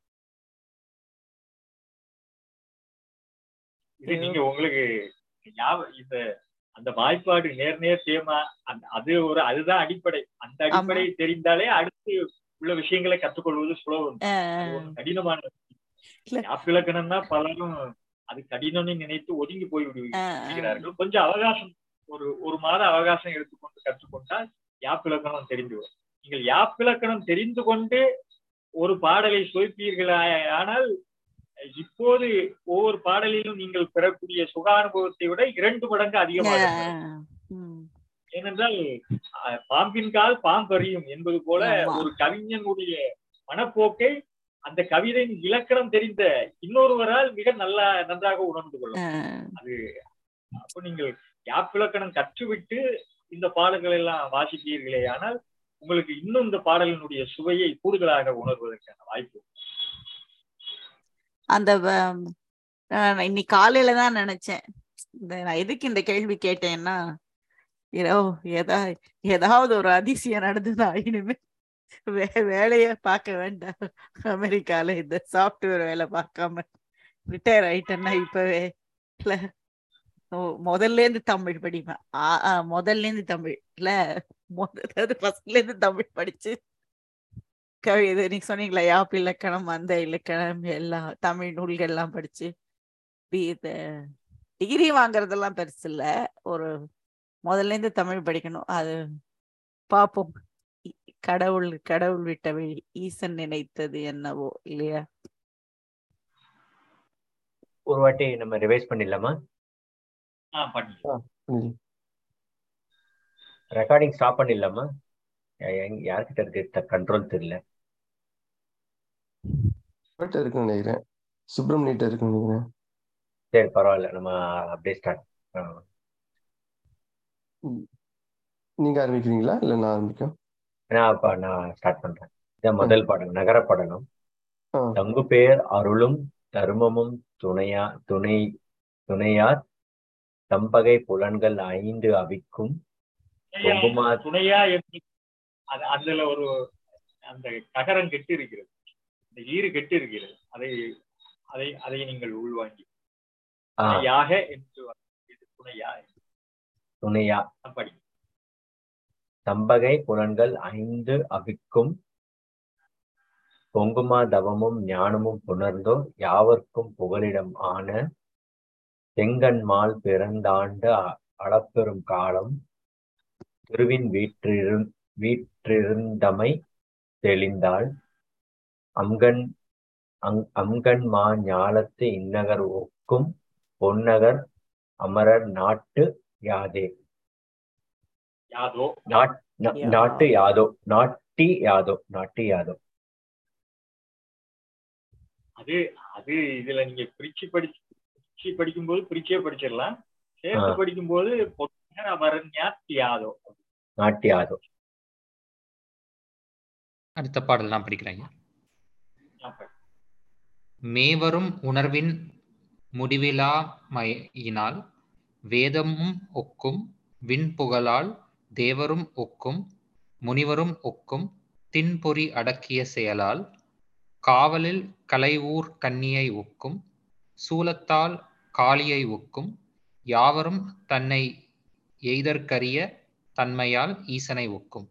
இது நீங்க உங்களுக்கு ஞாபகம் இந்த அந்த வாய்ப்பாடு நேர் நேர் தேமா அந்த அது ஒரு அதுதான் அடிப்படை அந்த அடிப்படை தெரிந்தாலே அடுத்து உள்ள விஷயங்களை கற்றுக்கொள்வது சுலபம் அது ஒரு கடினமான இல்ல. யாப்பிலக்கணம்னா பலரும் அது கடினம்னு நினைத்து ஒதுங்கி போய் விடு- ஆஹ் ஆஹ் விடுகிறார்கள் கொஞ்சம் அவகாசம் ஒரு ஒரு மாத அவகாசம் எடுத்துக்கொண்டு கற்றுக்கொண்டால் யாப்பிலக்கணம் தெரிந்து வரும் நீங்கள் யாப்பிலக்கணம் தெரிந்து கொண்டு ஒரு பாடலை சுவைப்பீர்கள் ஆனால் இப்போது ஒவ்வொரு பாடலிலும் நீங்கள் பெறக்கூடிய சுகானுபவத்தை விட இரண்டு மடங்கு அதிகமாக பெறும். ஆஹ் உம் ஏனென்றால் அஹ், பாம்பின் கால் பாம்பறியும் என்பது போல ஆமா. ஒரு கவிஞனுடைய மனப்போக்கை அந்த கவிதையின் இலக்கணம் தெரிந்த இன்னொருவரால் மிக நல்லா நன்றாக உணர்ந்து கொள்ளும் ஆஹ் அது அப்போ நீங்கள் யாப்பிலக்கணம் கற்றுவிட்டு இந்த பாடல்களை எல்லாம் வாசிப்பீர்களே ஆனால் உங்களுக்கு இன்னும் இந்த பாடலினுடைய சுவையை கூடுதலாக உணர்வதற்கான வாய்ப்பு அந்த வ- நான் இன்னைக்கு காலையில தான் நினைச்சேன் இந்த நான் எதுக்கு இந்த கேள்வி கேட்டேன்னா ஏதோ ஏதா ஏதாவது ஒரு அதிசயம் நடந்ததா இனிமே வே வேலைய பார்க்க வேண்டாம் அமெரிக்கால இந்த சாஃப்ட்வேர் வேலை பார்க்காம ரிட்டையர் ஆயிட்டேன்னா இப்பவே இல்ல ஓ, முதல்ல இருந்து தமிழ் படிப்பேன் ஆ ஆ, முதல்ல இருந்து தமிழ் இல்ல முதல்ல ஃபர்ஸ்ட்ல இருந்து தமிழ் படிச்சு கவி இது நீங்க சொன்னீங்களா யாப் இலக்கணம் அந்த இலக்கணம் எல்லாம் தமிழ் நூல்கள் எல்லாம் படிச்சு பி இது டிகிரி வாங்குறதெல்லாம் பெருசு இல்ல ஒரு முதல்ல இருந்து தமிழ் படிக்கணும் அது பார்ப்போம் இ- கடவுள் கடவுள் விட்ட வழி ஈசன் நினைத்தது என்னவோ இல்லையா ஒரு வாட்டி நம்ம ரிவைஸ் பண்ணிடலாமா ஆ பண்ணி ம். ரெக்கார்டிங் ஸ்டாப் பண்ணிடலாமா யா- எங்க- யார்கிட்ட இருக்கு கண்ட்ரோல் தெரியல பட் இருக்குன்னு நினைக்கிறேன் சுப்பிரமணியிட்ட இருக்குன்னு நினைக்கிறேன் சரி பரவாயில்ல நம்ம அப்படியே ஸ்டார்ட் நீங்க ஆரம்பிக்கிறீங்களா இல்ல நான் ஆரம்பிக்கும் நான் அப்ப நான் ஸ்டார்ட் பண்றேன் இதான் முதல் பாடல் நகர படலம் ஆ. தங்கு பேர் அருளும் தர்மமும் துணையா துணை துணையார் தம்பகை புலன்கள் ஐந்து அவிக்கும் துணையா- குங்குமா துணையா என்று அது அதுல ஒரு அந்த ககரம் கெட்டு இருக்கிறது இந்த ஈறு கெட்டு இருக்கிறது அதை அதை அதை நீங்கள் உள்வாங்கி ஆ, துணையாக என்று இது துணையா துணையா படி தம்பகை புலன்கள் ஐந்து அவிக்கும் பொங்குமா தவமும் ஞானமும் புணர்ந்தோ யாவர்க்கும் புகலிடம் ஆன செங்கன்மால் பிறந்தாண்டு அ- அளப்பெரும் காலம் திருவின் வீற்றிரு வீற்றிருந்தமை தெளிந்தாள் அம்கண் அங் அம்கண் மா ஞாலத்து இந்நகர் ஒக்கும் பொன்னகர் அமரர் நாட்டு யாதே யாதோ நாட் நா- யா. நாட்டு யாதோ நாட்டி யாதோ நாட்டி யாதோ அது அது இதுல நீங்க பிரிச்சு படிச்சு பிரிச்சு படிக்கும்போது பிரிச்சே படிச்சிடலாம் சேர்த்து ஆ. படிக்கும்போது பொன்னர் அமரன்யா யாதோ நாட்டி யாதோ அடுத்த பாடல் நான் படிக்கிறேன் ஐயா. அப்ப மேவரும் உணர்வின் முடிவிலா மையினால் வேதமும் ஒக்கும் விண்புகழால் தேவரும் ஒக்கும் முனிவரும் ஒக்கும் தின்பொறி அடக்கிய செயலால் காவலில் கலைவூர் கன்னியை ஒக்கும் சூலத்தால் காளியை ஒக்கும் யாவரும் தன்னை எய்தற்கரிய தன்மையால் ஈசனை ஒக்கும்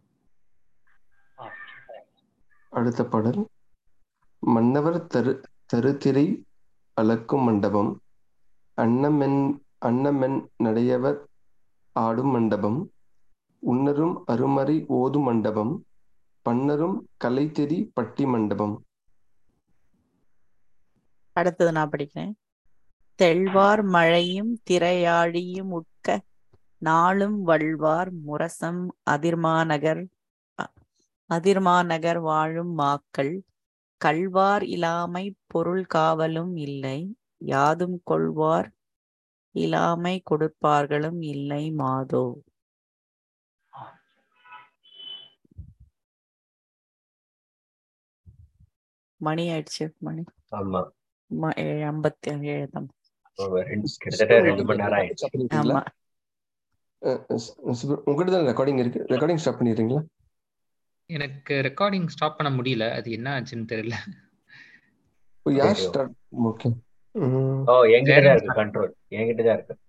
அடுத்த பாடல் மன்னவர் தரு தருதிரை அளக்கும் மண்டபம் அன்னமென் அன்னமென் நடையவர் ஆடும் மண்டபம் உன்னரும் அருமறை ஓதும் மண்டபம் பன்னரும் கலைத்தெறி பட்டி மண்டபம் அடுத்தது நான் படிக்கிறேன் தெள்வார் மழையும் திரையாழியும் உட்க நாளும் வள்வார் முரசம் அதிர்மாநகர் அ- அதிர்மாநகர் வாழும் மாக்கள் கள்வார் இலாமை பொருள் காவலும் இல்லை யாதும் கொள்வார் இலாமை கொடுப்பார்களும் இல்லை மாதோ மணி ஆயிடுச்சு மணி ஆமா ம- ஏ- ஐம்பத்தி ஏழு தான். ஒரு ரெண்டு கிட்டத்தட்ட ரெண்டு மணி நேரம் ஆயிடுச்சு ஸ்டாப் பண்ணிட்டீங்களா ஆமா உங்ககிட்ட தான் ரெக்கார்டிங் இருக்கு ரெக்கார்டிங் ஸ்டாப் பண்ணிடுறீங்களா எனக்கு ரெக்கார்டிங் ஸ்டாப் பண்ண முடியல அது என்ன ஆச்சுன்னு தெரியல ஓ, யார் சரி. ஸ்டார்ட் ஓகே ஓ என்கிட்ட தான் இருக்கு கண்ட்ரோல் என்கிட்ட தான் இருக்கு